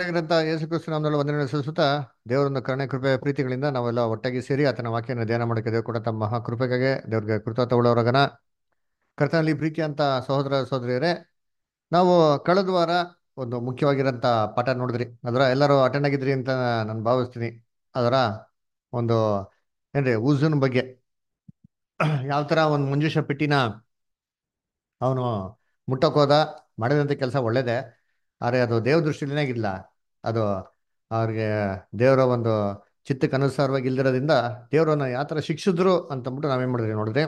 ಆಗಿರಂತ ಯೇಸು ಕ್ರಿಸ್ತು ನಾಮದಲ್ಲಿ ವಂದನೆ ಸಲ್ಲಿಸುತ್ತಾ ದೇವರೊಂದು ಕರುಣೆ ಕೃಪೆ ಪ್ರೀತಿಗಳಿಂದ ನಾವೆಲ್ಲ ಒಟ್ಟಾಗಿ ಸೇರಿ ಆತನ ವಾಕ್ಯನ ಧ್ಯಾನ ಮಾಡಕ್ಕೆ ದೇವರು ಕೂಡ ತಮ್ಮ ಮಹಾ ಕೃಪೆಗಾಗಿ ದೇವ್ರಿಗೆ ಕೃತಜ್ಞತ ಉಳ್ಳವರಗನ ಕರ್ತನಲ್ಲಿ ಪ್ರೀತಿ ಅಂತ ಸಹೋದರ ಸಹೋದರಿಯರೇ ನಾವು ಕಳೆದ ವಾರ ಒಂದು ಮುಖ್ಯವಾಗಿರೋಂಥ ಪಾಠ ನೋಡಿದ್ರಿ ಅದರ ಎಲ್ಲರೂ ಅಟೆಂಡ್ ಆಗಿದ್ರಿ ಅಂತ ನಾನು ಭಾವಿಸ್ತೀನಿ ಅದರ ಒಂದು ಏನ್ರಿ ಉಝುನ್ ಬಗ್ಗೆ ಯಾವ ಥರ ಒಂದು ಮಂಜುಷ ಪೆಟ್ಟಿನ ಅವನು ಮುಟ್ಟಕ್ಕೆ ಹೋದ ಮಾಡಿದಂಥ ಕೆಲಸ ಒಳ್ಳೇದೇ ಆದರೆ ಅದು ದೇವ್ರ ದೃಷ್ಟಿಲಿ ಏನಾಗಿಲ್ಲ ಅದು ಅವ್ರಿಗೆ ದೇವರ ಒಂದು ಚಿತ್ತಕ್ಕೆ ಅನುಸಾರವಾಗಿ ಇಲ್ದಿರೋದ್ರಿಂದ ದೇವರನ್ನ ಯಾವ ಥರ ಶಿಕ್ಷಿದ್ರು ಅಂತಂದ್ಬಿಟ್ಟು ನಾವೇನು ಮಾಡಿದ್ರಿ ನೋಡಿದ್ರೆ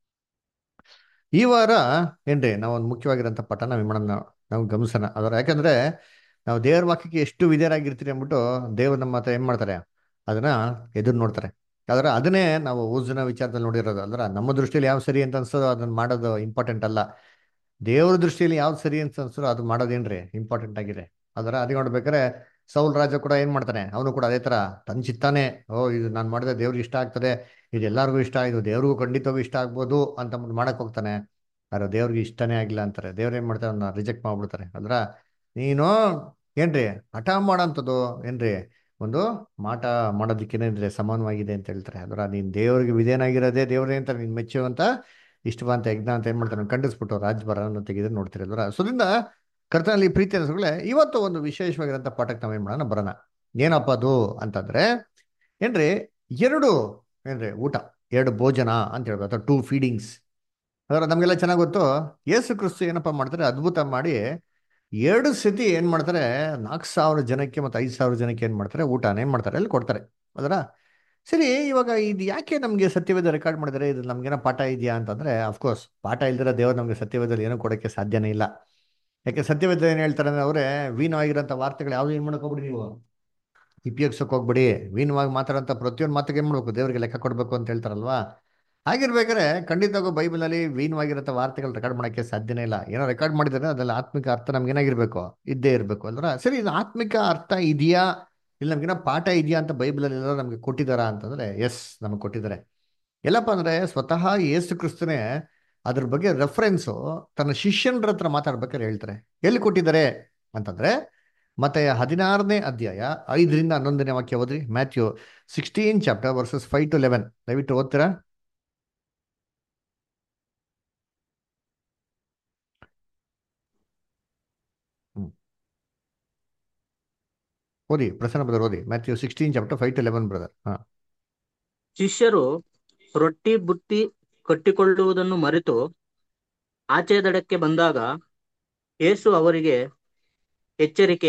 ಈ ವಾರ ಏನ್ರಿ ನಾವು ಒಂದು ಮುಖ್ಯವಾಗಿರೋಂಥ ಪಾಠ ನಾವು ಮಾಡೋಣ ನಾವು ಗಮನಿಸೋಣ ಅದರ ಯಾಕಂದ್ರೆ ನಾವು ದೇವ್ರ ವಾಕ್ಯಕ್ಕೆ ಎಷ್ಟು ವಿಧೇಯರಾಗಿರ್ತೀರಿ ಅಂದ್ಬಿಟ್ಟು ದೇವ್ರು ನಮ್ಮ ಹತ್ರ ಏನು ಮಾಡ್ತಾರೆ ಅದನ್ನ ಎದುರು ನೋಡ್ತಾರೆ ಆದ್ರೆ ಅದನ್ನೇ ನಾವು ಊಸಿನ ವಿಚಾರದಲ್ಲಿ ನೋಡಿರೋದು ಅಂದ್ರೆ ನಮ್ಮ ದೃಷ್ಟಿಯಲ್ಲಿ ಯಾವ ಸರಿ ಅಂತ ಅನ್ಸೋದು ಅದನ್ನ ಮಾಡೋದು ಇಂಪಾರ್ಟೆಂಟ್ ಅಲ್ಲ ದೇವ್ರ ದೃಷ್ಟಿಯಲ್ಲಿ ಯಾವ್ದು ಸರಿ ಅಂತ ಅನ್ಸೋದು ಅದು ಮಾಡೋದೇನ್ರಿ ಇಂಪಾರ್ಟೆಂಟ್ ಆಗಿದೆ ಅದರ ಅದೇ ನೋಡ್ಬೇಕಾದ್ರೆ ಸೌಲ್ ರಾಜ ಕೂಡ ಏನ್ ಮಾಡ್ತಾನೆ ಅವನು ಕೂಡ ಅದೇ ತರ ತನ್ ಚಿತ್ತಾನೆ ಓ ಇದು ನಾನು ಮಾಡಿದ್ರೆ ದೇವ್ರಿಗೆ ಇಷ್ಟ ಆಗ್ತದೆ ಇದು ಎಲ್ಲರಿಗೂ ಇಷ್ಟ ಇದು ದೇವ್ರಿಗೂ ಖಂಡಿತವಾಗೂ ಇಷ್ಟ ಆಗ್ಬೋದು ಅಂತ ಅಂದ್ಬಿಟ್ಟು ಮಾಡಕ್ ಹೋಗ್ತಾನೆ ಆದ್ರೆ ದೇವ್ರಿಗೆ ಇಷ್ಟನೇ ಆಗಿಲ್ಲ ಅಂತಾರೆ ದೇವ್ರು ಏನ್ ಮಾಡ್ತಾರೆ ಅವ್ನ ರಿಜೆಕ್ಟ್ ಮಾಡ್ಬಿಡ್ತಾರೆ ಅದ್ರ ನೀನು ಏನ್ರಿ ಹಠ ಮಾಡೋಂಥದ್ದು ಏನ್ರಿ ಒಂದು ಮಾಟ ಮಾಡೋದಕ್ಕೇನೇನ್ರಿ ಸಮಾನವಾಗಿದೆ ಅಂತ ಹೇಳ್ತಾರೆ ಅದರ ನೀನ್ ದೇವ್ರಿಗೆ ವಿಧೇಯನಾಗಿರೋದೇ ದೇವ್ರೇ ಅಂತ ನೀನ್ ಮೆಚ್ಚುವಂತ ಇಷ್ಟವಂತ ಯಜ್ಞ ಅಂತ ಏನ್ ಮಾಡ್ತಾರೆ ಖಂಡಿಸ್ಬಿಟ್ಟು ರಾಜ್ಭರವನ್ನು ತೆಗೆದು ನೋಡ್ತೀರಿ ಅಲ್ವರ ಸುದ್ರಿಂದ ಕರ್ತನಲ್ಲಿ ಪ್ರೀತಿ ಅನಿಸ್ಗಳೇ ಇವತ್ತು ಒಂದು ವಿಶೇಷವಾಗಿರೋಂಥ ಪಾಠಕ್ಕೆ ನಾವೇನ್ ಮಾಡೋಣ ಬರೋಣ ಏನಪ್ಪ ಅದು ಅಂತಂದ್ರೆ ಏನ್ರಿ ಎರಡು ಏನ್ರಿ ಊಟ ಎರಡು ಭೋಜನ ಅಂತ ಹೇಳ್ಬೋದು ಅಥವಾ ಟೂ ಫೀಡಿಂಗ್ಸ್ ಅದರ ನಮಗೆಲ್ಲ ಚೆನ್ನಾಗಿ ಗೊತ್ತು ಯೇಸು ಕ್ರಿಸ್ತು ಏನಪ್ಪ ಮಾಡ್ತಾರೆ ಅದ್ಭುತ ಮಾಡಿ ಎರಡು ಸತಿ ಏನ್ ಮಾಡ್ತಾರೆ ನಾಲ್ಕು ಸಾವಿರ ಜನಕ್ಕೆ ಮತ್ತು ಐದು ಸಾವಿರ ಜನಕ್ಕೆ ಏನ್ ಮಾಡ್ತಾರೆ ಊಟನ ಏನ್ ಮಾಡ್ತಾರೆ ಅಲ್ಲಿ ಕೊಡ್ತಾರೆ ಅದರ ಸರಿ ಇವಾಗ ಇದು ಯಾಕೆ ನಮಗೆ ಸತ್ಯವೇದ ರೆಕಾರ್ಡ್ ಮಾಡಿದರೆ ಇದು ನಮ್ಗೇನೋ ಪಾಠ ಇದೆಯಾ ಅಂತಂದ್ರೆ ಅಫ್ಕೋರ್ಸ್ ಪಾಠ ಇಲ್ದಿರೋ ದೇವರು ನಮಗೆ ಸತ್ಯವೇದಲ್ಲಿ ಏನೂ ಕೊಡೋಕ್ಕೆ ಸಾಧ್ಯನೇ ಇಲ್ಲ ಯಾಕೆ ಸತ್ಯವೇದ ಏನು ಹೇಳ್ತಾರೆ ಅಂದ್ರೆ ಅವರೇ ವೀಣವಾಗಿರೋಂಥ ವಾರ್ತೆಗಳು ಯಾವ್ದು ಏನು ಮಾಡಕ್ ಹೋಗ್ಬಿಡಿ ನೀವು ಉಪಯೋಗಿಸೋಕೆ ಹೋಗ್ಬಿಡಿ ವೀಣವಾಗಿ ಮಾತಾಡೋಂಥ ಪ್ರತಿಯೊಂದು ಮಾತಿಗೆ ಏನು ಮಾಡ್ಬೇಕು ದೇವರಿಗೆ ಲೆಕ್ಕ ಕೊಡಬೇಕು ಅಂತ ಹೇಳ್ತಾರಲ್ವಾ ಹಾಗಿರ್ಬೇಕಾದ್ರೆ ಖಂಡಿತವಾಗೂ ಬೈಬಲಲ್ಲಿ ವೀಣವಾಗಿರೋಂಥ ವಾರ್ತೆಗಳು ರೆಕಾರ್ಡ್ ಮಾಡೋಕ್ಕೆ ಸಾಧ್ಯನೇ ಇಲ್ಲ ಏನೋ ರೆಕಾರ್ಡ್ ಮಾಡಿದರೆ ಅದ್ರಲ್ಲಿ ಆತ್ಮಿಕ ಅರ್ಥ ನಮ್ಗೆ ಏನಾಗಿರ್ಬೇಕು ಇದ್ದೇ ಇರಬೇಕು ಅಲ್ವಾ ಸರಿ ಇದು ಆತ್ಮಿಕ ಅರ್ಥ ಇದೆಯಾ ಇಲ್ಲ ನಮ್ಗೇನೋ ಪಾಠ ಇದೆಯಾ ಅಂತ ಬೈಬಲಲ್ಲಿ ಎಲ್ಲರೂ ನಮಗೆ ಕೊಟ್ಟಿದ್ದಾರಾ ಅಂತಂದ್ರೆ ಎಸ್ ನಮಗೆ ಕೊಟ್ಟಿದ್ದಾರೆ ಎಲ್ಲಪ್ಪ ಅಂದ್ರೆ ಸ್ವತಃ ಯೇಸು ಕ್ರಿಸ್ತನೇ ಅದ್ರ ಬಗ್ಗೆ ರೆಫರೆನ್ಸು ತನ್ನ ಶಿಷ್ಯನರ ಹತ್ರ ಮಾತಾಡ್ಬೇಕಾದ್ರೆ ಹೇಳ್ತಾರೆ ಎಲ್ಲಿ ಕೊಟ್ಟಿದ್ದಾರೆ ಅಂತಂದ್ರೆ ಮತ್ತೆ ಹದಿನಾರನೇ ಅಧ್ಯಾಯ ಐದರಿಂದ ಹನ್ನೊಂದನೇ ವಾಕ್ಯ ಓದ್ರಿ Matthew sixteen chapter verses five to eleven ದಯವಿಟ್ಟು ಓದ್ತೀರಾ ಹ್ಮ್ ಓದಿ ಪ್ರಸನ್ನ ಬ್ರದರ್ ಓದಿ Matthew sixteen chapter five to eleven brother ಹಾ ಶಿಷ್ಯರು ರೊಟ್ಟಿ ಬುತ್ತಿ ಕಟ್ಟಿಕೊಳ್ಳುವುದನ್ನು ಮರೆತು ಆಚೆ ದಡಕ್ಕೆ ಬಂದಾಗ ಯೇಸು ಅವರಿಗೆ ಎಚ್ಚರಿಕೆ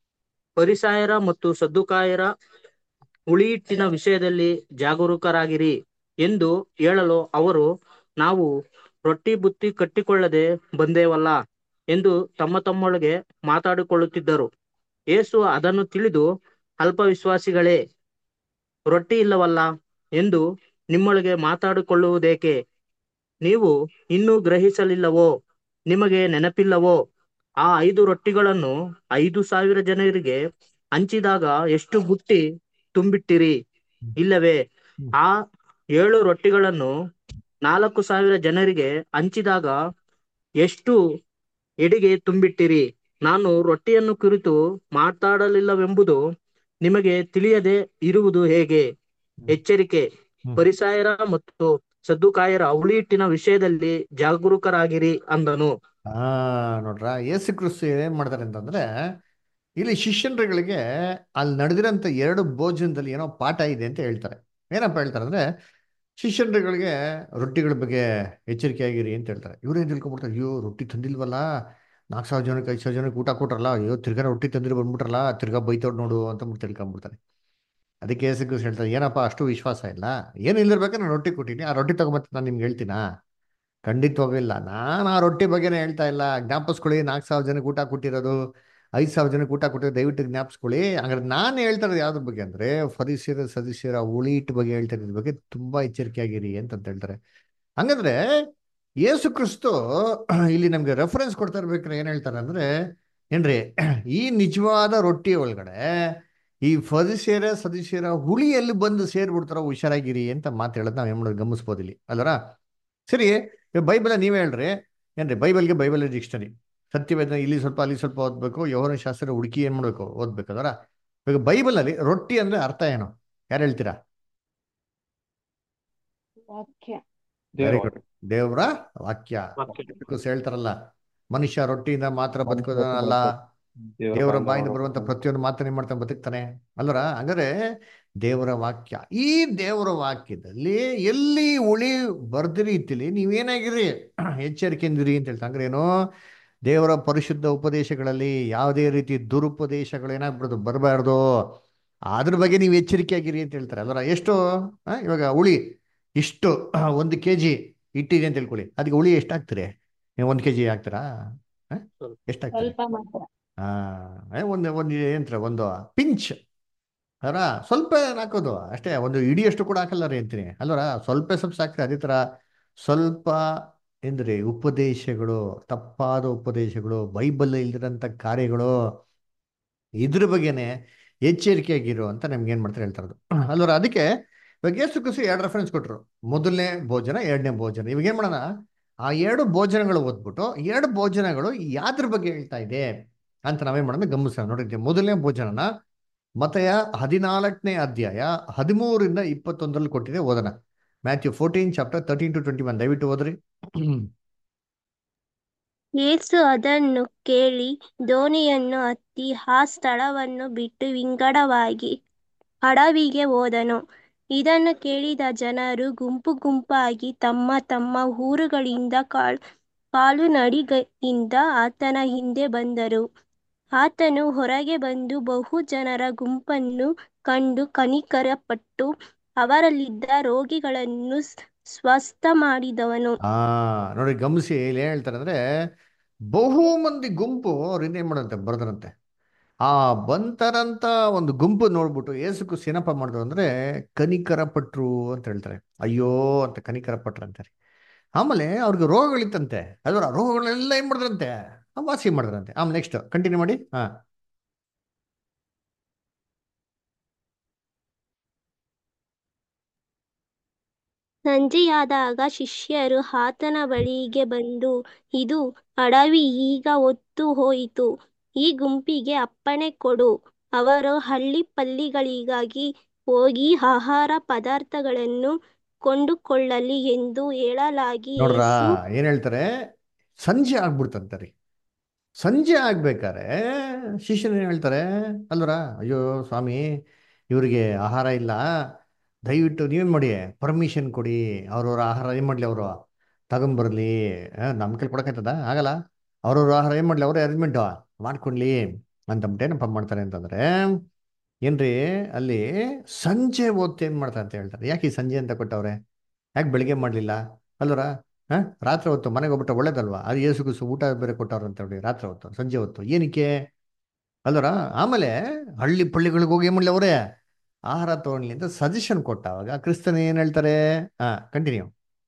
ಪರಿಸಾಯರ ಮತ್ತು ಸದ್ದುಕಾಯರ ಹುಳಿಹಿಟ್ಟಿನ ವಿಷಯದಲ್ಲಿ ಜಾಗರೂಕರಾಗಿರಿ ಎಂದು ಹೇಳಲು ಅವರು ನಾವು ರೊಟ್ಟಿ ಬುತ್ತಿ ಕಟ್ಟಿಕೊಳ್ಳದೆ ಬಂದೇವಲ್ಲ ಎಂದು ತಮ್ಮ ತಮ್ಮೊಳಗೆ ಮಾತಾಡಿಕೊಳ್ಳುತ್ತಿದ್ದರು ಯೇಸು ಅದನ್ನು ತಿಳಿದು ಅಲ್ಪವಿಶ್ವಾಸಿಗಳೇ ರೊಟ್ಟಿ ಇಲ್ಲವಲ್ಲ ಎಂದು ನಿಮ್ಮೊಳಗೆ ಮಾತಾಡಿಕೊಳ್ಳುವುದೇಕೆ ನೀವು ಇನ್ನೂ ಗ್ರಹಿಸಲಿಲ್ಲವೋ ನಿಮಗೆ ನೆನಪಿಲ್ಲವೋ ಆ ಐದು ರೊಟ್ಟಿಗಳನ್ನು ಐದು ಸಾವಿರ ಜನರಿಗೆ ಹಂಚಿದಾಗ ಎಷ್ಟು ಬುಟ್ಟಿ ತುಂಬಿಟ್ಟಿರಿ ಇಲ್ಲವೇ ಆ ಏಳು ರೊಟ್ಟಿಗಳನ್ನು ನಾಲ್ಕು ಸಾವಿರ ಜನರಿಗೆ ಹಂಚಿದಾಗ ಎಷ್ಟು ಎಡೆಗೆ ತುಂಬಿಟ್ಟಿರಿ ನಾನು ರೊಟ್ಟಿಯನ್ನು ಕುರಿತು ಮಾತಾಡಲಿಲ್ಲವೆಂಬುದು ನಿಮಗೆ ತಿಳಿಯದೆ ಇರುವುದು ಹೇಗೆ ಎಚ್ಚರಿಕೆ ಪರಿಸಾಯರ ಮತ್ತು ಸದ್ದುಕಾಯರ ಹುಳಿಹಿಟ್ಟಿನ ವಿಷಯದಲ್ಲಿ ಜಾಗರೂಕರಾಗಿರಿ ಅಂದನು ಹಾ ನೋಡ್ರ ಯೇಸು ಕ್ರಿಸ್ತು ಏನ್ ಮಾಡ್ತಾರೆ ಅಂತಂದ್ರೆ ಇಲ್ಲಿ ಶಿಷ್ಯನ್ರುಗಳಿಗೆ ಅಲ್ಲಿ ನಡೆದಿರೋಂಥ ಎರಡು ಭೋಜನದಲ್ಲಿ ಏನೋ ಪಾಠ ಇದೆ ಅಂತ ಹೇಳ್ತಾರೆ ಏನಪ್ಪ ಹೇಳ್ತಾರೆ ಅಂದ್ರೆ ಶಿಷ್ಯನ್ರುಗಳಿಗೆ ರೊಟ್ಟಿಗಳ ಬಗ್ಗೆ ಎಚ್ಚರಿಕೆಯಾಗಿರಿ ಅಂತ ಹೇಳ್ತಾರೆ ಇವ್ರು ಏನ್ ತಿಳ್ಕೊಂಡ್ಬಿಡ್ತಾರೆ ಅಯ್ಯೋ ರೊಟ್ಟಿ ತಂದಿಲ್ವಲ್ಲ ನಾಲ್ಕು ಸಾವಿರ ಜನಕ್ಕೆ ಐದು ಸಾವಿರ ಜನಕ್ಕೆ ಊಟ ಕೊಟ್ರಲ್ಲ ಅಯ್ಯೋ ತಿರ್ಗಾ ರೊಟ್ಟಿ ತಂದಿರು ಬಂದ್ಬಿಟ್ರಲ್ಲ ತಿರ್ಗಾ ಬೈತೋಡ್ ನೋಡು ಅಂತ ಬಿಟ್ಟು ತಿಳ್ಕೊಂಡ್ಬಿಡ್ತಾರೆ ಅದಕ್ಕೆ ಯೇಸು ಕ್ರಿಸ್ತು ಹೇಳ್ತಾರೆ ಏನಪ್ಪ ಅಷ್ಟು ವಿಶ್ವಾಸ ಇಲ್ಲ ಏನು ಇಲ್ದಿರ್ಬೇಕಾದ್ರೆ ನಾನು ರೊಟ್ಟಿ ಕೊಟ್ಟಿನಿ ಆ ರೊಟ್ಟಿ ತಗೊಂಬತ್ತೆ ನಾನು ನಿಮ್ಗೆ ಹೇಳ್ತೀನಾ ಖಂಡಿತವಾಗೂ ಇಲ್ಲ ನಾನು ಆ ರೊಟ್ಟಿ ಬಗ್ಗೆನೇ ಹೇಳ್ತಾ ಇಲ್ಲ ಜ್ಞಾಪಿಸ್ಕೊಳ್ಳಿ ನಾಲ್ಕು ಸಾವಿರ ಜನಕ್ಕೆ ಊಟ ಕೊಟ್ಟಿರೋದು ಐದು ಸಾವಿರ ಜನಕ್ಕೆ ಊಟ ಕೊಟ್ಟಿರೋದು ದಯವಿಟ್ಟು ಜ್ಞಾಪಿಸ್ಕೊಳ್ಳಿ ಹಂಗಾರೆ ನಾನು ಹೇಳ್ತಾ ಇರೋದು ಯಾವ್ದ್ರ ಬಗ್ಗೆ ಅಂದರೆ ಫರಿಸಿರ ಸದಸ್ಯರ ಉಳಿಟ್ ಬಗ್ಗೆ ಹೇಳ್ತಾ ಇರೋದ್ರ ಬಗ್ಗೆ ತುಂಬ ಎಚ್ಚರಿಕೆಯಾಗಿರಿ ಅಂತ ಹೇಳ್ತಾರೆ ಹಂಗಂದ್ರೆ ಯೇಸು ಕ್ರಿಸ್ತು ಇಲ್ಲಿ ನಮಗೆ ರೆಫರೆನ್ಸ್ ಕೊಡ್ತಾ ಇರ್ಬೇಕಾದ್ರೆ ಏನು ಹೇಳ್ತಾರೆ ಅಂದರೆ ಏನ್ರಿ ಈ ನಿಜವಾದ ರೊಟ್ಟಿ ಒಳಗಡೆ ಈ ಫರಿಸಿಯರ ಸದಸ್ಯರ ಹುಳಿಯಲ್ಲಿ ಬಂದು ಸೇರ್ಬಿಡ್ತಾರೋ ಹುಷಾರಾಗಿರಿ ಅಂತ ಮಾತು ಹೇಳೋದು ನಾವು ಏನು ಮಾಡೋದು ಗಮನಿಸ್ಬೋದು ಇಲ್ಲಿ ಅಲ್ವರ ಸರಿ ಬೈಬಲ್ ನೀವೇ ಹೇಳ್ರಿ ಏನ್ರಿ ಬೈಬಲ್ಗೆ ಬೈಬಲ್ ಡಿಕ್ಷನರಿ ಸತ್ಯವೇದ ಇಲ್ಲಿ ಸ್ವಲ್ಪ ಅಲ್ಲಿ ಸ್ವಲ್ಪ ಓದ್ಬೇಕು ಯೋಹನ ಶಾಸ್ತ್ರ ಹುಡುಕಿ ಏನ್ ಮಾಡ್ಬೇಕು ಓದ್ಬೇಕು ಅದರ ಇವಾಗ ಬೈಬಲ್ ಅಲ್ಲಿ ರೊಟ್ಟಿ ಅಂದ್ರೆ ಅರ್ಥ ಏನು ಯಾರು ಹೇಳ್ತೀರಾ ವಾಕ್ಯ ವೆರಿ ಗುಡ್ ದೇವ್ರ ವಾಕ್ಯ ವಾಕ್ಯ. ಅದಕ್ಕೋಸ್ ಹೇಳ್ತಾರಲ್ಲ ಮನುಷ್ಯ ರೊಟ್ಟಿಯಿಂದ ಮಾತ್ರ ಮನುಷ್ಯ ಬದುಕೋದಲ್ಲ ದೇವರ ದೇವರ ಬಾಯಿಂದ ಬಾಯಿಂದ ಹೊರಡುವ ಬರುವಂತ ಪ್ರತಿಯೊಂದು ಮಾತನ್ನ ಏನ್ ಮಾಡ್ತಾನೆ ಬದುಕ್ತಾನೆ ಅಲ್ವರ ಹಂಗಾರೆ ದೇವರ ವಾಕ್ಯ ಈ ದೇವರ ವಾಕ್ಯದಲ್ಲಿ ಎಲ್ಲಿ ಉಳಿ ಬರ್ದ ರೀತಿಲಿ ನೀವೇನಾಗಿರಿ ಎಚ್ಚರಿಕೆಯಿಂದಿರಿ ಅಂತ ಹೇಳ್ತಾ ಹಂಗಾರೆ ಏನು ದೇವರ ಪರಿಶುದ್ಧ ಉಪದೇಶಗಳಲ್ಲಿ ಯಾವುದೇ ರೀತಿ ದುರುಪದೇಶಗಳು ಏನಾಗ್ಬಿಡೋದು ಬರಬಾರ್ದು ಅದ್ರ ಬಗ್ಗೆ ನೀವು ಎಚ್ಚರಿಕೆ ಆಗಿರಿ ಅಂತ ಹೇಳ್ತಾರೆ ಅಲ್ವರ ಎಷ್ಟು ಆ, ಇವಾಗ ಉಳಿ ಇಷ್ಟು ಒಂದು ಕೆ ಜಿ ಇಟ್ಟಿದೆ ಅಂತ ತಿಳ್ಕೊಳ್ಳಿ ಅದಕ್ಕೆ ಉಳಿ ಎಷ್ಟು ಹಾಕ್ತೀರಿ ನೀವು ಒಂದು ಕೆ ಜಿ ಹಾಕ್ತೀರಾ ಎಷ್ಟು ಹಾಕ್ತೀರಿ ಸ್ವಲ್ಪ ಮಾತ್ರ ಆ ಏ, ಒಂದು ಒಂದು ಏನಂತಾರೆ ಒಂದು ಪಿಂಚ್ ಅದರ ಸ್ವಲ್ಪ ಏನ್ ಹಾಕೋದು ಅಷ್ಟೇ ಒಂದು ಇಡಿಯಷ್ಟು ಕೂಡ ಹಾಕಲ್ಲ ರೀ ಅಂತೀನಿ ಅಲ್ವರ ಸ್ವಲ್ಪ ಸ್ವಲ್ಪ ಸಾಕ್ರಿ ಅದೇ ಥರ ಸ್ವಲ್ಪ ಎಂದ್ರೆ ಉಪದೇಶಗಳು ತಪ್ಪಾದ ಉಪದೇಶಗಳು ಬೈಬಲ್ ಇಲ್ದಿರಂಥ ಕಾರ್ಯಗಳು ಇದ್ರ ಬಗ್ಗೆನೆ ಎಚ್ಚರಿಕೆಯಾಗಿರು ಅಂತ ನಮ್ಗೆ ಏನ್ ಮಾಡ್ತಾರೆ ಹೇಳ್ತಾ ಇರೋದು ಅಲ್ವರ ಅದಕ್ಕೆ ಇವಾಗ ಯೇಸು ಕ್ರಿಸ್ತು ಎರಡು ರೆಫರೆನ್ಸ್ ಕೊಟ್ರು ಮೊದಲನೇ ಭೋಜನ ಎರಡನೇ ಭೋಜನ ಇವಾಗ ಏನ್ ಮಾಡೋಣ ಆ ಎರಡು ಭೋಜನಗಳು ಓದ್ಬಿಟ್ಟು ಎರಡು ಭೋಜನಗಳು ಯಾವ್ದ್ರ ಬಗ್ಗೆ ಹೇಳ್ತಾ ಇದೆ ಅಂತ ನಾವೇನ್ ಮಾಡೋಣ ಗಮನಿಸೋಣ ನೋಡಿದ್ವಿ ಮೊದಲನೇ ಭೋಜನನ ಮತೆಯ ಹದಿನಾಲ್ಕನೇ ಅಧ್ಯಾಯ ಹದಿಮೂರಿಂದ ಇಪ್ಪತ್ತೊಂದರಲ್ಲಿ ಕೊಟ್ಟಿದೆ ಓದೋಣ Matthew fourteen chapter thirteen to twenty one ದಯವಿಟ್ಟು ಓದ್ರಿ ಯೇಸು ಅದನ್ನು ಕೇಳಿ ದೋಣಿಯನ್ನು ಹತ್ತಿ ಆ ಸ್ಥಳವನ್ನು ಬಿಟ್ಟು ವಿಂಗಡವಾಗಿ ಅಡವಿಗೆ ಹೋದನು ಇದನ್ನು ಕೇಳಿದ ಜನರು ಗುಂಪು ಗುಂಪಾಗಿ ತಮ್ಮ ತಮ್ಮ ಊರುಗಳಿಂದ ಕಾಲ್ ಕಾಲುನಡಿಗೆಯಿಂದ ಆತನ ಹಿಂದೆ ಬಂದರು ಆತನು ಹೊರಗೆ ಬಂದು ಬಹು ಜನರ ಗುಂಪನ್ನು ಕಂಡು ಕನಿಕರಪಟ್ಟು ಅವರಲ್ಲಿದ್ದ ರೋಗಿಗಳನ್ನು ಸ್- ಸ್ವಸ್ಥ ಮಾಡಿದವನು ಆ ನೋಡಿ ಗಮನಿಸಿ ಇಲ್ಲಿ ಏನ್ ಹೇಳ್ತಾರೆ ಅಂದ್ರೆ ಬಹು ಮಂದಿ ಗುಂಪು ಅವ್ರಿಂದ ಏನ್ ಮಾಡಂತೆ ಬರ್ದರಂತೆ ಆ ಬಂತರಂತ ಒಂದು ಗುಂಪು ನೋಡ್ಬಿಟ್ಟು ಏಸುಕು ಏನಪ್ಪ ಮಾಡಿದ್ರು ಅಂದ್ರೆ ಕನಿಕರ ಪಟ್ರು ಅಂತ ಹೇಳ್ತಾರೆ ಅಯ್ಯೋ ಅಂತ ಕನಿಕರ ಪಟ್ರು ಅಂತಾರೆ ಆಮೇಲೆ ಅವ್ರಿಗೆ ರೋಗಗಳಿತ್ತಂತೆ ಅದರ ರೋಗಗಳೆಲ್ಲ ಏನ್ ಮಾಡಿದ್ರಂತೆ ಆ, ವಾಸಿ ಮಾಡಿದ್ರಂತೆ ಆಮೇಲೆ ನೆಕ್ಸ್ಟ್ ಕಂಟಿನ್ಯೂ ಮಾಡಿ ಹಾ ಸಂಜೆಯಾದಾಗ ಶಿಷ್ಯರು ಆತನ ಬಳಿಗೆ ಬಂದು ಇದು ಅಡವಿ ಈಗ ಹೊತ್ತು ಹೋಯಿತು ಈ ಗುಂಪಿಗೆ ಅಪ್ಪಣೆ ಕೊಡು ಅವರು ಹಳ್ಳಿಪಲ್ಲಿಗಳಿಗಾಗಿ ಹೋಗಿ ಆಹಾರ ಪದಾರ್ಥಗಳನ್ನು ಕೊಂಡುಕೊಳ್ಳಲಿ ಎಂದು ಹೇಳಲಾಗಿ ನೋಡ್ರ ಯೇಸು ಏನ್ ಹೇಳ್ತಾರೆ ಸಂಜೆ ಆಗ್ಬಿಡ್ತಂತಾರೆ ಸಂಜೆ ಆಗ್ಬೇಕಾರೆ ಶಿಷ್ಯರು ಏನ್ ಹೇಳ್ತಾರೆ ಅಲ್ವರ ಅಯ್ಯೋ ಸ್ವಾಮಿ ಇವ್ರಿಗೆ ಆಹಾರ ಇಲ್ಲ ದಯವಿಟ್ಟು ನೀವೇನ್ ಮಾಡಿ ಪರ್ಮಿಷನ್ ಕೊಡಿ ಅವ್ರವ್ರ ಆಹಾರ ಏನ್ ಮಾಡ್ಲಿ ಅವರು ತಗೊಂಬರ್ಲಿ ನಮ್ಮ ಕೈಲಿ ಕೊಡಕ್ಕಾಯ್ತದ ಆಗಲ್ಲ ಅವ್ರವ್ರ ಆಹಾರ ಏನ್ ಮಾಡ್ಲಿ ಅವ್ರೇ ಅರೇಂಜ್ಮೆಂಟ್ ಮಾಡ್ಕೊಡ್ಲಿ ಅಂತಂದ್ಬಿಟ್ಟು ಏನಪ್ಪ ಮಾಡ್ತಾರೆ ಅಂತಂದ್ರೆ ಏನ್ರಿ ಅಲ್ಲಿ ಸಂಜೆ ಹೊತ್ತು ಏನ್ ಮಾಡ್ತಾರೆ ಅಂತ ಹೇಳ್ತಾರೆ ಯಾಕೆ ಈ ಸಂಜೆ ಅಂತ ಕೊಟ್ಟವ್ರೆ ಯಾಕೆ ಬೆಳಿಗ್ಗೆ ಮಾಡ್ಲಿಲ್ಲ ಅಲ್ವರ ಹಾ ರಾತ್ರಿ ಹೊತ್ತು ಮನೆಗೆ ಹೋಗ್ಬಿಟ್ರೆ ಒಳ್ಳೇದಲ್ವಾ ಅದು ಏಸು ಕುಸು ಊಟ ಬೇರೆ ಕೊಟ್ಟವ್ರು ಅಂತ ಹೇಳಿ ರಾತ್ರಿ ಹೊತ್ತು ಸಂಜೆ ಹೊತ್ತು ಏನಕ್ಕೆ ಅಲ್ವರ ಆಮೇಲೆ ಹಳ್ಳಿ ಪಳ್ಳಿಗಳಿಗೆ ಹೋಗಿ ಏನ್ ಮಾಡ್ಲಿ ಅವರೇ ಆಹಾರ ತಗೊಳ್ಳಿ ಅಂತ ಸಜೆಷನ್ ಕೊಟ್ಟಾಗ ಕ್ರಿಸ್ತನ್ ಏನ್ ಹೇಳ್ತಾರೆ ಹಾ ಕಂಟಿನ್ಯೂ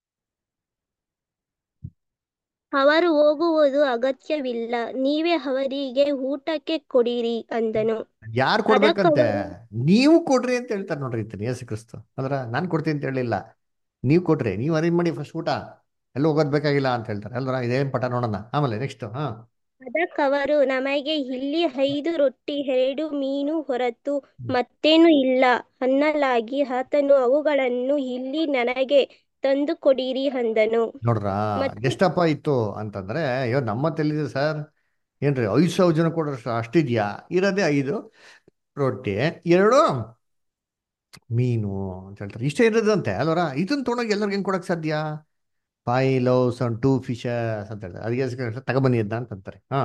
ಅವರು ಹೋಗುವುದು ಅಗತ್ಯವಿಲ್ಲ ನೀವೇ ಅವರಿಗೆ ಊಟಕ್ಕೆ ಕೊಡಿರಿ ಅಂದನು ಯಾರು ಕೊಡ್ಬೇಕಂತೆ ನೀವು ಕೊಡ್ರಿ ಅಂತ ಹೇಳ್ತಾರೆ ನೋಡ್ರಿ ಇರ್ತೀನಿ ಯೇಸು ಕ್ರಿಸ್ತು ಅಲ್ರ ನಾನು ಕೊಡ್ತೀನಿ ಅಂತ ಹೇಳಿಲ್ಲ ನೀವು ಕೊಟ್ರಿ ನೀವು ಅರೇಂಜ್ ಮಾಡಿ ಫಸ್ಟ್ ಊಟ ಎಲ್ಲ ಹೋಗೋದ್ ಬೇಕಾಗಿಲ್ಲ ಅಂತ ಹೇಳ್ತಾರೆ ಅಲ್ರ ಇದೇನ್ ಪಟ ನೋಡೋಣ ಆಮೇಲೆ ನೆಕ್ಸ್ಟ್ ಹಾ ಅದಕ್ಕವರು ನಮಗೆ ಇಲ್ಲಿ ಐದು ರೊಟ್ಟಿ ಎರಡು ಮೀನು ಹೊರತು ಮತ್ತೇನು ಇಲ್ಲ ಅನ್ನಲಾಗಿ ಆತನು ಅವುಗಳನ್ನು ಇಲ್ಲಿ ನನಗೆ ತಂದು ಕೊಡಿರಿ ಅಂದನು ನೋಡ್ರಾ ಮತ್ತೆ- ಎಷ್ಟಪ್ಪ ಇತ್ತು ಅಂತಂದ್ರೆ ಅಯ್ಯೋ ನಮ್ಮ ತೆಲ್ಲಿದೆ ಸರ್ ಏನ್ರಿ ಐದು ಸಾವಿರ ಜನ ಕೊಡ್ರಷ್ಟು ಅಷ್ಟಿದ್ಯಾ ಇರೋದೇ ಐದು ರೊಟ್ಟಿ ಎರಡು ಮೀನು ಅಂತ ಹೇಳ್ತಾರೆ ಇಷ್ಟೇ ಇರೋದಂತೆ ಅಲ್ವರ ಇದನ್ನ ತೊಗೊಂಡೋಗಿ ಎಲ್ಲರಿಗೂ ಹೆಂಗ್ ಕೊಡಕ್ ಸಾಧ್ಯ five loaves and two fishes ಅಂತ ಹೇಳ್ತಾರೆ ಅದಕ್ಕೆ ತಗೊಬನ್ನಿ ಅದ್ನ ಅಂತಂತಾರೆ ಹಾ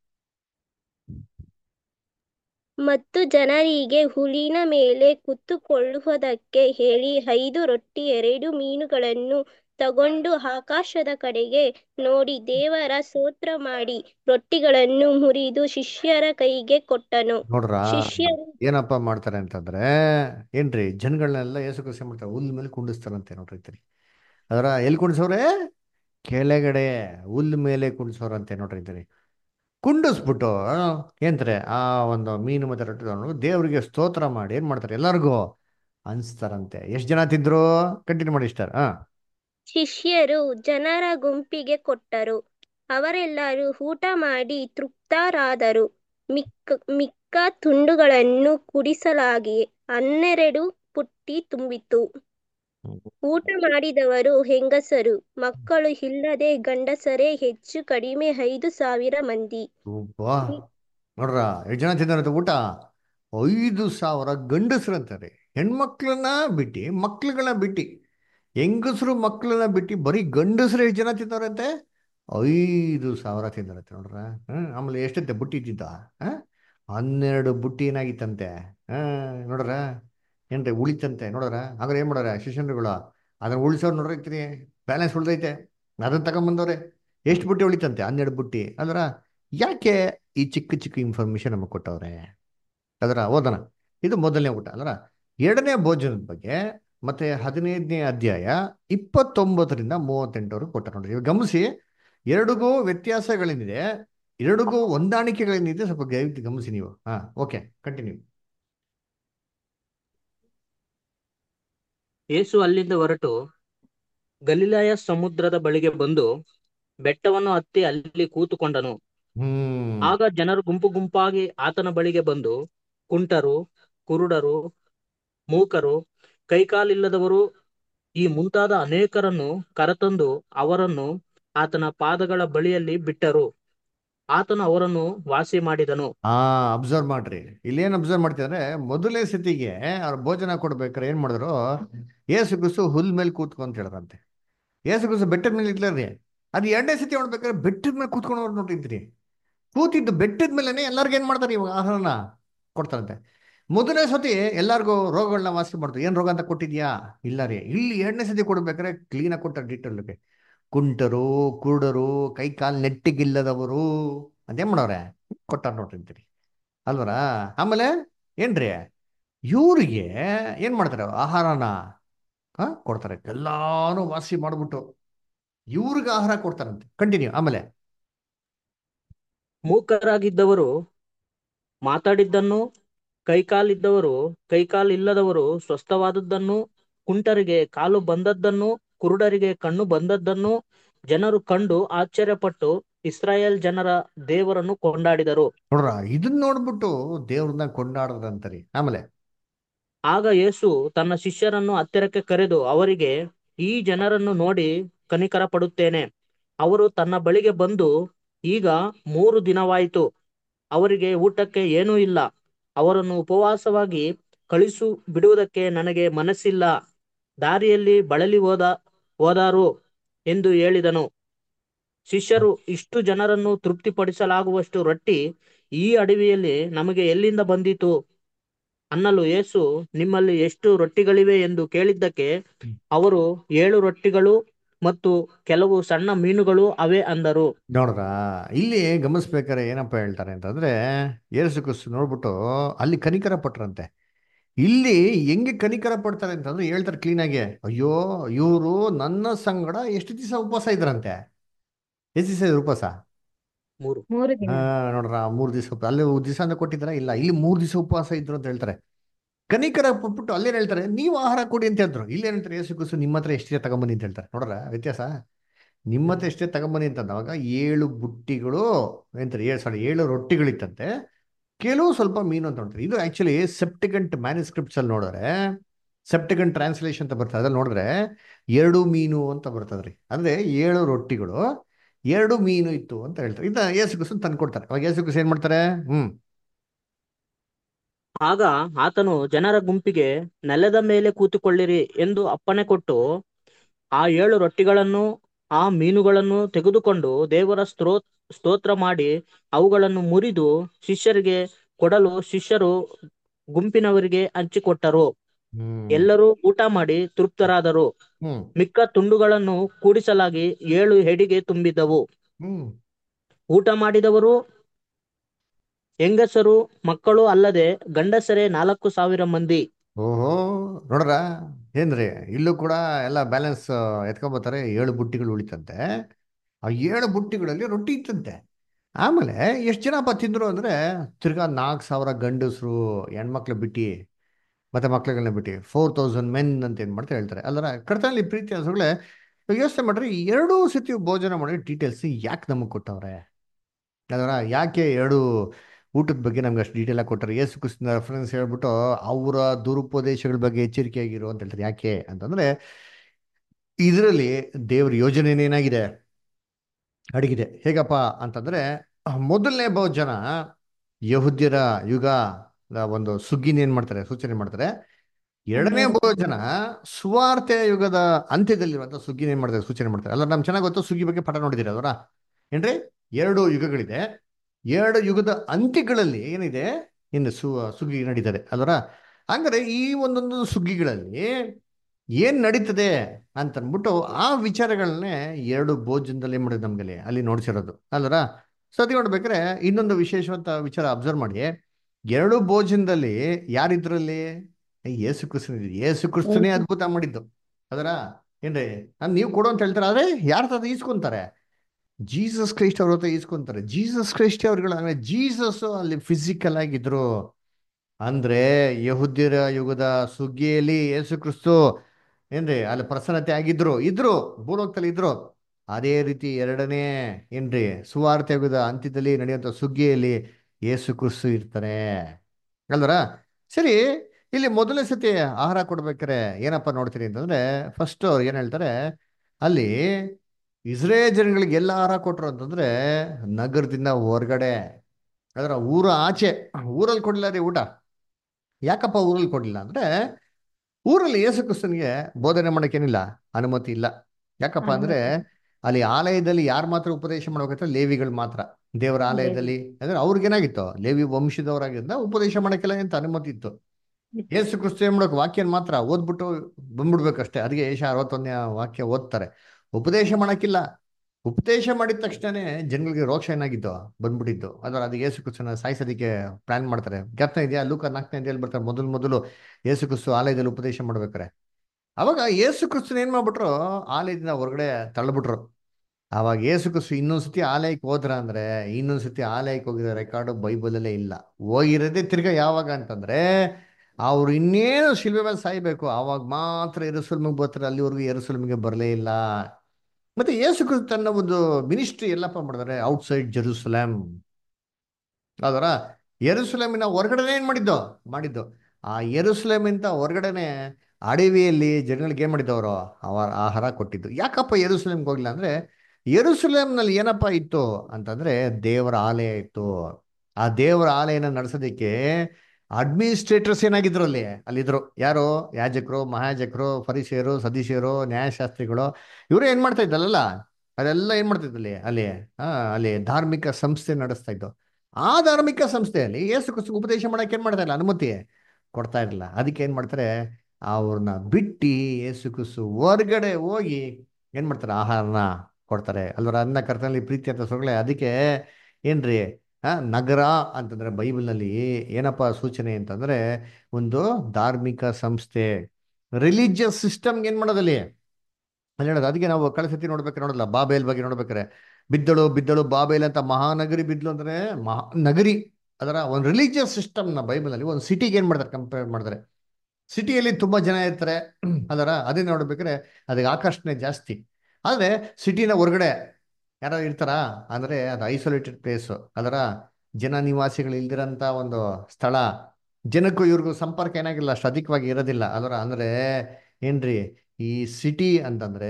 ಮತ್ತು ಜನರಿಗೆ ಹುಲಿನ ಮೇಲೆ ಕುತ್ತುಕೊಳ್ಳುವುದಕ್ಕೆ ಹೇಳಿ ಐದು ರೊಟ್ಟಿ ಎರಡು ಮೀನುಗಳನ್ನು ತಗೊಂಡು ಆಕಾಶದ ಕಡೆಗೆ ನೋಡಿ ದೇವರ ಸ್ತೋತ್ರ ಮಾಡಿ ರೊಟ್ಟಿಗಳನ್ನು ಮುರಿದು ಶಿಷ್ಯರ ಕೈಗೆ ಕೊಟ್ಟನು ನೋಡ್ರಾ ಶಿಷ್ಯರು ಏನಪ್ಪ ಮಾಡ್ತಾರೆ ಅಂತಂದ್ರೆ ಏನ್ರಿ ಜನಗಳನ್ನೆಲ್ಲ ಏಸು ಕೃಷಿ ಮಾಡ್ತಾರೆ ಹುಲ್ ಮೇಲೆ ಕುಂಡಿಸ್ತಾರಂತೆ ನೋಡ್ರಿ ಇದ್ರಿ ಅದರ ಎಲ್ಲಿ ಕುಂಡಿಸವ್ರೆ ಕೆಳಗಡೆ ಹುಲ್ ಮೇಲೆ ಕುಂಡಿಸೋರಂತೆ ನೋಡ್ರಿ ಇದ್ರಿ ಕುಂಡಿಸ್ಬಿಟ್ಟು ಏನ್ತಾರೆ ಆ ಒಂದು ಮೀನು ಮತ್ತೆ ರೊಟ್ಟಿ ತಗೊಂಡು ದೇವರಿಗೆ ಸ್ತೋತ್ರ ಮಾಡಿ ಏನ್ ಮಾಡ್ತಾರೆ ಎಲ್ಲರಿಗೂ ಅನ್ಸ್ತಾರಂತೆ ಎಷ್ಟು ಜನ ತಿಂದ್ರು ಕಂಟಿನ್ಯೂ ಮಾಡಿ ಇಷ್ಟ ಹಾ ಶಿಷ್ಯರು ಜನರ ಗುಂಪಿಗೆ ಕೊಟ್ಟರು ಅವರೆಲ್ಲರೂ ಊಟ ಮಾಡಿ ತೃಪ್ತರಾದರು ಮಿಕ್ಕ ಮಿಕ್ಕ ತುಂಡುಗಳನ್ನು ಕುಡಿಸಲಾಗಿ ಹನ್ನೆರಡು ಪುಟ್ಟಿ ತುಂಬಿತು ಊಟ ಮಾಡಿದವರು ಹೆಂಗಸರು ಮಕ್ಕಳು ಇಲ್ಲದೆ ಗಂಡಸರೇ ಹೆಚ್ಚು ಕಡಿಮೆ ಐದು ಸಾವಿರ ಮಂದಿ ವಾ ನೋಡ್ರ ಎಷ್ಟು ಜನ ತಿಂದಾರಂತೆ ಊಟ ಐದು ಸಾವಿರ ಗಂಡಸ್ರು ಅಂತಾರೆ ಹೆಣ್ಮಕ್ಳನ್ನ ಬಿಟ್ಟು ಮಕ್ಳುಗಳನ್ನ ಬಿಟ್ಟು ಹೆಂಗಸರು ಮಕ್ಳನ್ನ ಬಿಟ್ಟು ಬರೀ ಗಂಡಸರು ಎಷ್ಟು ಜನ ತಿಂದವ್ರಂತೆ ಐದು ಸಾವಿರ ತಿಂದಾರಂತೆ ನೋಡ್ರ ಹ್ಮ್ ಆಮೇಲೆ ಎಷ್ಟಂತೆ ಬುಟ್ಟಿ ಇದ್ದಿದ್ದ ಹ? ಹನ್ನೆರಡು ಬುಟ್ಟಿ ಏನಾಗಿತ್ತಂತೆ ಹಾ ನೋಡ್ರ ಏನ್ರಿ ಉಳಿತಂತೆ ನೋಡ್ರ ಹಾಗಾದ್ರೆ ಏನ್ ಮಾಡೋರ ಶಿಷ್ಯನ್ರುಗಳು ಅದನ್ನ ಉಳಿಸೋರು ನೋಡ್ರಿ ಬ್ಯಾಲೆನ್ಸ್ ಉಳ್ದೈತೆ ಅದನ್ನ ತಗೊಂಬಂದವ್ರೆ ಎಷ್ಟು ಬುಟ್ಟಿ ಉಳಿತಂತೆ ಹನ್ನೆರಡು ಬುಟ್ಟಿ ಅಲ್ರ ಯಾಕೆ ಈ ಚಿಕ್ಕ ಚಿಕ್ಕ ಇನ್ಫಾರ್ಮೇಶನ್ ನಮಗೆ ಕೊಟ್ಟವ್ರೆ ಅದರ ಓದೋಣ ಇದು ಮೊದಲನೇ ಊಟ ಅಲ್ರ ಎರಡನೇ ಭೋಜನದ ಬಗ್ಗೆ ಮತ್ತೆ ಹದಿನೈದನೇ ಅಧ್ಯಾಯ ಇಪ್ಪತ್ತೊಂಬತ್ತರಿಂದ ಮೂವತ್ತೆಂಟವರೆಗೂ ಕೊಟ್ಟ ನೋಡ್ರಿ ಇವಾಗ ಗಮನಿಸಿ ಎರಡಿಗೂ ವ್ಯತ್ಯಾಸಗಳೇನಿದೆ ಎರಡಿಗೂ ಹೊಂದಾಣಿಕೆಗಳೇನಿದೆ ಸ್ವಲ್ಪ ದಯವಿಟ್ಟು ಗಮನಿಸಿ ನೀವು ಹಾ ಓಕೆ ಕಂಟಿನ್ಯೂ ಯೇಸು ಅಲ್ಲಿಂದ ಹೊರಟು ಗಲಿಲಾಯ ಸಮುದ್ರದ ಬಳಿಗೆ ಬಂದು ಬೆಟ್ಟವನ್ನು ಹತ್ತಿ ಅಲ್ಲಿ ಕೂತುಕೊಂಡನು ಹ್ಮ್ ಆಗ ಜನರು ಗುಂಪು ಗುಂಪಾಗಿ ಆತನ ಬಳಿಗೆ ಬಂದು ಕುಂಟರು ಕುರುಡರು ಮೂಕರು ಕೈಕಾಲಿಲ್ಲದವರು ಈ ಮುಂತಾದ ಅನೇಕರನ್ನು ಕರೆತಂದು ಅವರನ್ನು ಆತನ ಪಾದಗಳ ಬಳಿಯಲ್ಲಿ ಬಿಟ್ಟರು ಆತನು ಅವರನ್ನು ವಾಸಿ ಮಾಡಿದನು ಆ ಅಬ್ಸರ್ವ್ ಮಾಡ್ರಿ ಇಲ್ಲೇನ್ ಅಬ್ಸರ್ವ್ ಮಾಡ್ತಿದ್ರೆ ಮೊದಲನೇ ಸತಿಗೆ ಅವ್ರ ಭೋಜನ ಕೊಡ್ಬೇಕಾರೆ ಏನ್ ಮಾಡಿದ್ರು ಏಸು ಗುಸು ಹುಲ್ ಮೇಲೆ ಕೂತ್ಕೊಂತ ಹೇಳಿದ್ರಂತೆ ಏಸು ಗುಸು ಬೆಟ್ಟದ ಮೇಲೆ ಇಟ್ಲಾರ್ರಿ ಅದು ಎರಡನೇ ಸತಿ ನೋಡ್ಬೇಕಾದ್ರೆ ಬೆಟ್ಟದ ಮೇಲೆ ಕೂತ್ಕೊಂಡವ್ರು ನೋಡಿದ್ರಿ ಕೂತಿದ್ದು ಬೆಟ್ಟದ ಮೇಲೆನೆ ಎಲ್ಲರಿಗೂ ಏನ್ ಮಾಡ್ತಾರೆ ಇವಾಗ ಆಹಾರನ ಕೊಡ್ತಾರಂತೆ ಮೊದಲನೇ ಸತಿ ಎಲ್ಲರಿಗೂ ರೋಗಗಳನ್ನ ವಾಸಿ ಮಾಡ್ತಾರೆ ಏನ್ ರೋಗ ಅಂತ ಕೊಟ್ಟಿದ್ಯಾ ಇಲ್ಲ ರೀ ಇಲ್ಲಿ ಎರಡನೇ ಸತಿ ಕೊಡ್ಬೇಕಾದ್ರೆ ಕ್ಲೀನಾಗಿ ಕೊಟ್ಟಾರೆ ಡೀಟೇಲ್ಗೆ ಕುಂಟರು ಕುರುಡರು ಕೈ ಕಾಲು ನೆಟ್ಟಿಗಿಲ್ಲದವರು ಅದೇನ್ ಮಾಡವ್ರೆ ಕೊಟ್ಟಾರ ನೋಡ್ರಿ ಅಲ್ವರ ಆಮೇಲೆ ಏನ್ರಿ ಇವ್ರಿಗೆ ಏನ್ ಮಾಡ್ತಾರೆ ಆಹಾರನ ಆ, ಕೊಡ್ತಾರೆ ಎಲ್ಲಾನು ವಾಸಿ ಮಾಡ್ಬಿಟ್ಟು ಇವ್ರಿಗೆ ಆಹಾರ ಕೊಡ್ತಾರಂತೆ ಕಂಟಿನ್ಯೂ ಆಮೇಲೆ ಮೂಕರಾಗಿದ್ದವರು ಮಾತಾಡಿದ್ದನ್ನು ಕೈಕಾಲಿದ್ದವರು ಕೈಕಾಲಿಲ್ಲದವರು ಸ್ವಸ್ಥವಾದದ್ದನ್ನು ಕುಂಟರಿಗೆ ಕಾಲು ಬಂದದ್ದನ್ನು ಕುರುಡರಿಗೆ ಕಣ್ಣು ಬಂದದ್ದನ್ನು ಜನರು ಕಂಡು ಆಶ್ಚರ್ಯಪಟ್ಟು ಇಸ್ರಾಯೇಲ್ ಜನರ ದೇವರನ್ನು ಕೊಂಡಾಡಿದರು ನೋಡ್ರ ಇದನ್ನ ನೋಡ್ಬಿಟ್ಟು ದೇವ್ರನ್ನ ಕೊಂಡಾಡದಂತರಿ ಆಮೇಲೆ ಆಗ ಯೇಸು ತನ್ನ ಶಿಷ್ಯರನ್ನು ಹತ್ತಿರಕ್ಕೆ ಕರೆದು ಅವರಿಗೆ ಈ ಜನರನ್ನು ನೋಡಿ ಕನಿಕರ ಪಡುತ್ತೇನೆ ಅವರು ತನ್ನ ಬಳಿಗೆ ಬಂದು ಈಗ ಮೂರು ದಿನವಾಯಿತು ಅವರಿಗೆ ಊಟಕ್ಕೆ ಏನೂ ಇಲ್ಲ ಅವರನ್ನು ಉಪವಾಸವಾಗಿ ಕಳಿಸು ಬಿಡುವುದಕ್ಕೆ ನನಗೆ ಮನಸ್ಸಿಲ್ಲ ದಾರಿಯಲ್ಲಿ ಬಳಲಿ ಹೋದ ಹೋದಾರು ಎಂದು ಹೇಳಿದನು ಶಿಷ್ಯರು ಇಷ್ಟು ಜನರನ್ನು ತೃಪ್ತಿಪಡಿಸಲಾಗುವಷ್ಟು ರೊಟ್ಟಿ ಈ ಅಡವಿಯಲ್ಲಿ ನಮಗೆ ಎಲ್ಲಿಂದ ಬಂದಿತು ಅನ್ನಲು ಯೇಸು ನಿಮ್ಮಲ್ಲಿ ಎಷ್ಟು ರೊಟ್ಟಿಗಳಿವೆ ಎಂದು ಕೇಳಿದ್ದಕ್ಕೆ ಅವರು ಏಳು ರೊಟ್ಟಿಗಳು ಮತ್ತು ಕೆಲವು ಸಣ್ಣ ಮೀನುಗಳು ಅವೇ ಅಂದರು ನೋಡ್ರ ಇಲ್ಲಿ ಗಮನಿಸ್ಬೇಕಾರೆ ಏನಪ್ಪ ಹೇಳ್ತಾರೆ ಅಂತಂದ್ರೆ ಏಸು ಕ್ರಿಸ್ತು ನೋಡ್ಬಿಟ್ಟು ಅಲ್ಲಿ ಕನಿಕರ ಪಟ್ರಂತೆ ಇಲ್ಲಿ ಹೆಂಗೆ ಕನಿಕರ ಪಡ್ತಾರೆ ಅಂತಂದ್ರೆ ಹೇಳ್ತಾರೆ ಕ್ಲೀನಾಗಿ ಅಯ್ಯೋ ಇವರು ನನ್ನ ಸಂಗಡ ಎಷ್ಟು ದಿವಸ ಉಪವಾಸ ಇದ್ರಂತೆ ಎಷ್ಟು ದಿವಸ ಇದ್ರು ಉಪವಾಸ ಮೂರು ಮೂರು ದಿನ ಆ, ನೋಡ್ರ ಮೂರು ದಿವಸ ಅಲ್ಲಿ ದಿವಸ ಅಂತ ಕೊಟ್ಟಿದ್ದಾರ ಇಲ್ಲ ಇಲ್ಲಿ ಮೂರು ದಿವಸ ಉಪವಾಸ ಇದ್ರು ಅಂತ ಹೇಳ್ತಾರೆ ಕನಿಕರ ಪಟ್ಬಿಟ್ಟು ಅಲ್ಲೇನ್ ಹೇಳ್ತಾರೆ ನೀವು ಆಹಾರ ಕೊಡಿ ಅಂತ ಹೇಳಿದ್ರು ಇಲ್ಲೇನ್ ಹೇಳ್ತಾರೆ ಏಸು ಕ್ರಿಸ್ತು ನಿಮ್ಮ ಹತ್ರ ಎಷ್ಟಿದೆ ತಗೊಂಬನ್ನಿ ಅಂತ ಹೇಳ್ತಾರೆ ನೋಡ್ರ ವ್ಯತ್ಯಾಸ ನಿಮ್ಮ ಹತ್ರ ಎಷ್ಟೇ ತಗೊಂಬನ್ನಿ ಅಂತಂದಾಗ ಏಳು ಬುಟ್ಟಿಗಳು ಎಂತಾರೆ ಏಳು ಸಾರಿ ಏಳು ರೊಟ್ಟಿಗಳಿತ್ತಂತೆ ಕೆಲವು ಸ್ವಲ್ಪ ಮೀನು ಅಂತ ನೋಡ್ತಾರೆ ಇದು ಆಕ್ಚುಲಿ ಸೆಪ್ಟಿಗಂಟ್ ಮ್ಯಾನುಸ್ಕ್ರಿಪ್ಟ್ಸ್ ಅಲ್ಲಿ ನೋಡಿದ್ರೆ ಸೆಪ್ಟಿಗಂಟ್ ಟ್ರಾನ್ಸ್ಲೇಷನ್ ಅಂತ ಬರ್ತದೆ ಅದ್ರಲ್ಲಿ ನೋಡಿದ್ರೆ ಎರಡು ಮೀನು ಅಂತ ಬರ್ತದ್ರಿ ಅಂದ್ರೆ ಏಳು ರೊಟ್ಟಿಗಳು ಎರಡು ಮೀನು ಇತ್ತು ಅಂತ ಹೇಳ್ತಾರೆ ಇದನ್ನ ಯೇಸು ಕ್ರಿಸ್ತನ್ ತಂದು ಕೊಡ್ತಾರೆ ಅವಾಗ ಯೇಸು ಕ್ರಿಸ್ತ ಏನ್ ಮಾಡ್ತಾರೆ ಹ್ಮ್ ಆಗ ಆತನು ಜನರ ಗುಂಪಿಗೆ ನೆಲದ ಮೇಲೆ ಕೂತುಕೊಳ್ಳಿರಿ ಎಂದು ಅಪ್ಪಣೆ ಕೊಟ್ಟು ಆ ಏಳು ರೊಟ್ಟಿಗಳನ್ನು ಆ ಮೀನುಗಳನ್ನು ತೆಗೆದುಕೊಂಡು ದೇವರ ಸ್ತೋ ಸ್ತೋತ್ರ ಮಾಡಿ ಅವುಗಳನ್ನು ಮುರಿದು ಶಿಷ್ಯರಿಗೆ ಕೊಡಲು ಶಿಷ್ಯರು ಗುಂಪಿನವರಿಗೆ ಹಂಚಿಕೊಟ್ಟರು ಹ್ಮ್ ಎಲ್ಲರೂ ಊಟ ಮಾಡಿ ತೃಪ್ತರಾದರು ಹ್ಮ್ ಮಿಕ್ಕ ತುಂಡುಗಳನ್ನು ಕೂಡಿಸಲಾಗಿ ಏಳು ಹೆಡಿಗೆ ತುಂಬಿದ್ದವು ಹ್ಮ್ ಊಟ ಮಾಡಿದವರು ಹೆಂಗಸರು ಮಕ್ಕಳು ಅಲ್ಲದೆ ಗಂಡಸರೇ ನಾಲ್ಕು ಸಾವಿರ ಮಂದಿ ಓಹೋ ನೋಡ್ರ ಏನ್ರಿ ಇಲ್ಲೂ ಕೂಡ ಎಲ್ಲ ಬ್ಯಾಲೆನ್ಸ್ ಎತ್ಕೊಂಬತ್ತಾರೆ ಏಳು ಬುಟ್ಟಿಗಳು ಉಳಿತಂತೆ ಆ ಏಳು ಬುಟ್ಟಿಗಳಲ್ಲಿ ರೊಟ್ಟಿ ಇತ್ತಂತೆ ಆಮೇಲೆ ಎಷ್ಟು ಜನಪ್ಪ ತಿಂದ್ರು ಅಂದ್ರೆ ತಿರ್ಗಾ ನಾಲ್ಕು ಸಾವಿರ ಗಂಡಸರು ಹೆಣ್ಮಕ್ಳು ಬಿಟ್ಟು ಮತ್ತೆ ಮಕ್ಳುಗಳನ್ನ ಬಿಟ್ಟು ಫೋರ್ ತೌಸಂಡ್ ಮೆನ್ ಅಂತ ಏನ್ ಮಾಡ್ತಾರೆ ಹೇಳ್ತಾರೆ ಅಲ್ಲರ ಕರ್ತನಲ್ಲಿ ಪ್ರೀತಿ ಅನ್ಸೋಗಳೇ ಇವಾಗ ಯೋಚನೆ ಮಾಡ್ರಿ ಈ ಎರಡೂ ಸತಿ ಭೋಜನ ಮಾಡಿ ಡೀಟೇಲ್ಸ್ ಯಾಕೆ ನಮಗೆ ಕೊಟ್ಟವ್ರೆ ಅದರ ಯಾಕೆ ಎರಡು ಊಟದ ಬಗ್ಗೆ ನಮ್ಗೆ ಅಷ್ಟು ಡೀಟೇಲ್ ಆಗಿ ಕೊಟ್ಟರೆ ಯೇಸು ಕ್ರಿಸ್ತನ ರೆಫರೆನ್ಸ್ ಹೇಳ್ಬಿಟ್ಟು ಅವರ ದುರುಪದೇಶಗಳ ಬಗ್ಗೆ ಎಚ್ಚರಿಕೆಯಾಗಿರು ಅಂತ ಹೇಳ್ತಾರೆ ಯಾಕೆ ಅಂತಂದ್ರೆ ಇದರಲ್ಲಿ ದೇವ್ರ ಯೋಜನೆ ಏನಾಗಿದೆ ಅಡಗಿದೆ ಹೇಗಪ್ಪ ಅಂತಂದ್ರೆ ಮೊದಲನೇ ಭೋಜನ ಯಹುದ್ಯರ ಯುಗ ಒಂದು ಸುಗ್ಗಿನ ಏನ್ ಮಾಡ್ತಾರೆ ಸೂಚನೆ ಮಾಡ್ತಾರೆ ಎರಡನೇ ಭೋಜನ ಸುವಾರ್ತೆ ಯುಗದ ಅಂತ್ಯದಲ್ಲಿರುವಂತ ಸುಗ್ಗಿನ ಏನ್ ಮಾಡ್ತಾರೆ ಸೂಚನೆ ಮಾಡ್ತಾರೆ ಅಲ್ಲ ನಮ್ಗೆ ಚೆನ್ನಾಗಿ ಗೊತ್ತು ಸುಗ್ಗಿ ಬಗ್ಗೆ ಪಾಠ ನೋಡಿದಿರ ಅದರ ಏನ್ರಿ ಎರಡು ಯುಗಗಳಿದೆ ಎರಡು ಯುಗದ ಅಂತ್ಯಗಳಲ್ಲಿ ಏನಿದೆ ಇನ್ನು ಸು ಸುಗ್ಗಿ ನಡೀತದೆ ಅದರ ಹಂಗಾರೆ ಈ ಒಂದೊಂದು ಸುಗ್ಗಿಗಳಲ್ಲಿ ಏನ್ ನಡೀತದೆ ಅಂತ ಅಂದ್ಬಿಟ್ಟು ಆ ವಿಚಾರಗಳನ್ನೇ ಎರಡು ಭೋಜನದಲ್ಲಿ ಮಾಡಿದ್ ನಮ್ಗೆ ಅಲ್ಲಿ ನೋಡ್ಸಿರೋದು ಅಲ್ಲರ ಸತಿ ನೋಡ್ಬೇಕಾದ್ರೆ ಇನ್ನೊಂದು ವಿಶೇಷವಾದ ವಿಚಾರ ಅಬ್ಸರ್ವ್ ಮಾಡಿ ಎರಡು ಭೋಜನದಲ್ಲಿ ಯಾರಿದ್ರಲ್ಲಿ ಯೇಸು ಕ್ರಿಸ್ತನ ಯೇಸು ಕ್ರಿಸ್ತನೇ ಅದ್ಭುತ ಮಾಡಿದ್ದು ಅದರ ಏನ್ರಿ ನಾನು ನೀವು ಕೊಡು ಅಂತ ಹೇಳ್ತಾರೆ ಆದ್ರೆ ಯಾರ ಹತ್ರ ಈಸ್ಕೊಂತಾರೆ ಜೀಸಸ್ ಕ್ರೈಸ್ಟ್ ಅವ್ರ ಹತ್ರ ಈಸ್ಕೊಂತಾರೆ ಜೀಸಸ್ ಕ್ರೈಸ್ಟ್ ಅವ್ರುಗಳು ಅಂದ್ರೆ ಜೀಸಸ್ ಅಲ್ಲಿ ಫಿಸಿಕಲ್ ಆಗಿದ್ರು ಅಂದ್ರೆ ಯಹುದ್ಯರ ಯುಗದ ಸುಗ್ಗಿಯಲ್ಲಿ ಯೇಸು ಕ್ರಿಸ್ತು ಏನ್ರಿ ಅಲ್ಲಿ ಪ್ರಸನ್ನತೆ ಆಗಿದ್ರು ಇದ್ರು ಭೂಲೋಕದಲ್ಲಿ ಇದ್ರು ಅದೇ ರೀತಿ ಎರಡನೇ ಏನ್ರಿ ಸುವಾರ್ತೆ ಯುಗದ ಅಂತ್ಯದಲ್ಲಿ ನಡೆಯುವಂಥ ಸುಗ್ಗಿಯಲ್ಲಿ ಯೇಸು ಕ್ರಿಸ್ತು ಇರ್ತಾರೆ ಅಲ್ವರ ಸರಿ ಇಲ್ಲಿ ಮೊದಲನೇ ಸತಿ ಆಹಾರ ಕೊಡ್ಬೇಕಾರೆ ಏನಪ್ಪ ನೋಡ್ತೀರಿ ಅಂತಂದ್ರೆ ಫಸ್ಟ್ ಅವ್ರು ಏನ್ ಹೇಳ್ತಾರೆ ಅಲ್ಲಿ ಇಸ್ರೇಲ್ ಜನಗಳಿಗೆ ಎಲ್ಲ ಆಹಾರ ಕೊಟ್ರು ಅಂತಂದ್ರೆ ನಗರದಿಂದ ಹೊರಗಡೆ ಅದರ ಊರ ಆಚೆ ಊರಲ್ಲಿ ಕೊಡ್ಲಿಲ್ಲ ರೀ ಊಟ ಯಾಕಪ್ಪ ಊರಲ್ಲಿ ಕೊಡ್ಲಿಲ್ಲ ಅಂದ್ರೆ ಊರಲ್ಲಿ ಯೇಸು ಕ್ರಿಸ್ತನಿಗೆ ಬೋಧನೆ ಮಾಡಕ್ಕೇನಿಲ್ಲ ಅನುಮತಿ ಇಲ್ಲ ಯಾಕಪ್ಪ ಅಂದ್ರೆ ಅಲ್ಲಿ ಆಲಯದಲ್ಲಿ ಯಾರು ಮಾತ್ರ ಉಪದೇಶ ಮಾಡ್ಬೇಕಂದ್ರೆ ಲೇವಿಗಳು ಮಾತ್ರ ದೇವರ ಆಲಯದಲ್ಲಿ ಅಂದ್ರೆ ಅವ್ರಿಗೇನಾಗಿತ್ತು ಲೇವಿ ವಂಶದವರಾಗಿದ್ದ ಉಪದೇಶ ಮಾಡಕ್ಕೆಲ್ಲ ಅಂತ ಅನುಮತಿ ಇತ್ತು ಯೇಸು ಕ್ರಿಸ್ತ ಏನ್ ಮಾಡೋಕೆ ವಾಕ್ಯನ ಮಾತ್ರ ಓದ್ಬಿಟ್ಟು ಬಂದ್ಬಿಡ್ಬೇಕಷ್ಟೇ ಅದಕ್ಕೆ ಏಷ ಅರವತ್ತೊಂದನೇ ವಾಕ್ಯ ಓದ್ತಾರೆ ಉಪದೇಶ ಮಾಡಕ್ಕಿಲ್ಲ ಉಪದೇಶ ಮಾಡಿದ ತಕ್ಷಣನೇ ಜನಗಳಿಗೆ ರೋಕ್ಷ ಏನಾಗಿದ್ದು ಬಂದ್ಬಿಟ್ಟಿದ್ದು ಅದರ ಅದು ಯೇಸು ಕ್ರಿಸ್ತನ ಸಾಯಿಸೋದಕ್ಕೆ ಪ್ಲಾನ್ ಮಾಡ್ತಾರೆ ಜ್ಞಾಪನ ಇದೆಯಾ ಲೂಕ ನಾಲ್ಕನೇ ಅಧ್ಯಾಯಲ್ಲಿ ಬರ್ತಾರೆ ಮೊದಲು ಮೊದಲು ಯೇಸು ಕ್ರಿಸ್ತು ಆಲಯದಲ್ಲಿ ಉಪದೇಶ ಮಾಡ್ಬೇಕಾರೆ ಅವಾಗ ಯೇಸು ಕ್ರಿಸ್ತನ ಏನ್ ಮಾಡ್ಬಿಟ್ರು ಆಲಯದಿಂದ ಹೊರಗಡೆ ತಳ್ಳಿಬಿಟ್ರು ಅವಾಗ ಯೇಸು ಕ್ರಿಸ್ತು ಇನ್ನೊಂದ್ಸತಿ ಆಲಯಕ್ಕೆ ಹೋದ್ರ ಅಂದ್ರೆ ಇನ್ನೊಂದ್ಸತಿ ಆಲಯಕ್ಕೆ ಹೋಗಿರೋ ರೆಕಾರ್ಡು ಬೈಬಲಲ್ಲೇ ಇಲ್ಲ ಹೋಗಿರೋದೇ ತಿರ್ಗಾ ಯಾವಾಗ ಅಂತಂದ್ರೆ ಅವ್ರು ಇನ್ನೇನು ಶಿಲ್ಬೆ ಮೇಲೆ ಸಾಯ್ಬೇಕು ಆವಾಗ ಮಾತ್ರ ಎರಸುಲ್ಮಿಗೆ ಬರ್ತಾರೆ ಅಲ್ಲಿವರೆಗೂ ಎರಸುಲ್ಮಿಗೆ ಬರಲೇ ಇಲ್ಲ ಮತ್ತೆ ಯೇಸು ಕ್ರಿಸ್ತ ತನ್ನ ಒಂದು ಮಿನಿಸ್ಟ್ರಿ ಎಲ್ಲಪ್ಪ ಮಾಡಿದ್ರೆ ಔಟ್ಸೈಡ್ ಜೆರೂಸಲೇಂ ಅದರ ಯೆರೂಸಲೇಮಿನ ಹೊರಗಡೆನೆ ಏನ್ ಮಾಡಿದ್ದು ಮಾಡಿದ್ದು ಆ ಯೆರೂಸಲೇಮಿಂದ ಹೊರಗಡೆನೆ ಅಡವಿಯಲ್ಲಿ ಜನಗಳಿಗೆ ಏನ್ ಮಾಡಿದ್ದವರು ಅವರ ಆಹಾರ ಕೊಟ್ಟಿದ್ದು ಯಾಕಪ್ಪ ಯೆರೂಸಲೇಮ್ಗೆ ಹೋಗಿಲ್ಲ ಅಂದ್ರೆ ಯೆರೂಸಲೇಮ್ನಲ್ಲಿ ಏನಪ್ಪ ಇತ್ತು ಅಂತಂದ್ರೆ ದೇವರ ಆಲಯ ಇತ್ತು ಆ ದೇವರ ಆಲಯನ ನಡೆಸೋದಕ್ಕೆ ಅಡ್ಮಿನಿಸ್ಟ್ರೇಟರ್ಸ್ ಏನಾಗಿದ್ರು ಅಲ್ಲಿ ಅಲ್ಲಿದ್ರು ಯಾರು ಯಾಜಕರು ಮಹಾಯಾಜಕರು ಫರಿಸಿಯರು ಸದೀಶಿಯರು ನ್ಯಾಯಶಾಸ್ತ್ರಿಗಳು ಇವರು ಏನ್ ಮಾಡ್ತಾ ಇದ್ದಲ್ಲ ಅದೆಲ್ಲ ಏನ್ ಮಾಡ್ತಾ ಇದ್ದಲ್ಲಿ ಅಲ್ಲಿ ಆ ಅಲ್ಲಿ ಧಾರ್ಮಿಕ ಸಂಸ್ಥೆ ನಡೆಸ್ತಾ ಇದ್ದು ಆ ಧಾರ್ಮಿಕ ಸಂಸ್ಥೆಯಲ್ಲಿ ಯೇಸು ಕ್ರಿಸ್ತು ಉಪದೇಶ ಮಾಡಕ್ಕೆ ಏನ್ ಮಾಡ್ತಾ ಇಲ್ಲ ಅನುಮತಿ ಕೊಡ್ತಾ ಇರಲಿಲ್ಲ ಅದಕ್ಕೆ ಏನ್ ಮಾಡ್ತಾರೆ ಅವ್ರನ್ನ ಬಿಟ್ಟು ಯೇಸು ಕ್ರಿಸ್ತು ಹೊರ್ಗಡೆ ಹೋಗಿ ಏನ್ ಮಾಡ್ತಾರೆ ಆಹಾರನ ಕೊಡ್ತಾರೆ ಅಲ್ವರ ಅನ್ನ ಕರ್ತನಲ್ಲಿ ಪ್ರೀತಿ ಅಂತ ಸೊಗಳೆ ಅದಕ್ಕೆ ಏನ್ರಿ ಆ ನಗರ ಅಂತಂದ್ರೆ ಬೈಬಲ್ನಲ್ಲಿ ಏನಪ್ಪ ಸೂಚನೆ ಅಂತಂದ್ರೆ ಒಂದು ಧಾರ್ಮಿಕ ಸಂಸ್ಥೆ ರಿಲಿಜಿಯಸ್ ಸಿಸ್ಟಮ್ಗೆ ಏನ್ ಮಾಡೋದಲ್ಲಿ ಅಲ್ಲಿ ಹೇಳೋದು ಅದಕ್ಕೆ ನಾವು ಕಳಸತಿ ನೋಡ್ಬೇಕು ನೋಡಲ್ಲ ಬಾಬೇಲ್ ಬಗ್ಗೆ ನೋಡ್ಬೇಕಾರೆ ಬಿದ್ದಳು ಬಿದ್ದಳು ಬಾಬೇಲ್ ಅಂತ ಮಹಾನಗರಿ ಬಿದ್ಲು ಅಂದ್ರೆ ಮಹಾ ನಗರಿ ಅದರ ಒಂದು ರಿಲಿಜಿಯಸ್ ಸಿಸ್ಟಮ್ನ ಬೈಬಲ್ನಲ್ಲಿ ಒಂದು ಸಿಟಿಗೆ ಏನ್ ಮಾಡ್ತಾರೆ ಕಂಪೇರ್ ಮಾಡ್ತಾರೆ ಸಿಟಿಯಲ್ಲಿ ತುಂಬಾ ಜನ ಇರ್ತಾರೆ ಅದರ ಅದೇ ನೋಡ್ಬೇಕಾದ್ರೆ ಅದಕ್ಕೆ ಆಕರ್ಷಣೆ ಜಾಸ್ತಿ ಆದ್ರೆ ಸಿಟಿನ ಹೊರಗಡೆ ಯಾರು ಇರ್ತಾರಾ ಅಂದ್ರೆ ಅದು ಐಸೋಲೇಟೆಡ್ ಪ್ಲೇಸ್ ಅದರ ಜನ ನಿವಾಸಿಗಳು ಇಲ್ದಿರಂತ ಒಂದು ಸ್ಥಳ ಜನಕ್ಕೂ ಇವ್ರಿಗೂ ಸಂಪರ್ಕ ಏನಾಗಿಲ್ಲ ಅಷ್ಟು ಅಧಿಕವಾಗಿ ಇರೋದಿಲ್ಲ ಅದರ ಅಂದ್ರೆ ಏನ್ರಿ ಈ ಸಿಟಿ ಅಂತಂದ್ರೆ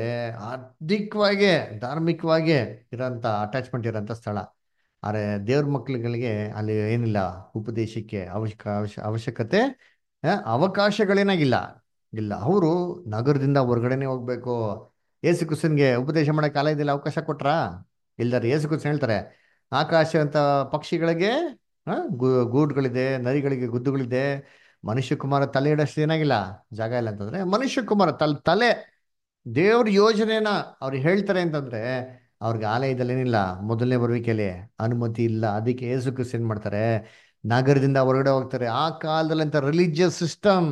ಅಧಿಕವಾಗಿ ಧಾರ್ಮಿಕವಾಗಿ ಇರೋಂಥ ಅಟ್ಯಾಚ್ಮೆಂಟ್ ಇರೋಂಥ ಸ್ಥಳ ಆದರೆ ದೇವ್ರ ಮಕ್ಳುಗಳಿಗೆ ಅಲ್ಲಿ ಏನಿಲ್ಲ ಉಪದೇಶಕ್ಕೆ ಅವಶ್ಯಕ ಅವಶ್ಯ ಅವಶ್ಯಕತೆ ಆ, ಅವಕಾಶಗಳೇನಾಗಿಲ್ಲ ಇಲ್ಲ ಅವರು ನಗರದಿಂದ ಹೊರಗಡೆನೆ ಹೋಗ್ಬೇಕು ಯೇಸು ಕ್ರಿಸ್ತನ್ಗೆ ಉಪದೇಶ ಮಾಡಕ್ಕೆ ಆಲಯದಲ್ಲಿ ಅವಕಾಶ ಕೊಟ್ರಾ ಇಲ್ದಾರೆ ಯೇಸು ಕ್ರಿಸ್ತನ್ ಹೇಳ್ತಾರೆ ಆಕಾಶ ಅಂತ ಪಕ್ಷಿಗಳಿಗೆ ಆ, ಗು- ಗೂಡುಗಳಿದೆ ನರಿಗಳಿಗೆ ಗುದ್ದುಗಳಿದೆ ಮನುಷ್ಯ ಕುಮಾರ ತಲೆ ಇಡೋಷ್ಟು ಏನಾಗಿಲ್ಲ ಜಾಗ ಇಲ್ಲ ಅಂತಂದ್ರೆ ಮನುಷ್ಯ ಕುಮಾರ ತಲ್ ತಲೆ ದೇವ್ರ ಯೋಜನೆನ ಅವ್ರು ಹೇಳ್ತಾರೆ ಅಂತಂದ್ರೆ ಅವ್ರಿಗೆ ಆಲಯದಲ್ಲಿ ಏನಿಲ್ಲ ಮೊದಲನೇ ಬರುವಿಕೆಯಲ್ಲಿ ಅನುಮತಿ ಇಲ್ಲ ಅದಕ್ಕೆ ಯೇಸು ಕ್ರಿಸ್ತ ಏನ್ ಮಾಡ್ತಾರೆ ನಗರದಿಂದ ಹೊರಗಡೆ ಹೋಗ್ತಾರೆ ಆ ಕಾಲದಲ್ಲಿ ಅಂತ ರಿಲಿಜಿಯಸ್ ಸಿಸ್ಟಮ್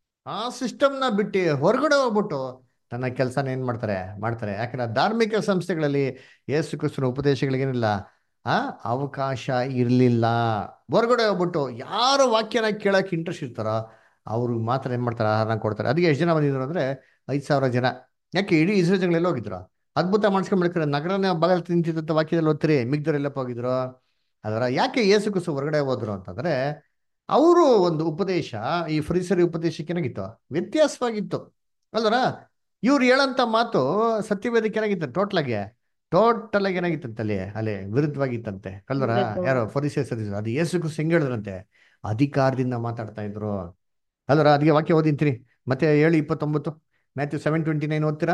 ಆ ಸಿಸ್ಟಮ್ನ ಬಿಟ್ಟು ಹೊರಗಡೆ ಹೋಗ್ಬಿಟ್ಟು ತನ್ನ ಕೆಲಸನ ಏನ್ ಮಾಡ್ತಾರೆ ಮಾಡ್ತಾರೆ ಯಾಕಂದ್ರೆ ಧಾರ್ಮಿಕ ಸಂಸ್ಥೆಗಳಲ್ಲಿ ಯೇಸು ಕ್ರಿಸ್ತನ ಉಪದೇಶಗಳಿಗೇನಿಲ್ಲ ಆ ಅವಕಾಶ ಇರಲಿಲ್ಲ ಹೊರಗಡೆ ಹೋಗ್ಬಿಟ್ಟು ಯಾರು ವಾಕ್ಯನ ಕೇಳಕ್ಕೆ ಇಂಟ್ರೆಸ್ಟ್ ಇರ್ತಾರೋ ಅವ್ರಿಗೆ ಮಾತ್ರ ಏನ್ ಮಾಡ್ತಾರೆ ಆಹಾರ ಕೊಡ್ತಾರೆ ಅದಕ್ಕೆ ಎಷ್ಟು ಜನ ಬಂದಿದ್ರು ಅಂದ್ರೆ ಐದು ಸಾವಿರ ಜನ ಯಾಕೆ ಇಡೀ ಇಸ್ರೇಲ್ ಜನಗಳೆಲ್ಲ ಹೋಗಿದ್ರು ಅದ್ಭುತ ಮಾಡಿಸ್ಕೊಂಡ್ಬಿಡ್ತಾರೆ ನಗರನ ಬಾಗಲ್ ತಿಂತಿದ್ದಂಥ ವಾಕ್ಯದಲ್ಲಿ ಓದ್ತೀರಿ ಮಿಗ್ದವರೆಲ್ಲಪ್ಪ ಹೋಗಿದ್ರು ಅದರ ಯಾಕೆ ಯೇಸು ಕ್ರಿಸ್ತು ಹೊರಗಡೆ ಹೋದ್ರು ಅಂತಂದ್ರೆ ಅವರು ಒಂದು ಉಪದೇಶ ಈ ಫ್ರೀಸರಿ ಉಪದೇಶಕ್ಕೆ ಏನಾಗಿತ್ತು ವ್ಯತ್ಯಾಸವಾಗಿತ್ತು ಅಲ್ವರ ಇವ್ರು ಹೇಳಂತ ಮಾತು ಸತ್ಯವೇದಕ್ಕೆ ಏನಾಗಿತ್ತು ಟೋಟಲ್ ಆಗಿ ಟೋಟಲ್ ಆಗಿ ಏನಾಗಿತ್ತಂತಲ್ಲಿ ಅಲ್ಲಿ ವಿರುದ್ಧವಾಗಿತ್ತಂತೆ ಅಲ್ವರ ವಿರುದ್ಧವಾಗಿ. ಯಾರೋ ಫರಿಸೆ ಸರಿ ಅದು ಯೇಸು ಕ್ರಿಸ್ತು ಹೆಂಗ್ ಹೇಳಿದ್ರಂತೆ ಅಧಿಕಾರದಿಂದ ಮಾತಾಡ್ತಾ ಇದ್ರು ಅಲ್ವರ ಅದಕ್ಕೆ ವಾಕ್ಯ ಓದಿಂತೀರಿ ಮತ್ತೆ ಏಳು ಇಪ್ಪತ್ತೊಂಬತ್ತು ಮ್ಯಾಥ್ಯೂ ಸೆವೆನ್ ಟ್ವೆಂಟಿ ನೈನ್ ಓದ್ತೀರಾ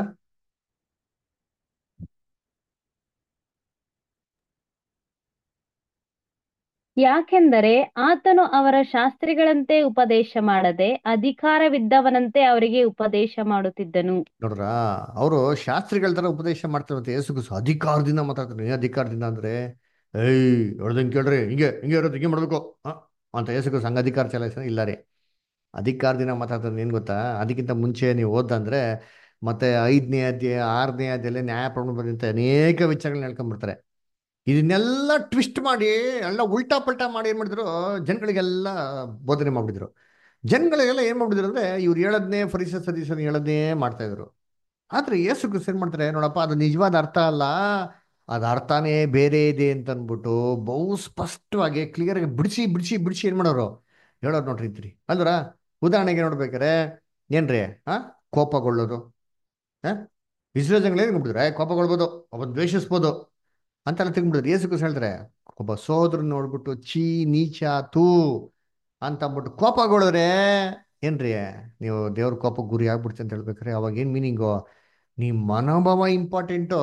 ಯಾಕೆಂದರೆ ಆತನು ಅವರ ಶಾಸ್ತ್ರಿಗಳಂತೆ ಉಪದೇಶ ಮಾಡದೆ ಅಧಿಕಾರವಿದ್ದವನಂತೆ ಅವರಿಗೆ ಉಪದೇಶ ಮಾಡುತ್ತಿದ್ದನು ನೋಡ್ರ ಅವರು ಶಾಸ್ತ್ರಿಗಳ ತರ ಉಪದೇಶ ಮಾಡ್ತಾರಂತೆ ಯೇಸು ಕ್ರಿಸ್ತು ಅಧಿಕಾರದಿಂದ ಮಾತಾಡ್ತಾರೆ ಏನ್ ಅಧಿಕಾರದಿಂದ ಅಂದ್ರೆ ಏಯ್ ಹೊಡೆದಂಗೆ ಕೇಳ್ರಿ ಹಿಂಗೆ ಹಿಂಗೆ ಇರೋದು ಹಿಂಗೆ ಮಾಡ್ಬೇಕು ಆ? ಅಂತ ಯೇಸು ಕ್ರಿಸ್ತು ಹಂಗ ಅಧಿಕಾರ ಚಲಾಯಿಸ ಇಲ್ಲ ರೀ ಅಧಿಕಾರದಿಂದ ಮಾತಾಡ್ತಾರೆ ಏನ್ ಗೊತ್ತಾ ಅದಕ್ಕಿಂತ ಮುಂಚೆ ನೀವು ಓದಂದ್ರೆ ಮತ್ತೆ ಐದನೇ ಅಧ್ಯಾಯ ಆರನೇ ಅಧ್ಯಾಯಲ್ಲಿ ನ್ಯಾಯ ಪ್ರಮಾಣ ಬಂದಂತೆ ಅನೇಕ ವಿಚಾರಗಳನ್ನ ಹೇಳ್ಕೊಂಡ್ಬಿಡ್ತಾರೆ ಇದನ್ನೆಲ್ಲ ಟ್ವಿಸ್ಟ್ ಮಾಡಿ ಎಲ್ಲ ಉಲ್ಟಾ ಪಲ್ಟಾ ಮಾಡಿ ಏನ್ ಮಾಡಿದ್ರು ಜನಗಳಿಗೆಲ್ಲ ಬೋಧನೆ ಮಾಡ್ಬಿಟ್ಟಿದ್ರು ಜನಗಳಿಗೆಲ್ಲ ಏನ್ ಮಾಡ್ಬಿಟ್ಟಿದ್ರು ಅಂದ್ರೆ ಇವ್ರು ಹೇಳದ್ನೇ ಫರಿಸ ಸದೀಸನ್ ಹೇಳದ್ನೇ ಮಾಡ್ತಾ ಇದ್ರು ಆದ್ರೆ ಯೇಸು ಕ್ರಿಸ್ತ ಏನ್ ಮಾಡ್ತಾರೆ ನೋಡಪ್ಪ ಅದು ನಿಜವಾದ ಅರ್ಥ ಅಲ್ಲ ಅದ ಅರ್ಥನೇ ಬೇರೆ ಇದೆ ಅಂತ ಅಂದ್ಬಿಟ್ಟು ಬಹು ಸ್ಪಷ್ಟವಾಗಿ ಕ್ಲಿಯರ್ ಆಗಿ ಬಿಡಿಸಿ ಬಿಡಿಸಿ ಬಿಡಿಸಿ ಏನ್ ಮಾಡೋರು ಹೇಳೋರು ನೋಡ್ರಿ ಇದ್ರಿ ಅಲ್ವರ ಉದಾಹರಣೆಗೆ ನೋಡ್ಬೇಕಾರೆ ಏನ್ರಿ ಆ ಕೋಪಗೊಳ್ಳೋದು ಆ ಇಸ್ರೇಲ್ ಜನಗಳು ಏನ್ ಮಾಡ್ಬಿಟ್ಟಿದ್ರೆ ಕೋಪಗೊಳ್ಬೋದು ಅವನ್ ದ್ವೇಷಿಸ್ಬೋದು ಅಂತೆಲ್ಲ ತಿಂದ್ಬಿಡಿದ್ರು ಯೇಸು ಕ್ರಿಸ್ತ ಹೇಳ್ತಾರೆ ಒಬ್ಬ ಸೋದ್ರ ನೋಡ್ಬಿಟ್ಟು ಚೀ ನೀಚ ತೂ ಅಂತ ಅಂದ್ಬಿಟ್ಟು ಕೋಪಗೊಳಿದ್ರೆ ಏನ್ರಿ ನೀವು ದೇವ್ರ ಕೋಪಕ್ಕೆ ಗುರಿ ಆಗ್ಬಿಡ್ತೀವಿ ಅಂತ ಹೇಳ್ಬೇಕಾರೆ ಅವಾಗ ಏನ್ ಮೀನಿಂಗು ನಿಮ್ಮ ಮನೋಭಾವ ಇಂಪಾರ್ಟೆಂಟು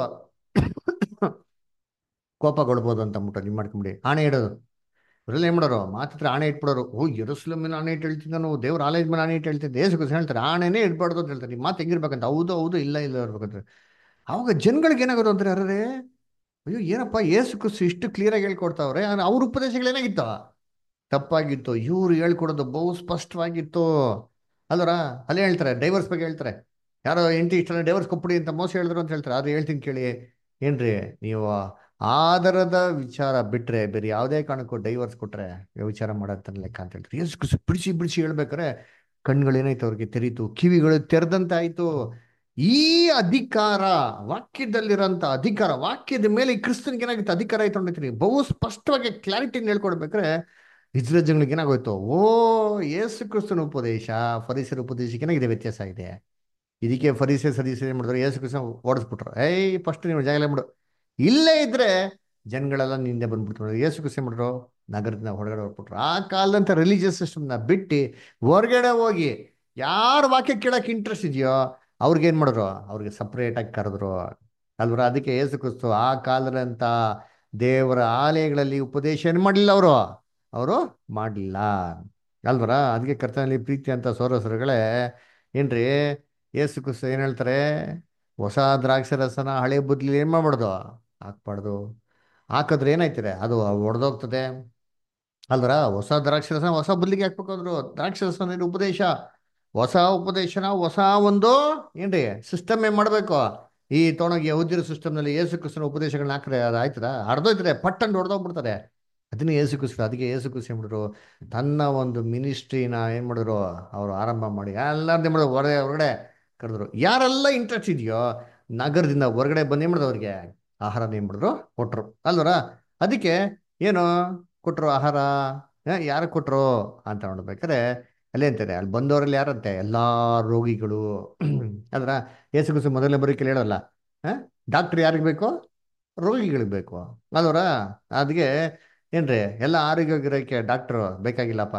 ಕೋಪಗೊಳ್ಬೋದು ಅಂತ ಅಂದ್ಬಿಟ್ಟು ನೀವು ಮಾಡ್ಕೊಂಬಿಡಿ ಆಣೆ ಇಡೋದು ಇವರೆಲ್ಲ ಏನ್ ಮಾಡೋರು ಮಾತಿತ್ರ ಆಣೆ ಇಟ್ಬಿಡೋರು ಓ ಎರಸ್ಲಮ್ ಮೇಲೆ ಆಣೆ ಇಟ್ಟು ಹೇಳ್ತೀನಿ ನಾನು ದೇವ್ರ ಆಲಯದ ಮೇಲೆ ಆಣೆ ಇಟ್ಟು ಹೇಳ್ತಿದ್ದೆ ಏಸು ಕ್ರಿಸ್ತ ಹೇಳ್ತಾರೆ ಆಣೆನೇ ಇಡ್ಬಾರ್ದು ಅಂತ ಹೇಳ್ತಾರೆ ನಿಮ್ಮ ಮಾತು ಹೆಂಗಿರ್ಬೇಕಂತ ಹೌದು ಹೌದು ಇಲ್ಲ ಇಲ್ಲ ಇರ್ಬೇಕಂದ್ರೆ ಅವಾಗ ಜನಗಳಿಗೆ ಏನಾಗೋದು ಅಂತಾರೆ ಅರೇ ಅಯ್ಯೋ ಏನಪ್ಪ ಏಸು ಕ್ರಿಸ್ತು ಇಷ್ಟು ಕ್ಲಿಯರಾಗಿ ಹೇಳ್ಕೊಡ್ತಾವ್ರೆ ಆದ್ರೆ ಅವ್ರ ಉಪದೇಶಗಳೇನಾಗಿತ್ತು ತಪ್ಪಾಗಿತ್ತು ಇವ್ರು ಹೇಳ್ಕೊಡೋದು ಬಹು ಸ್ಪಷ್ಟವಾಗಿತ್ತು ಅಲ್ವರ ಅಲ್ಲೇ ಹೇಳ್ತಾರೆ ಡೈವರ್ಸ್ ಬಗ್ಗೆ ಹೇಳ್ತಾರೆ ಯಾರೋ ಹೆಂಡತಿ ಇಷ್ಟಲ್ಲ ಡೈವರ್ಸ್ ಕೊಟ್ಬಿಡಿ ಅಂತ ಮೋಸ ಹೇಳಿದ್ರು ಅಂತ ಹೇಳ್ತಾರೆ ಆದ್ರೆ ಹೇಳ್ತೀನಿ ಕೇಳಿ ಏನ್ರಿ ನೀವು ಆಧಾರದ ವಿಚಾರ ಬಿಟ್ರೆ ಬೇರೆ ಯಾವುದೇ ಕಾರಣಕ್ಕೂ ಡೈವರ್ಸ್ ಕೊಟ್ರೆ ವಿಚಾರ ಮಾಡೋಂತ ಲೆಕ್ಕ ಅಂತ ಹೇಳ್ತಾರೆ ಯೇಸು ಕ್ರಿಸ್ತು ಬಿಡಿಸಿ ಬಿಡಿಸಿ ಹೇಳ್ಬೇಕಾರೆ ಕಣ್ಗಳೇನಾಯ್ತು ಅವ್ರಿಗೆ ತೆರೀತು ಕಿವಿಗಳು ತೆರೆದಂತೆ ಆಯ್ತು ಈ ಅಧಿಕಾರ ವಾಕ್ಯದಲ್ಲಿರೋಂಥ ಅಧಿಕಾರ ವಾಕ್ಯದ ಮೇಲೆ ಈ ಕ್ರಿಸ್ತನಿಗೆ ಏನಾಗಿತ್ತು ಅಧಿಕಾರ ಆಯ್ತು ಅಂದಿರ್ತೀನಿ ಬಹು ಸ್ಪಷ್ಟವಾಗಿ ಕ್ಲಾರಿಟಿನ ಹೇಳ್ಕೊಡ್ಬೇಕಾರೆ ಇಸ್ರೇಲ್ ಜನಗಳಿಗೆ ಏನಾಗೋಯ್ತು ಓ ಯೇಸು ಕ್ರಿಸ್ತನ ಉಪದೇಶ ಫರೀಸರ ಉಪದೇಶಕ್ಕೆ ಏನಾಗಿದೆ ವ್ಯತ್ಯಾಸ ಇದೆ ಇದಕ್ಕೆ ಫರೀಸೆ ಸದೀಸ ಏನ್ ಮಾಡಿದ್ರು ಯೇಸು ಕ್ರಿಸ್ತ ಓಡಿಸ್ಬಿಟ್ರು ಏಯ್ ಫಸ್ಟ್ ನೀವು ಜಾಗಲೇ ಬಿಡು ಇಲ್ಲೇ ಇದ್ರೆ ಜನಗಳೆಲ್ಲ ನಿಂದೆ ಬಂದ್ಬಿಟ್ರು ಯೇಸು ಕ್ರಿಸ್ತ ಏನ್ ಮಾಡಿದ್ರು ನಗರದಿಂದ ಹೊರಗಡೆ ಹೊರಬಿಟ್ರು ಆ ಕಾಲದಂತ ರಿಲಿಜಿಯಸ್ ಸಿಸ್ಟಮ್ನ ಬಿಟ್ಟು ಹೊರಗಡೆ ಹೋಗಿ ಯಾರ ವಾಕ್ಯ ಕೇಳಕ್ಕೆ ಇಂಟ್ರೆಸ್ಟ್ ಇದೆಯೋ ಅವ್ರಿಗೆ ಏನ್ ಮಾಡಿದ್ರು ಅವ್ರಿಗೆ ಸಪ್ರೇಟ್ ಆಗಿ ಕರೆದ್ರು ಅಲ್ವರ ಅದಕ್ಕೆ ಯೇಸು ಕ್ರಿಸ್ತು ಆ ಕಾಲದಂತ ದೇವರ ಆಲಯಗಳಲ್ಲಿ ಉಪದೇಶ ಏನ್ ಮಾಡಲಿಲ್ಲ ಅವರು ಅವರು ಮಾಡಲಿಲ್ಲ ಅಲ್ವರ ಅದಕ್ಕೆ ಕರ್ತನಲ್ಲಿ ಪ್ರೀತಿ ಅಂತ ಸೋರಸರುಗಳೇ ಏನ್ರಿ ಯೇಸು ಕ್ರಿಸ್ತು ಏನ್ ಹೇಳ್ತಾರೆ ಹೊಸ ದ್ರಾಕ್ಷಿ ರಸನ ಹಳೆ ಬುದ್ಲಿ ಏನ್ ಮಾಡ್ಬಾರ್ದು ಹಾಕ್ಬಾರ್ದು ಹಾಕಿದ್ರೆ ಏನಾಯ್ತದೆ ಅದು ಒಡೆದೋಗ್ತದೆ ಅಲ್ವರ ಹೊಸ ದ್ರಾಕ್ಷಿ ರಸ ಹೊಸ ಬುದ್ಲಿಗೆ ಹಾಕ್ಬೇಕಾದ್ರು ದ್ರಾಕ್ಷಿ ರಸ ಅಂದ್ರೆ ಉಪದೇಶ ಹೊಸ ಉಪದೇಶನ ಹೊಸ ಒಂದು ಏನ್ರಿ ಸಿಸ್ಟಮ್ ಏನ್ ಮಾಡ್ಬೇಕು ಈ ತೊಣಗಿ ಯಹೂದ್ಯರ ಸಿಸ್ಟಮ್ನಲ್ಲಿ ಯೇಸು ಕ್ರಿಸ್ತನ ಉಪದೇಶಗಳನ್ನ ಹಾಕ್ರೆ ಅದು ಆಯ್ತದ ಹರ್ದೋಯ್ತಾರೆ ಪಟ್ಟಂಡು ಹೊಡೆದೋಗ್ಬಿಡ್ತಾರೆ ಅದನ್ನ ಯೇಸು ಕ್ರಿಸ್ತ ಅದಕ್ಕೆ ಯೇಸು ಕ್ರಿಸ್ತ ಏನ್ ಮಾಡಿದ್ರು ತನ್ನ ಒಂದು ಮಿನಿಸ್ಟ್ರಿನ ಏನ್ ಮಾಡಿದ್ರು ಅವರು ಆರಂಭ ಮಾಡಿ ಎಲ್ಲಾರ್ದು ಮಾಡಿದ್ರು ಹೊರಗೆ ಹೊರಗಡೆ ಕರೆದ್ರು ಯಾರೆಲ್ಲ ಇಂಟ್ರೆಸ್ಟ್ ಇದೆಯೋ ನಗರದಿಂದ ಹೊರಗಡೆ ಬಂದು ಏನ್ ಮಾಡಿದ್ರು ಅವ್ರಿಗೆ ಆಹಾರನ ಏನ್ ಮಾಡಿದ್ರು ಕೊಟ್ರು ಅಲ್ವರ ಅದಕ್ಕೆ ಏನು ಕೊಟ್ರು ಆಹಾರ ಯಾರು ಕೊಟ್ರು ಅಂತ ನೋಡ್ಬೇಕಾದ್ರೆ ಅಲ್ಲೇ ಅಂತಾರೆ ಅಲ್ಲಿ ಬಂದವರಲ್ಲಿ ಯಾರಂತೆ ಎಲ್ಲಾ ರೋಗಿಗಳು ಅದ್ರ ಯೇಸು ಕ್ರಿಸ್ತು ಮೊದಲನೇ ಬರೀಕೆ ಹೇಳೋಲ್ಲ ಡಾಕ್ಟರ್ ಯಾರಿಗೆ ಬೇಕು ರೋಗಿಗಳಿಗೆ ಬೇಕು ಅಲ್ವರ ಅದಕ್ಕೆ ಏನ್ರಿ ಎಲ್ಲ ಆರೋಗ್ಯಕ್ಕೆ ಡಾಕ್ಟರ್ ಬೇಕಾಗಿಲ್ಲಪ್ಪ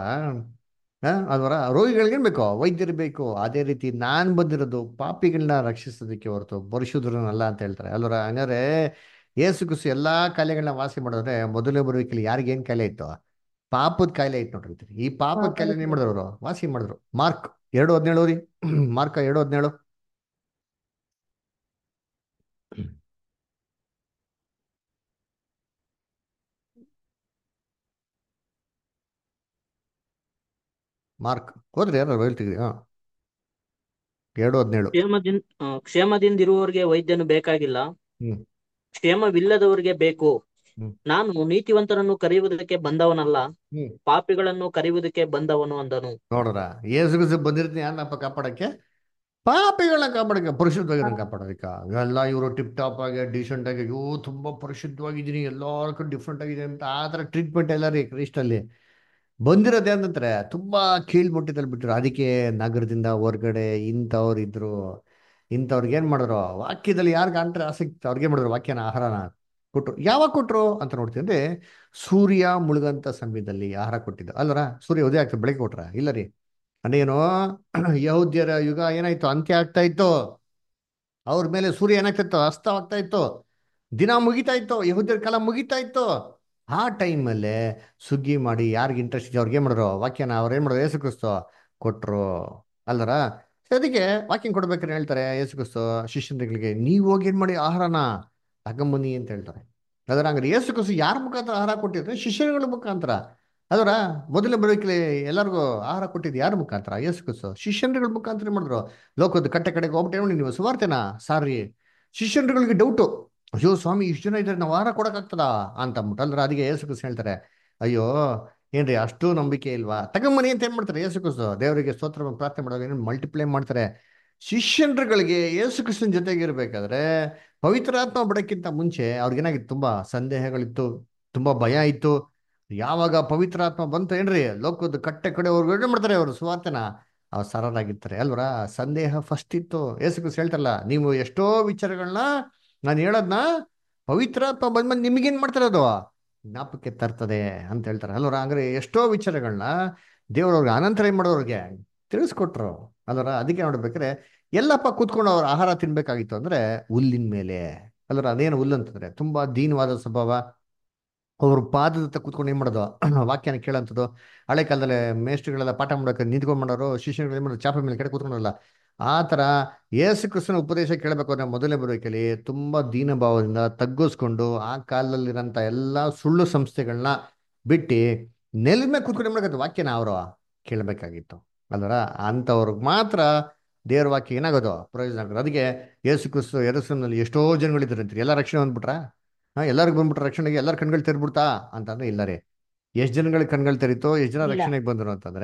ಅಲ್ವರ ರೋಗಿಗಳಿಗೆ ಬೇಕು ವೈದ್ಯರು ಬೇಕು ಅದೇ ರೀತಿ ನಾನು ಬಂದಿರೋದು ಪಾಪಿಗಳನ್ನ ರಕ್ಷಿಸೋದಕ್ಕೆ ಹೊರತು ಪರಿಶುದ್ಧರನ್ನಲ್ಲ ಅಂತ ಹೇಳ್ತಾರೆ ಅಲ್ವರ ಹಂಗಾರೆ ಏಸು ಕುಸು ಎಲ್ಲಾ ಕಾಯಿಲೆಗಳನ್ನ ವಾಸಿ ಮಾಡಿದ್ರೆ ಮೊದಲನೇ ಬರುವಿಕೆಯಲ್ಲಿ ಯಾರಿಗೆ ಏನ್ ಕಾಯಿಲೆ ಇತ್ತು ಪಾಪದ ಕಾಯಿಲೆ ಇತ್ತು ನೋಡ್ರಿ ಈ ಪಾಪದ ಕಾಯಿಲೆ ಏನ್ ಮಾಡಿದ್ರು ಅವರು ವಾಸಿ ಮಾಡಿದ್ರು ಮಾರ್ಕ್ ಎರಡು ಹದಿನೇಳು ರೀ ಮಾರ್ಕ್ ಎರಡು ಹದಿನೇಳು ಮಾರ್ಕ್ ಹೋದ್ರಿ ಯಾರು ಹೇಳ್ತಿದ್ರಿ ಹಾ ಎರಡು ಹದಿನೇಳು ಕ್ಷೇಮದಿಂದ ಆ, ಕ್ಷೇಮದಿಂದಿರುವವರಿಗೆ ವೈದ್ಯನು ಬೇಕಾಗಿಲ್ಲ ಹ್ಮ್ ಕ್ಷೇಮವಿಲ್ಲದವರಿಗೆ ಬೇಕು ಹ್ಮ್. ನಾನು ನೀತಿವಂತರನ್ನು ಕರೆಯುವುದಕ್ಕೆ ಬಂದವನಲ್ಲ ಹ್ಮ್ ಪಾಪಿಗಳನ್ನು ಕರೆಯುವುದಕ್ಕೆ ಬಂದವನು ಅಂದನು ನೋಡ್ರ ಏಸು ಬಂದಿರ್ತೀನಿ ಯಾರನ್ನಪ್ಪ ಕಾಪಾಡಕ್ಕೆ ಪಾಪಿಗಳನ್ನ ಕಾಪಾಡಕ್ಕೆ ಪರಿಶುದ್ಧವಾಗಿ ಕಾಪಾಡೋದಕ್ಕ ಎಲ್ಲ ಇವರು ಟಿಪ್ ಟಾಪ್ ಆಗಿ ಡೀಸೆಂಟ್ ಆಗಿ ಅಯ್ಯೋ ತುಂಬಾ ಪರಿಶುದ್ಧವಾಗಿದ್ದೀನಿ ಎಲ್ಲರಿಗೂ ಡಿಫ್ರೆಂಟ್ ಆಗಿದೆ ಅಂತ ಆ ಥರ ಟ್ರೀಟ್ಮೆಂಟ್ ಎಲ್ಲ ರೀ ಕ್ರೈಸ್ಟಲ್ಲಿ ಬಂದಿರೋದು ಏನಂತಾರೆ ತುಂಬಾ ಕೀಳ್ಮಟ್ಟದಲ್ಲಿ ಬಿಟ್ಟರು ಅದಕ್ಕೆ ನಗರದಿಂದ ಹೊರಗಡೆ ಇಂಥವ್ರು ಇದ್ರು ಇಂಥವ್ರಿಗೆ ಏನ್ ಮಾಡಿದ್ರು ವಾಕ್ಯದಲ್ಲಿ ಯಾರು ಕಾಣ್ತಾರೆ ಆಸಕ್ತಿ ಅವ್ರಿಗೆ ಮಾಡಿದ್ರು ವಾಕ್ಯನ ಆಹಾರನ ಕೊಟ್ರು ಯಾವಾಗ ಕೊಟ್ರು ಅಂತ ನೋಡ್ತೀವಿ ಅಂದ್ರೆ ಸೂರ್ಯ ಮುಳುಗಂತ ಸಮಯದಲ್ಲಿ ಆಹಾರ ಕೊಟ್ಟಿದ್ದು ಅಲ್ಲರ ಸೂರ್ಯ ಉದಯ ಆಗ್ತದೆ ಬೆಳಗ್ಗೆ ಕೊಟ್ರ ಇಲ್ಲ ರೀ ಅಂದೇನು ಯಹೂದ್ಯರ ಯುಗ ಏನಾಯ್ತು ಅಂತ್ಯ ಆಗ್ತಾ ಇತ್ತು ಅವ್ರ ಮೇಲೆ ಸೂರ್ಯ ಏನಾಗ್ತಿತ್ತು ಅಸ್ತವಾಗ್ತಾ ಇತ್ತು ದಿನ ಮುಗಿತಾ ಇತ್ತು ಯಹೂದ್ಯರ ಕಾಲ ಮುಗಿತಾ ಇತ್ತು ಆ ಟೈಮಲ್ಲೇ ಸುಗ್ಗಿ ಮಾಡಿ ಯಾರಿಗೆ ಇಂಟ್ರೆಸ್ಟ್ ಇದೆ ಅವ್ರಿಗೆ ಏನ್ ಮಾಡಿದ್ರು ವಾಕ್ಯನ ಅವ್ರು ಏನ್ ಮಾಡಿದ್ರು ಯೇಸು ಕ್ರಿಸ್ತು ಕೊಟ್ರು ಅಲ್ಲರ ಅದಕ್ಕೆ ವಾಕ್ಯನ್ ಕೊಡ್ಬೇಕಾದ್ರೆ ಹೇಳ್ತಾರೆ ಯೇಸು ಕ್ರಿಸ್ತು ಶಿಷ್ಯಂದ್ರಿಗೆ ನೀವು ಹೋಗಿ ಏನ್ ಮಾಡಿ ಆಹಾರನ ತಗೊಂಬನ್ನಿ ಅಂತ ಹೇಳ್ತಾರೆ ಅದರ ಹಂಗಾರೆ ಯೇಸು ಕ್ರಿಸ್ತು ಯಾರ ಮುಖಾಂತರ ಆಹಾರ ಕೊಟ್ಟಿದ್ರೆ ಶಿಷ್ಯರುಗಳ ಮುಖಾಂತರ ಅದರ ಮೊದಲನೇ ಬರೋಕೆ ಎಲ್ಲರಿಗೂ ಆಹಾರ ಕೊಟ್ಟಿದ್ದು ಯಾರ ಮುಖಾಂತರ ಯೇಸು ಕ್ರಿಸ್ತು ಶಿಷ್ಯನ್ಗಳ ಮುಖಾಂತರ ಏನ್ ಮಾಡಿದ್ರು ಲೋಕದ ಕಟ್ಟೆ ಕಡೆಗೆ ಹೋಗ್ಬಿಟ್ಟು ಏನ್ ಮಾಡಿ ನೀವು ಸುವಾರ್ತೆನಾ ಸಾರಿ ಶಿಷ್ಯನ್ಗಳಿಗೆ ಡೌಟು ಅಯ್ಯೋ ಸ್ವಾಮಿ ಇಷ್ಟು ಜನ ಇದ್ದಾರೆ ನಾವು ಆಹಾರ ಕೊಡಕ್ಕಾಗ್ತದಾ ಅಂತ ಅಂದ್ಬಿಟ್ಟು ಅಲ್ರ ಅದಕ್ಕೆ ಯೇಸು ಕ್ರಿಸ್ತು ಹೇಳ್ತಾರೆ ಅಯ್ಯೋ ಏನ್ರಿ ಅಷ್ಟು ನಂಬಿಕೆ ಇಲ್ವಾ ತಗೊಂಬನಿ ಅಂತ ಏನ್ ಮಾಡ್ತಾರೆ ಯೇಸು ಕ್ರಿಸ್ತು ದೇವರಿಗೆ ಸ್ತೋತ್ರ ಪ್ರಾರ್ಥನೆ ಮಾಡುವಾಗ ಏನು ಮಲ್ಟಿಪ್ಲೈ ಮಾಡ್ತಾರೆ ಶಿಷ್ಯನ್ರುಗಳಿಗೆ ಯೇಸು ಕ್ರಿಸ್ತನ ಜೊತೆಗೆ ಇರಬೇಕಾದ್ರೆ ಪವಿತ್ರಾತ್ಮ ಬಡಕ್ಕಿಂತ ಮುಂಚೆ ಅವ್ರಿಗೇನಾಗಿತ್ತು ತುಂಬಾ ಸಂದೇಹಗಳಿತ್ತು ತುಂಬಾ ಭಯ ಇತ್ತು ಯಾವಾಗ ಪವಿತ್ರಾತ್ಮ ಬಂತು ಏನ್ರಿ ಲೋಕದ ಕಟ್ಟೆ ಕಡೆ ಅವ್ರು ಏನು ಮಾಡ್ತಾರೆ ಅವರು ಸುವಾರ್ತೆನ ಅವ್ರು ಸರಳಾಗಿರ್ತಾರೆ ಅಲ್ವರ ಸಂದೇಹ ಫಸ್ಟ್ ಇತ್ತು ಯೇಸು ಕ್ರಿಸ್ತ ಹೇಳ್ತಾರಲ್ಲ ನೀವು ಎಷ್ಟೋ ವಿಚಾರಗಳನ್ನ ನಾನು ಹೇಳೋದ್ನ ಪವಿತ್ರಾತ್ಮ ಬಂದ್ಮೇಲೆ ನಿಮಗೇನ್ ಮಾಡ್ತಾರೆ ಅದು ಜ್ಞಾಪಕಕ್ಕೆ ತರ್ತದೆ ಅಂತ ಹೇಳ್ತಾರೆ ಅಲ್ವರ ಹಂಗಾರೆ ಎಷ್ಟೋ ವಿಚಾರಗಳನ್ನ ದೇವ್ರವ್ರಿಗೆ ಅನಂತರ ಏನ್ ಮಾಡೋರ್ಗೆ ತಿಳಿಸ್ಕೊಟ್ರು ಅಲ್ವರ ಅದಕ್ಕೆ ನೋಡ್ಬೇಕಾದ್ರೆ ಎಲ್ಲಪ್ಪ ಕೂತ್ಕೊಂಡು ಅವ್ರ ಆಹಾರ ತಿನ್ಬೇಕಾಗಿತ್ತು ಅಂದ್ರೆ ಹುಲ್ಲಿನ ಮೇಲೆ ಅಲ್ವರ ಅದೇನು ಹುಲ್ಲು ಅಂತಂದ್ರೆ ತುಂಬಾ ದೀನವಾದ ಸ್ವಭಾವ ಅವ್ರ ಪಾದದ ಹತ್ರ ಕೂತ್ಕೊಂಡು ಏನ್ ಮಾಡೋದು ವಾಕ್ಯನ ಕೇಳೋಂಥದ್ದು ಹಳೆ ಕಾಲದಲ್ಲಿ ಮೇಷ್ಟ್ರುಗಳೆಲ್ಲ ಪಾಠ ಮಾಡೋಕೆ ನಿಂತ್ಕೊಂಡ್ ಮಾಡೋರು ಶಿಷ್ಯರುಗಳು ಏನ್ ಮಾಡೋದು ಚಾಪೆ ಮೇಲೆ ಕಡೆ ಕೂತ್ಕೊಂಡಲ್ಲ ಆ ತರ ಯೇಸು ಕ್ರಿಸ್ತನ ಉಪದೇಶ ಕೇಳಬೇಕು ಅಂದ್ರೆ ಮೊದಲನೇ ಬರೋಕೆಲಿ ತುಂಬಾ ದೀನ ಭಾವದಿಂದ ತಗ್ಗಿಸ್ಕೊಂಡು ಆ ಕಾಲದಲ್ಲಿರೋಂಥ ಎಲ್ಲಾ ಸುಳ್ಳು ಸಂಸ್ಥೆಗಳನ್ನ ಬಿಟ್ಟು ನೆಲದ ಮೇಲೆ ಕೂತ್ಕೊಂಡು ಏನ್ ಮಾಡಬೇಕು ವಾಕ್ಯನ ಅವರು ಕೇಳಬೇಕಾಗಿತ್ತು ಅಲ್ವರ ಅಂಥವ್ರಿಗೆ ಮಾತ್ರ ದೇವ್ರ ವಾಕ್ಯ ಏನಾಗೋದು ಪ್ರಯೋಜನ ಆಗೋದು ಅದಕ್ಕೆ ಯೇಸು ಕ್ರಿಸ್ತು ಎರಸನಲ್ಲಿ ಎಷ್ಟೋ ಜನಗಳಿದ್ರು ಅಂತೀರಿ ಎಲ್ಲ ರಕ್ಷಣೆ ಬಂದ್ಬಿಟ್ರಾ ಹಾ ಎಲ್ಲರಿಗೂ ಬಂದ್ಬಿಟ್ರೆ ರಕ್ಷಣೆಗೆ ಎಲ್ಲರ ಕಣ್ಗಳು ತೆರ್ಬಿಡ್ತಾ ಅಂತಂದ್ರೆ ಇಲ್ಲ ರೀ ಎಷ್ಟು ಜನಗಳ ಕಣ್ಗಳು ತೆರೀತೋ ಎಷ್ಟು ಜನ ಇಲ್ಲ. ರಕ್ಷಣೆಗೆ ಬಂದರು ಅಂತಂದ್ರೆ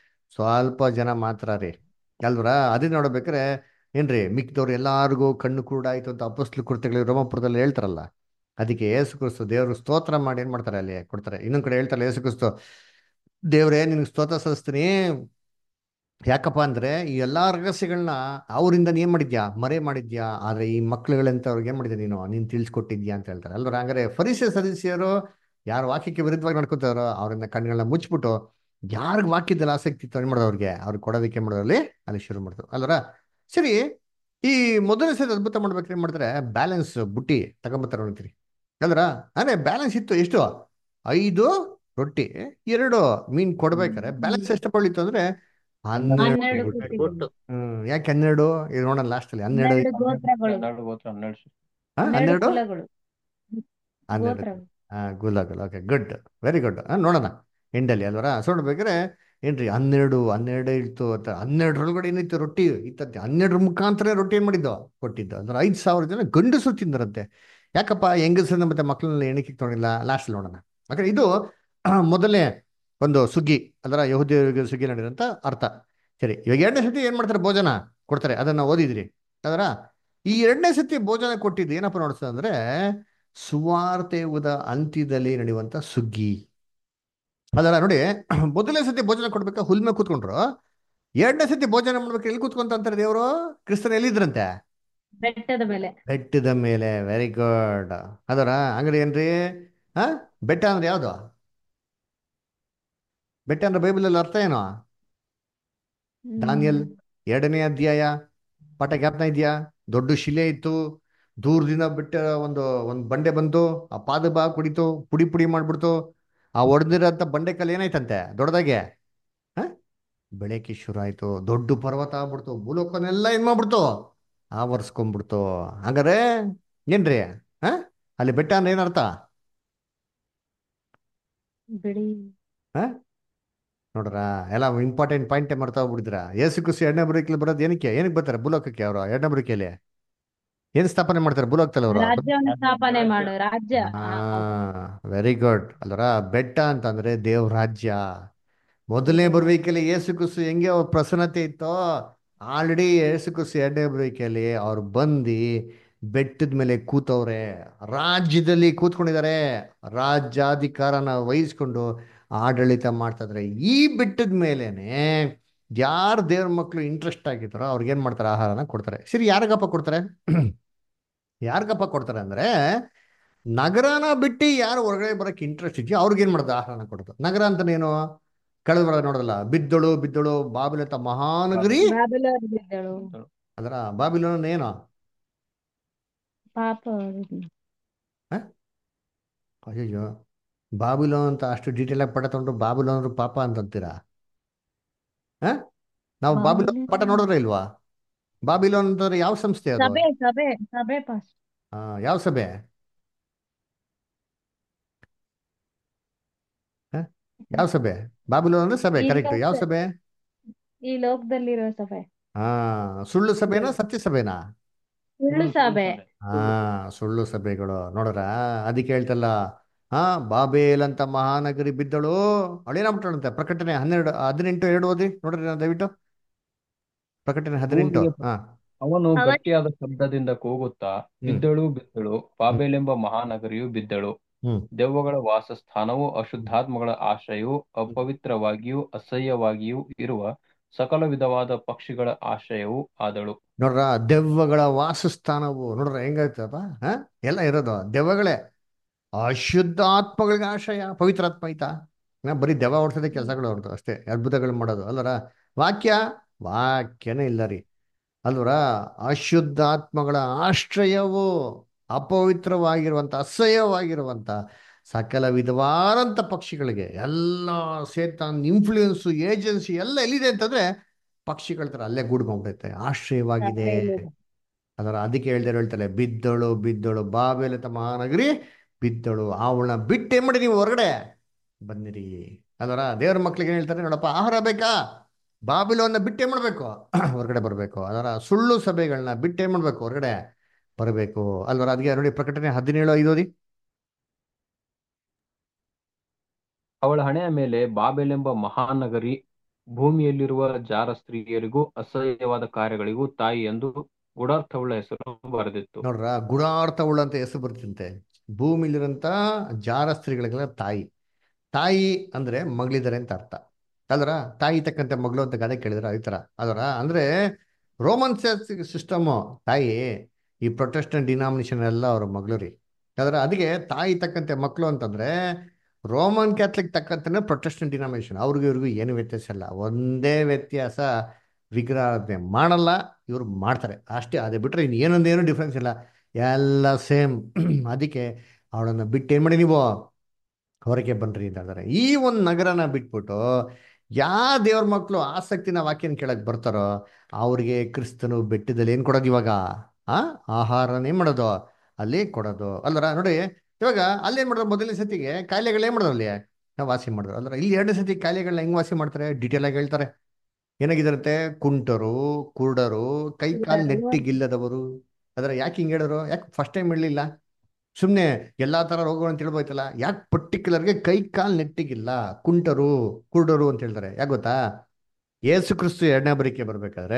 ಸ್ವಲ್ಪ ಜನ ಮಾತ್ರ ರೀ ಅಲ್ವರ ಅದೇ ನೋಡ್ಬೇಕಾರೆ ಏನ್ರಿ ಮಿಕ್ದವ್ರು ಎಲ್ಲಾರ್ಗೂ ಕಣ್ಣು ಕುರುಡಾಯ್ತು ಅಂತ ಅಪಸ್ಲು ಕೃತ್ಯಗಳು ರೋಮಪುರದಲ್ಲಿ ಹೇಳ್ತಾರಲ್ಲ ಅದಕ್ಕೆ ಏಸು ಕ್ರಿಸ್ತು ದೇವ್ರು ಸ್ತೋತ್ರ ಮಾಡಿ ಏನ್ ಮಾಡ್ತಾರೆ ಅಲ್ಲಿ ಕೊಡ್ತಾರೆ ಇನ್ನೊಂದ್ ಕಡೆ ಹೇಳ್ತಾರೆ ಏಸು ಕ್ರಿಸ್ತು ದೇವ್ರೇ ನಿನ್ಗೆ ಸ್ತೋತ್ರ ಸಲ್ಲಿಸ್ತೀನಿ ಯಾಕಪ್ಪ ಅಂದ್ರೆ ಈ ಎಲ್ಲಾ ರಹಸ್ಯಗಳನ್ನ ಅವರಿಂದ ಏನ್ ಮಾಡಿದ್ಯಾ ಮರೆ ಮಾಡಿದ್ಯಾ ಆದ್ರೆ ಈ ಮಕ್ಳುಗಳಂತ ಅವ್ರಿಗೆ ಏನ್ ಮಾಡಿದ್ಯಾ ನೀನು ನೀನ್ ತಿಳಿಸ್ಕೊಟ್ಟಿದ್ಯಾ ಅಂತ ಹೇಳ್ತಾರೆ ಅಲ್ವರ ಹಂಗಾರೆ ಫರಿಸೆ ಸದಸ್ಯರು ಯಾರು ವಾಕ್ಯಕ್ಕೆ ವಿರುದ್ಧವಾಗಿ ನಡ್ಕೊತಾರೋ ಅವರಿಂದ ಕಣ್ಗಳನ್ನ ಮುಚ್ಚಿಬಿಟ್ಟು ಯಾರಿಗ ವಾಕ್ಯದಲ್ಲಿ ಆಸಕ್ತಿ ಇತ್ತು ಏನ್ ಮಾಡೋದು ಅವ್ರಿಗೆ ಅವ್ರಿಗೆ ಕೊಡೋದಕ್ಕೆ ಏನ್ ಮಾಡೋದು ಅಲ್ಲಿ ಅಲ್ಲಿ ಶುರು ಮಾಡ್ತಾರೆ ಅಲ್ವರ ಸರಿ ಈ ಮೊದಲನೇ ಸರಿ ಅದ್ಭುತ ಮಾಡ್ಬೇಕಾದ್ರೆ ಏನ್ ಮಾಡ್ತಾರೆ ಬ್ಯಾಲೆನ್ಸ್ ಬುಟ್ಟಿ ತಗೊಂಬತ್ತಾರೆ ಅಂತೀರಿ ಅಲ್ವರ ಅಂದ್ರೆ ಬ್ಯಾಲೆನ್ಸ್ ಇತ್ತು ಎಷ್ಟು ಐದು ರೊಟ್ಟಿ ಎರಡು ಮೀನ್ ಕೊಡ್ಬೇಕಾರೆ ಬ್ಯಾಲೆನ್ಸ್ ಎಷ್ಟು ಪಡಿತು ಅಂದ್ರೆ ಹನ್ನೆರಡು ಹನ್ನೆರಡು ಬುಟ್ಟಿ. ಬುಟ್ಟಿ. ಕೊಟ್ಟು ಹ್ಮ್ ಯಾಕೆ ಹನ್ನೆರಡು ಇದು ನೋಡೋಣ ಲಾಸ್ಟ್ ಅಲ್ಲಿ ಹನ್ನೆರಡು ಹನ್ನೆರಡು ಗೋತ್ರಗಳು ಹನ್ನೆರಡು ಗೋತ್ರ ಹನ್ನೆರಡು ಶಿಷ್ಯರು. ಹಾ, ಹನ್ನೆರಡು ಹನ್ನೆರಡು ಕುಲಗಳು ಹನ್ನೆರಡು ಗೋತ್ರಗಳು ಹಾ ಗುಲಾಗಲ್ ಓಕೆ ಗುಡ್ ವೆರಿ ಗುಡ್ ನೋಡೋಣ ಎಂಡಲ್ಲಿ ಅಲ್ವರ ಸೊ ನೋಡ್ಬೇಕಾದ್ರೆ ಏನ್ರಿ ಹನ್ನೆರಡು ಹನ್ನೆರಡು ಇತ್ತು ಅಂತ ಹನ್ನೆರಡರೊಳಗಡೆ ಏನಿತ್ತು ರೊಟ್ಟಿ ಇತ್ತಂತೆ ಹನ್ನೆರಡರ ಮುಖಾಂತರ ರೊಟ್ಟಿ ಏನ್ ಮಾಡಿದ್ದು ಕೊಟ್ಟಿದ್ದು ಅಂದ್ರೆ ಐದು ಸಾವಿರ ಜನ ಗಂಡಸರು ತಿಂದರಂತೆ ಯಾಕಪ್ಪ ಹೆಂಗಸರನ್ನ ಮತ್ತೆ ಮಕ್ಕಳನ್ನ ಎಣಿಕೆ ತೊಗೊಂಡಿಲ್ಲ ಲಾಸ್ಟ್ ನೋಡೋಣ ಯಾಕಂದ್ರೆ ಇದು ಮೊದಲನೇ ಒಂದು ಸುಗ್ಗಿ ಅದರ ಯಹೂದಿಯರಿಗೆ ಸುಗ್ಗಿ ನಡೆದಂತ ಅರ್ಥ ಸರಿ ಇವಾಗ ಎರಡನೇ ಸತಿ ಏನ್ ಮಾಡ್ತಾರೆ ಭೋಜನ ಕೊಡ್ತಾರೆ ಅದನ್ನ ಓದಿದ್ರಿ ಅದರ ಈ ಎರಡನೇ ಸತಿ ಭೋಜನ ಕೊಟ್ಟಿದ್ದು ಏನಪ್ಪ ನೋಡ್ತದೆ ಅಂದ್ರೆ ಸುವಾರ್ತೆ ಯುಗದ ಅಂತ್ಯದಲ್ಲಿ ನಡೆಯುವಂತ ಸುಗ್ಗಿ ಅದರ ನೋಡಿ ಮೊದಲನೇ ಸತಿ ಭೋಜನ ಕೊಡ್ಬೇಕಾ ಹುಲ್ ಮೇಲೆ ಕೂತ್ಕೊಂಡ್ರು ಎರಡನೇ ಸತಿ ಭೋಜನ ಮಾಡ್ಬೇಕು ಎಲ್ಲಿ ಕೂತ್ಕೊಂತ ಅಂತಾರೆ ದೇವರು ಕ್ರಿಸ್ತನ ಎಲ್ಲಿದ್ರಂತೆ ಬೆಟ್ಟದ ಮೇಲೆ ಬೆಟ್ಟದ ಮೇಲೆ ವೆರಿ ಗುಡ್ ಅದರ ಹಂಗಾರೆ ಏನ್ರಿ ಹಾ ಬೆಟ್ಟ ಅಂದ್ರೆ ಯಾವ್ದು ಬೆಟ್ಟ ಅಂದ್ರೆ ಬೈಬಲಲ್ಲಿ ಅರ್ಥ ಏನು ದಾನಿಯಲ್ ಎರಡನೇ ಅಧ್ಯಾಯ ಪಾಠ ಜ್ಞಾಪನ ಇದೆಯಾ ದೊಡ್ಡ ಶಿಲೆ ಇತ್ತು ದೂರದಿಂದ ಬಿಟ್ಟ ಒಂದು ಒಂದು ಬಂಡೆ ಬಂತು ಆ ಪಾದ ಬಾ ಕುಡಿತು ಪುಡಿ ಪುಡಿ ಮಾಡ್ಬಿಡ್ತು ಆ ಒಡೆದಿರೋಂಥ ಬಂಡೆ ಕಲ್ಲು ಏನಾಯ್ತಂತೆ ದೊಡ್ಡದಾಗೆ ಹ ಬೆಳಕ್ಕೆ ಶುರು ಆಯ್ತು ದೊಡ್ಡ ಪರ್ವತ ಆಗ್ಬಿಡ್ತು ಭೂಲೋಕನೆಲ್ಲ ಏನ್ ಮಾಡ್ಬಿಡ್ತು ಆವರ್ಸ್ಕೊಂಡ್ಬಿಡ್ತು ಹಂಗಾರೆ ಏನ್ರಿ ಹ ಅಲ್ಲಿ ಬೆಟ್ಟ ಅಂದ್ರೆ ಏನರ್ಥ ಬಿಳಿ ನೋಡ್ರ ಎಲ್ಲ ಇಂಪಾರ್ಟೆಂಟ್ ಪಾಯಿಂಟ್ ಮಾಡ್ತಾ ಹೋಗ್ಬಿಡಿದ್ರ ಏಸು ಕುಸಿ ಎರಡನೇ ಬರೋಕೆ ಬರೋದು ಏನಕ್ಕೆ ಏನಕ್ಕೆ ಬರ್ತಾರೆ ಭೂಲೋಕಕ್ಕೆ ಅವರು ಎರಡನೇ ಬರೋಕೆಯಲ್ಲಿ ಏನ್ ಸ್ಥಾಪನೆ ಮಾಡ್ತಾರೆ ಭೂಲೋಕದಲ್ಲಿ ಅವರು ರಾಜ್ಯವನ್ನು ಸ್ಥಾಪನೆ ಮಾಡು ರಾಜ್ಯ ಹಾ ಆ, ವೆರಿ ಗುಡ್ ಅಲ್ವರ ಬೆಟ್ಟ ಅಂತಂದ್ರೆ ದೇವ್ ರಾಜ್ಯ ಮೊದಲನೇ ಬರುವಿಕೆಯಲ್ಲಿ ಏಸು ಕುಸು ಹೆಂಗೆ ಅವ್ರ ಪ್ರಸನ್ನತೆ ಇತ್ತೋ ಆಲ್ರೆಡಿ ಯೇಸುಕ್ರಿಸ್ತು ಎರಡನೇ ಬರೀಕೆಯಲ್ಲಿ ಅವ್ರು ಬಂದು ಬೆಟ್ಟದ ಮೇಲೆ ಕೂತವ್ರೆ ರಾಜ್ಯದಲ್ಲಿ ಕೂತ್ಕೊಂಡಿದ್ದಾರೆ ರಾಜ್ಯಾಧಿಕಾರನ ವಹಿಸ್ಕೊಂಡು ಆಡಳಿತ ಮಾಡ್ತಾ ಇದ್ದಾರೆ ಈ ಬೆಟ್ಟದ ಮೇಲೇನೆ ಯಾರು ದೇವ್ರ ಮಕ್ಕಳು ಇಂಟ್ರೆಸ್ಟ್ ಆಗಿದ್ದಾರೋ ಅವ್ರಿಗೇನು ಮಾಡ್ತಾರೆ ಆಹಾರನ ಕೊಡ್ತಾರೆ ಸರಿ ಯಾರಿಗಪ್ಪ ಕೊಡ್ತಾರೆ ಯಾರಿಗಪ್ಪ ಕೊಡ್ತಾರೆ ಅಂದ್ರೆ ನಗರನ ಬಿಟ್ಟು ಯಾರು ಹೊರಗಡೆ ಬರೋಕ್ಕೆ ಇಂಟ್ರೆಸ್ಟ್ ಇದೆಯೋ ಅವ್ರಿಗೇನು ಮಾಡೋದು ಆಹಾರನ ಕೊಡೋದು ನಗರ ಅಂತನೇನು ಕಳೆದ ಬರೋದು ನೋಡೋದಲ್ಲ ಬಿದ್ದಳು ಬಿದ್ದಳು ಬಾಬಿಲಂತ ಮಹಾನಗರಿ ಬಾಬಿಲೋನ್ ಬಿದ್ದಳು ಅದರ ಬಾಬಿಲೋನ್ ಏನು ಪಾಪ ಅಯ್ಯೋ ಬಾಬಿಲೋನ್ ಅಂತ ಅಷ್ಟು ಡೀಟೇಲ್ ಆಗಿ ಪಟ ತಗೊಂಡು ಬಾಬಿಲೋನ್ ಅಂದ್ರು ಪಾಪ ಅಂತಂತೀರಾ ಹ ನಾವು ಬಾಬಿಲೋನ್ ಬಾಬಿಲೋನ್. ಪಟ ನೋಡಿದ್ರೆ ಇಲ್ವಾ ಬಾಬಿಲೋನ್ ಅಂತಂದ್ರೆ ಯಾವ ಸಂಸ್ಥೆ ಅದು ಸಭೆ ಸಭೆ ಸಭೆ ಪಾಸ್ ಆ, ಯಾವ ಸಭೆ ಹ? ಯಾವ ಸಭೆ ಬಾಬಿಲೋನ್ ಅಂದ್ರೆ ಸಭೆ ಈ ಕರೆಕ್ಟ್ ಯಾವ ಲೋಕ- ಸಭೆ ಈ ಲೋಕದಲ್ಲಿರೋ ಸಭೆ ಹಾ ಸುಳ್ಳು ಸಭೆನಾ ಸತ್ಯ ಸಭೆನಾ ಸುಳ್ಳು ಸಭೆ ಹಾ ಸುಳ್ಳು ಸಭೆಗಳು ನೋಡ್ರ ಅದಕ್ಕೆ ಹೇಳ್ತಲ್ಲ ಹಾ ಬಾಬೇಲ್ ಅಂತ ಮಹಾನಗರಿ ಬಿದ್ದಳು ಅಳೇನಾಗ್ಬಿಟ್ಟಳಂತೆ ಪ್ರಕಟಣೆ ಹನ್ನೆರಡು ಹದಿನೆಂಟು ಎರಡು ಓದಿ ನೋಡ್ರಿ ನಾನು ದಯವಿಟ್ಟು ಪ್ರಕಟಣೆ ಹದಿನೆಂಟು ಭೂಮಿಯ ಹಾ ಅವನು ಅವನ- ಗಟ್ಟಿಯಾದ ಶಬ್ದದಿಂದ ಕೂಗುತ್ತಾ ಬಿದ್ದಳು ಬಿದ್ದಳು ಬಾಬೆಲೆಂಬ ಮಹಾನಗರಿಯು ಬಿದ್ದಳು ಹ್ಮ್ ದೆವ್ವಗಳ ವಾಸಸ್ಥಾನವು ಅಶುದ್ಧಾತ್ಮಗಳ ಆಶ್ರಯವು ಅಪವಿತ್ರವಾಗಿಯೂ ಅಸಹ್ಯವಾಗಿಯೂ ಇರುವ ಸಕಲ ವಿಧವಾದ ಪಕ್ಷಿಗಳ ಆಶ್ರಯವೂ ಆದಳು ನೋಡ್ರ ದೆವ್ವಗಳ ವಾಸಸ್ಥಾನವು ನೋಡ್ರ ಹೆಂಗಾಯ್ತಪ್ಪ ಹಾ ಎಲ್ಲ ಇರೋದು ದೆವ್ವಗಳೇ ಅಶುದ್ಧ ಆತ್ಮಗಳಿಗೆ ಆಶ್ರಯ ಪವಿತ್ರಾತ್ಮ ಐತಾ ನಾ ಬರೀ ದೆವ್ವ ಓಡಿಸೋದೇ ಕೆಲಸಗಳು ಅವ್ರದ್ದು ಅಷ್ಟೇ ಅದ್ಭುತಗಳು ಮಾಡೋದು ಅಲ್ಲರ ವಾಕ್ಯ ವಾಕ್ಯನೇ ಇಲ್ಲ ರೀ ಅಲ್ವರ ಅಶುದ್ಧ ಆತ್ಮಗಳ ಆಶ್ರಯವು ಅಪವಿತ್ರವಾಗಿರುವಂಥ ಅಸಹ್ಯವಾಗಿರುವಂಥ ಸಕಲ ವಿಧವಾದಂಥ ಪಕ್ಷಿಗಳಿಗೆ ಎಲ್ಲ ಸೇತಾನ್ ಇನ್ಫ್ಲೂಯೆನ್ಸು ಏಜೆನ್ಸಿ ಎಲ್ಲ ಎಲ್ಲಿದೆ ಅಂತಂದ್ರೆ ಪಕ್ಷಿಗಳ ಥರ ಅಲ್ಲೇ ಗೂಡು ಮಾಡ್ಬಿಡುತ್ತೆ ಆಶ್ರಯವಾಗಿದೆ ಸಭೆಯಲ್ಲಿದೆ. ಅದರ ಅದಕ್ಕೆ ಹೇಳ್ತಾರೆ ಹೇಳ್ತಾರೆ ಬಿದ್ದಳು ಬಿದ್ದಳು ಬಾಬೆಲೆ ತಮ್ಮ ಮಹಾನಗರಿ ಬಿದ್ದಳು ಅವಳನ್ನ ಬಿಟ್ಟು ಏನ್ ಮಾಡಿ ನೀವು ಹೊರಗಡೆ ಬಂದಿರಿ ಅದರ ದೇವ್ರ ಮಕ್ಳಿಗೆ ಏನ್ ಹೇಳ್ತಾರೆ ನೋಡಪ್ಪ ಆಹಾರ ಬೇಕಾ ಬಾಬಿಲೋನ್ನ ಬಿಟ್ಟೇ ಮಾಡ್ಬೇಕು ಹೊರಗಡೆ ಬರಬೇಕು ಅದರ ಸುಳ್ಳು ಸಭೆಗಳನ್ನ ಬಿಟ್ಟೇ ಮಾಡ್ಬೇಕು ಹೊರಗಡೆ ಬರಬೇಕು ಅಲ್ವರ ಅದಕ್ಕೆ ನೋಡಿ ಪ್ರಕಟಣೆ ಹದಿನೇಳು ಐದೋದಿ ಅವಳ ಹಣೆಯ ಮೇಲೆ ಬಾಬೆಲೆಂಬ ಮಹಾನಗರಿ ಭೂಮಿಯಲ್ಲಿರುವ ಜಾರ ಸ್ತ್ರೀಯರಿಗೂ ಅಸಹ್ಯವಾದ ಕಾರ್ಯಗಳಿಗೂ ತಾಯಿ ಎಂದು ಗೂಢಾರ್ಥವುಳ್ಳ ಹೆಸರು ಬರೆದಿತ್ತು ನೋಡ್ರ ಗುಣಾರ್ಥ ಉಳ್ಳಂತ ಹೆಸರು ಬರ್ತಿಂತೆ ಭೂಮಿಲಿರಂತ ಜಾರ ಸ್ತ್ರೀಗಳಿಗೆಲ್ಲ ತಾಯಿ ತಾಯಿ ಅಂದ್ರೆ ಮಗಳಿದ್ದಾರೆ ಅಂತ ಅರ್ಥ ಅಲ್ರ ತಾಯಿ ತಕ್ಕಂತೆ ಮಗಳು ಅಂತ ಗಾದೆ ಕೇಳಿದ್ರೆ ಈ ಥರ ಅದರ ಅಂದ್ರೆ ರೋಮನ್ ಸಿಸ್ಟಮು ತಾಯಿ ಈ ಪ್ರೊಟೆಸ್ಟೆಂಟ್ ಡಿನಾಮಿನೇಷನ್ ಎಲ್ಲ ಅವ್ರ ಮಗಳು ರೀ ಅದರ ಅದಕ್ಕೆ ತಾಯಿ ತಕ್ಕಂತೆ ಮಕ್ಕಳು ಅಂತಂದ್ರೆ ರೋಮನ್ ಕ್ಯಾಥಲಿಕ್ ತಕ್ಕಂತೆ ಪ್ರೊಟೆಸ್ಟೆಂಟ್ ಡಿನಾಮಿನೇಷನ್ ಅವ್ರಿಗೂ ಇವ್ರಿಗೂ ಏನು ವ್ಯತ್ಯಾಸ ಇಲ್ಲ ಒಂದೇ ವ್ಯತ್ಯಾಸ ವಿಗ್ರಹಾರಾಧನೆ ಮಾಡಲ್ಲ ಇವ್ರು ಮಾಡ್ತಾರೆ ಅಷ್ಟೇ ಅದೇ ಬಿಟ್ರೆ ಇನ್ನು ಏನೊಂದೇನು ಡಿಫ್ರೆನ್ಸ್ ಇಲ್ಲ ಎಲ್ಲ ಸೇಮ್ ಅದಕ್ಕೆ ಅವಳನ್ನು ಬಿಟ್ಟು ಏನು ಮಾಡಿ ನೀವು ಹೊರಗೆ ಬನ್ರಿ ಅಂತ ಹೇಳ್ತಾರೆ ಈ ಒಂದು ನಗರನ ಬಿಟ್ಬಿಟ್ಟು ಯಾವ ದೇವ್ರ ಮಕ್ಕಳು ಆಸಕ್ತಿನ ವಾಕ್ಯನ ಕೇಳಕ್ ಬರ್ತಾರೋ ಅವ್ರಿಗೆ ಕ್ರಿಸ್ತನು ಬೆಟ್ಟದಲ್ಲಿ ಏನು ಕೊಡೋದು ಇವಾಗ ಆ ಆಹಾರನ ಏನ್ ಮಾಡೋದು ಅಲ್ಲಿ ಕೊಡೋದು ಅಲ್ವರ ನೋಡಿ ಇವಾಗ ಅಲ್ಲಿ ಏನ್ ಮಾಡೋದು ಮೊದಲನೇ ಸತಿಗೆ ಕಾಯಿಲೆಗಳು ಏನ್ ಮಾಡೋದು ಅಲ್ಲಿ ನಾವು ವಾಸಿ ಮಾಡಿದ್ರು ಅಲ್ರ ಇಲ್ಲಿ ಎರಡನೇ ಸತಿ ಕಾಯಿಲೆಗಳನ್ನ ಹೆಂಗ್ ವಾಸಿ ಮಾಡ್ತಾರೆ ಡೀಟೇಲ್ ಆಗಿ ಹೇಳ್ತಾರೆ ಏನಾಗಿದಾರಂತೆ ಕುಂಟರು ಕುರುಡರು ಕೈ ಕಾಲು ನೆಟ್ಟಿಗಿಲ್ಲದವರು ಅದರ ಯಾಕೆ ಹಿಂಗೆ ಹೇಳಿದ್ರು ಯಾಕೆ ಫಸ್ಟ್ ಟೈಮ್ ಹೇಳಲಿಲ್ಲ ಸುಮ್ಮನೆ ಎಲ್ಲಾ ತರ ರೋಗಗಳನ್ನು ತಿಳ್ಬೋಯ್ತಲ್ಲ ಯಾಕೆ ಪರ್ಟಿಕ್ಯುಲರ್ಗೆ ಕೈ ಕಾಲು ನೆಟ್ಟಿಗಿಲ್ಲ ಕುಂಟರು ಕುರುಡರು ಅಂತ ಹೇಳ್ತಾರೆ ಯಾಕೆ ಗೊತ್ತಾ ಯೇಸು ಕ್ರಿಸ್ತು ಎರಡನೇ ಬರಿಕೆ ಬರ್ಬೇಕಾದ್ರೆ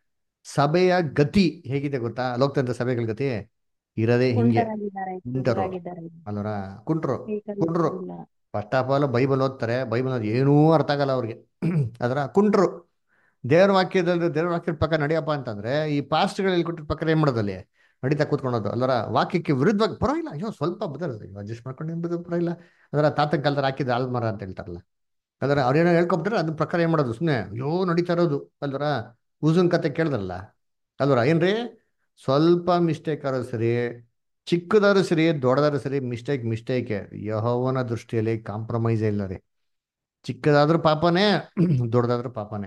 ಸಭೆಯ ಗತಿ ಹೇಗಿದೆ ಗೊತ್ತಾ ಲೋಕತಂತ್ರ ಸಭೆಗಳ ಗತಿ ಇರದೇ ಹಿಂಗೆ ಕುಂಟರಾಗಿದ್ದಾರೆ ಕುಂಟರು ಕುರುಡರಾಗಿದ್ದಾರೆ. ಅಲ್ವರ ಕುಂಟ್ರು ಕೈಕಾಲು ಕುಂಡ್ರು. ಇಲ್ಲ. ಫಸ್ಟ್ ಆಫ್ ಆಲ್ ಬೈಬಲ್ ಓದ್ತಾರೆ ಬೈಬಲ್ ಓದಿ ಏನೂ ಅರ್ಥ ಆಗಲ್ಲ ಅವ್ರಿಗೆ ಅದರ ಕುಂಟ್ರು ದೇವ್ರ ವಾಕ್ಯದಲ್ಲಿ ದೇವ್ರ ವಾಕ್ಯದ ಪಕ್ಕ ನಡೆಯಪ್ಪ ಅಂತಂದ್ರೆ ಈ ಪಾಸ್ಟ್ಗಳಲ್ಲಿ ಕೊಟ್ಟಿದ್ದ ಪಕ್ಕ ಏನ್ ಮಾಡೋದಲ್ಲಿ ನಡೀತಾ ಕೂತ್ಕೊಳ್ಳೋದು ಅಲ್ಲರ ವಾಕ್ಯಕ್ಕೆ ವಿರುದ್ಧವಾಗಿ ಪರವಾಗಿಲ್ಲ ಅಯ್ಯೋ ಸ್ವಲ್ಪ ಬದಲದು ಅಡ್ಜಸ್ಟ್ ಮಾಡ್ಕೊಂಡು ಏನ್ ಬರೋದು ಪರವಾಗಿಲ್ಲ ಅದರ ತಾತನ ಕಾಲದಲ್ಲಿ ಹಾಕಿದ ಆಲ್ಮರ ಅಂತ ಹೇಳ್ತಾರಲ್ಲ ಅದರ ಅವ್ರೇನೋ ಹೇಳ್ಕೊಬಿಟ್ರೆ ಅದ್ರ ಪ್ರಕಾರ ಏನ್ ಮಾಡೋದು ಸುಮ್ಮನೆ ಅಯ್ಯೋ ನಡೀತಾ ಇರೋದು ಅಲ್ವರ ಉಜುನ್ ಕತೆ ಕೇಳಿದ್ರಲ್ಲ ಅಲ್ವರ ಏನ್ರಿ ಸ್ವಲ್ಪ ಮಿಸ್ಟೇಕ್ ಆದ್ರೂ ಸರಿ ಚಿಕ್ಕದಾದ್ರು ಸರಿ ದೊಡ್ಡದಾದ್ರು ಸರಿ ಮಿಸ್ಟೇಕ್ ಮಿಸ್ಟೇಕೆ ಯಹೋವನ ದೃಷ್ಟಿಯಲ್ಲಿ ಕಾಂಪ್ರಮೈಸ್ ಇಲ್ಲ ರೀ ಚಿಕ್ಕದಾದ್ರೂ ಪಾಪನೇ ದೊಡ್ಡದಾದ್ರೂ ಪಾಪನೇ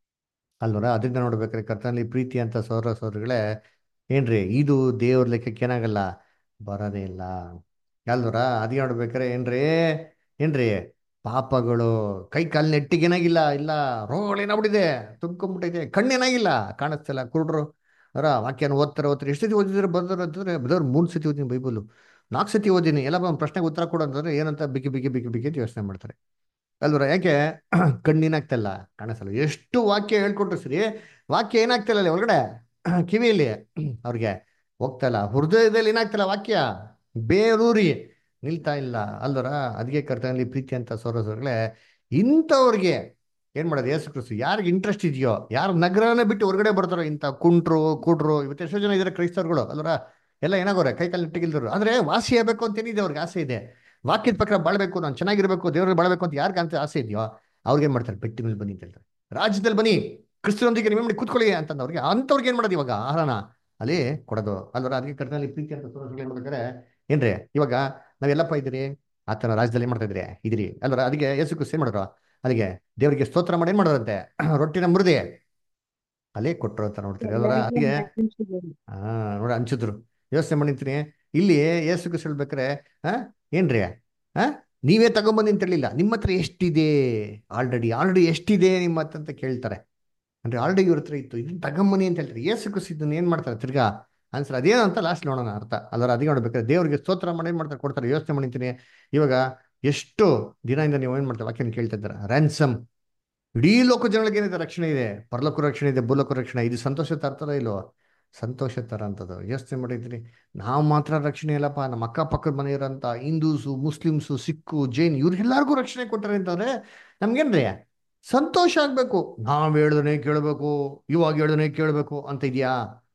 ಅಲ್ವರ ಅದರಿಂದ ನೋಡ್ಬೇಕಾದ್ರೆ ಕರ್ತನಲ್ಲಿ ಪ್ರೀತಿ ಅಂತ ಸೌರ ಸೌರಗಳೇ ಏನ್ರಿ ಇದು ದೇವ್ರ ಲೆಕ್ಕಕ್ಕೆ ಏನಾಗಲ್ಲ ಬರೋದೇ ಇಲ್ಲ ಅಲ್ವರ ಅದಕ್ಕೆ ನೋಡ್ಬೇಕಾರೆ ಏನ್ರಿ ಏನ್ರಿ ಪಾಪಗಳು ಕೈ ಕಾಲು ನೆಟ್ಟಿಗೇನಾಗಿಲ್ಲ ಇಲ್ಲ ರೋಗಳೇನಾಗ್ಬಿಟ್ಟಿದೆ ತುಂಬ್ಕೊಂಡ್ಬಿಟ್ಟಿದೆ ಕಣ್ಣೇನಾಗಿಲ್ಲ ಕಾಣಿಸ್ತಿಲ್ಲ ಕುರುಡ್ರು ಅವರ ವಾಕ್ಯನ ಓದ್ತಾರೆ ಓದ್ತಾರೆ ಎಷ್ಟು ಸತಿ ಓದಿದ್ರೆ ಬರ್ತಾರೆ ಅಂತಂದ್ರೆ ಬದವ್ರು ಮೂರು ಸತಿ ಓದಿನಿ ಬೈಬಲು ನಾಲ್ಕು ಸತಿ ಓದಿನಿ ಎಲ್ಲ ಬಂದು ಪ್ರಶ್ನೆಗೆ ಉತ್ತರ ಕೊಡು ಅಂತಂದ್ರೆ ಏನಂತ ಬಿಕ್ಕಿ ಬಿಕ್ಕಿ ಬಿಕ್ಕಿ ಬಿಕ್ಕಿ ಅಂತ ಯೋಚನೆ ಮಾಡ್ತಾರೆ ಅಲ್ವರ ಯಾಕೆ ಕಣ್ಣಿನಾಗ್ತಲ್ಲ ಕಾಣಿಸಲ್ಲ ಎಷ್ಟು ವಾಕ್ಯ ಹೇಳ್ಕೊಟ್ರು ಸರಿ ವಾಕ್ಯ ಏನಾಗ್ತಿಲ್ಲ ಅಲ್ಲಿ ಒಳಗಡೆ ಕಿವಿಯಲ್ಲಿ ಅವ್ರಿಗೆ ಹೋಗ್ತಾ ಇಲ್ಲ ಹೃದಯದಲ್ಲಿ ಏನಾಗ್ತಿಲ್ಲ ವಾಕ್ಯ ಬೇರೂರಿ ನಿಲ್ತಾ ಇಲ್ಲ ಅಲ್ವರ ಅದಕ್ಕೆ ಕರ್ತನಲ್ಲಿ ಪ್ರೀತಿ ಅಂತ ಸೋರಸೋರ್ಗಳೇ ಇಂಥವ್ರಿಗೆ ಏನ್ ಮಾಡೋದು ಯೇಸು ಕ್ರಿಸ್ತು ಯಾರಿಗೆ ಇಂಟ್ರೆಸ್ಟ್ ಇದೆಯೋ ಯಾರು ನಗರನೇ ಬಿಟ್ಟು ಹೊರಗಡೆ ಬರ್ತಾರೋ ಇಂಥ ಕುಂಟ್ರು ಕುಡ್ರು ಇವತ್ತು ಎಷ್ಟೋ ಜನ ಇದ್ದಾರೆ ಕ್ರೈಸ್ತರುಗಳು ಅಲ್ವರ ಎಲ್ಲ ಏನಾಗೋರೆ ಕೈ ಕಾಲು ನೆಟ್ಟಿಗಿಲ್ದರು ಅಂದ್ರೆ ವಾಸಿ ಆಗ್ಬೇಕು ಅಂತ ಏನಿದೆ ಅವ್ರಿಗೆ ಆಸೆ ಇದೆ ವಾಕ್ಯದ ಪ್ರಕಾರ ಬಾಳ್ಬೇಕು ನಾನು ಚೆನ್ನಾಗಿರ್ಬೇಕು ದೇವ್ರಿಗೆ ಬಾಳ್ಬೇಕು ಅಂತ ಯಾರಿಗೆ ಅಂತ ಆಸೆ ಇದೆಯೋ ಅವ್ರಿಗೆ ಏನ್ ಮಾಡ್ತಾರೆ ಬೆಟ್ಟಿ ಮೇಲೆ ಬನ್ನಿ ಅಂತ ಹೇಳ್ತಾರೆ ರಾಜ್ಯದಲ್ಲಿ ಬನ್ನಿ ಕ್ರಿಸ್ತನೊಂದಿಗೆ ನಿಮ್ಮ ಮಾಡಿ ಕೂತ್ಕೊಳ್ಳಿ ಅಂತಂದವ್ರಿಗೆ ಅಂಥವ್ರಿಗೆ ಏನ್ ಮಾಡೋದು ಇವಾಗ ಆಹಾರನ ಅಲ್ಲಿ ಕೊಡೋದು ಅಲ್ವರ ಅದಕ್ಕೆ ಕರ್ತನಲ್ಲಿ ಪ್ರೀತಿ ಅಂತ ತೋರಿಸ್ಗಳು ಏನ್ ಮಾಡ್ಬೇಕಾರೆ ಏನ್ರಿ ಇವಾಗ ನಾವೆಲ್ಲಪ್ಪ ಇದ್ದೀರಿ ಆತನ ರಾಜ್ಯದಲ್ಲಿ ಏನ್ ಮಾಡ್ತಾ ಇದ್ರಿ ಇದ್ರಿ ಅಲ್ವರ ಅದಕ್ಕೆ ಯೇಸು ಕ್ರಿಸ್ತು ಏನ್ ಮಾಡಿದ್ರು ಅಲ್ಲಿಗೆ ದೇವರಿಗೆ ಸ್ತೋತ್ರ ಮಾಡಿ ಏನ್ ಮಾಡೋದಂತೆ ರೊಟ್ಟಿನ ಮುರಿದಿ ಅಲ್ಲೇ ಕೊಟ್ಟರು ಅಂತ ನೋಡ್ತೀರಿ ಅಲ್ವರ ಅದಕ್ಕೆ ಹಾ ನೋಡಿ ಹಂಚಿದ್ರು ಯೋಚನೆ ಮಾಡಿರ್ತೀನಿ ಇಲ್ಲಿ ಏಸು ಕ್ರಿಸ್ತು ಹೇಳ್ಬೇಕಾರೆ ಹಾ ಏನ್ರಿ ಹಾ ನೀವೇ ತಗೊಂಬಂದಿ ಅಂತ ಹೇಳಿಲ್ಲ ನಿಮ್ಮ ಹತ್ರ ಎಷ್ಟಿದೆ ಆಲ್ರೆಡಿ ಆಲ್ರೆಡಿ ಎಷ್ಟಿದೆ ನಿಮ್ಮ ಹತ್ರ ಅಂತ ಕೇಳ್ತಾರೆ ಅಂದ್ರೆ ಆಲ್ರೆಡಿ ಇವ್ರ ಹತ್ರ ಇತ್ತು ಇದನ್ನ ತಗೊಂಬನ್ನಿ ಅಂತ ಹೇಳ್ತಾರೆ ಏಸು ಕ್ರಿಸ್ತು ಇದನ್ನ ಏನ್ ಮಾಡ್ತಾರೆ ತಿರ್ಗಾ ಆನ್ಸರ್ ಅದೇನು ಅಂತ ಲಾಸ್ಟ್ ನೋಡೋಣ ಅರ್ಥ ಅಲ್ಲರ ಅದಕ್ಕೆ ನೋಡ್ಬೇಕಾದ್ರೆ ದೇವರಿಗೆ ಸ್ತೋತ್ರ ಮಾಡಿ ಏನ್ ಮಾಡ್ತಾರೆ ಕೊಡ್ತಾರೆ ಯೋಚನೆ ಮಾಡಿರ್ತೀನಿ ಇವಾಗ ಎಷ್ಟು ದಿನದಿಂದ ನೀವು ಏನ್ ಮಾಡ್ತಾರೆ ವಾಕ್ಯನ ಕೇಳ್ತಾ ಇದ್ದಾರೆ ರ್ಯಾನ್ಸಮ್ ಇಡೀ ಲೋಕ ಜನಗಳಿಗೆ ಏನಿದೆ ರಕ್ಷಣೆ ಇದೆ ಪರಲೋಕ ರಕ್ಷಣೆ ಇದೆ ಭೂಲೋಕ ರಕ್ಷಣೆ ಇದು ಸಂತೋಷ ತರ್ತದ ಇಲ್ವೋ ಸಂತೋಷ ತರ ಅಂತದ್ದು ಯೋಚನೆ ಮಾಡಿದ್ರಿ ನಾವು ಮಾತ್ರ ರಕ್ಷಣೆ ಇಲ್ಲಪ್ಪ ನಮ್ಮ ಅಕ್ಕಪಕ್ಕದ ಮನೆ ಇರೋಂಥ ಹಿಂದೂಸು ಮುಸ್ಲಿಮ್ಸು ಸಿಕ್ಕು ಜೈನ್ ಇವ್ರಿಗೆಲ್ಲರಿಗೂ ರಕ್ಷಣೆ ಕೊಟ್ಟಾರೆ ಅಂತಂದ್ರೆ ನಮ್ಗೇನ್ರಿ ಸಂತೋಷ ಆಗ್ಬೇಕು ನಾವ್ ಹೇಳ್ದನೆ ಕೇಳಬೇಕು ಇವಾಗ ಹೇಳ್ದನೆ ಕೇಳಬೇಕು ಅಂತ ಇದೆಯಾ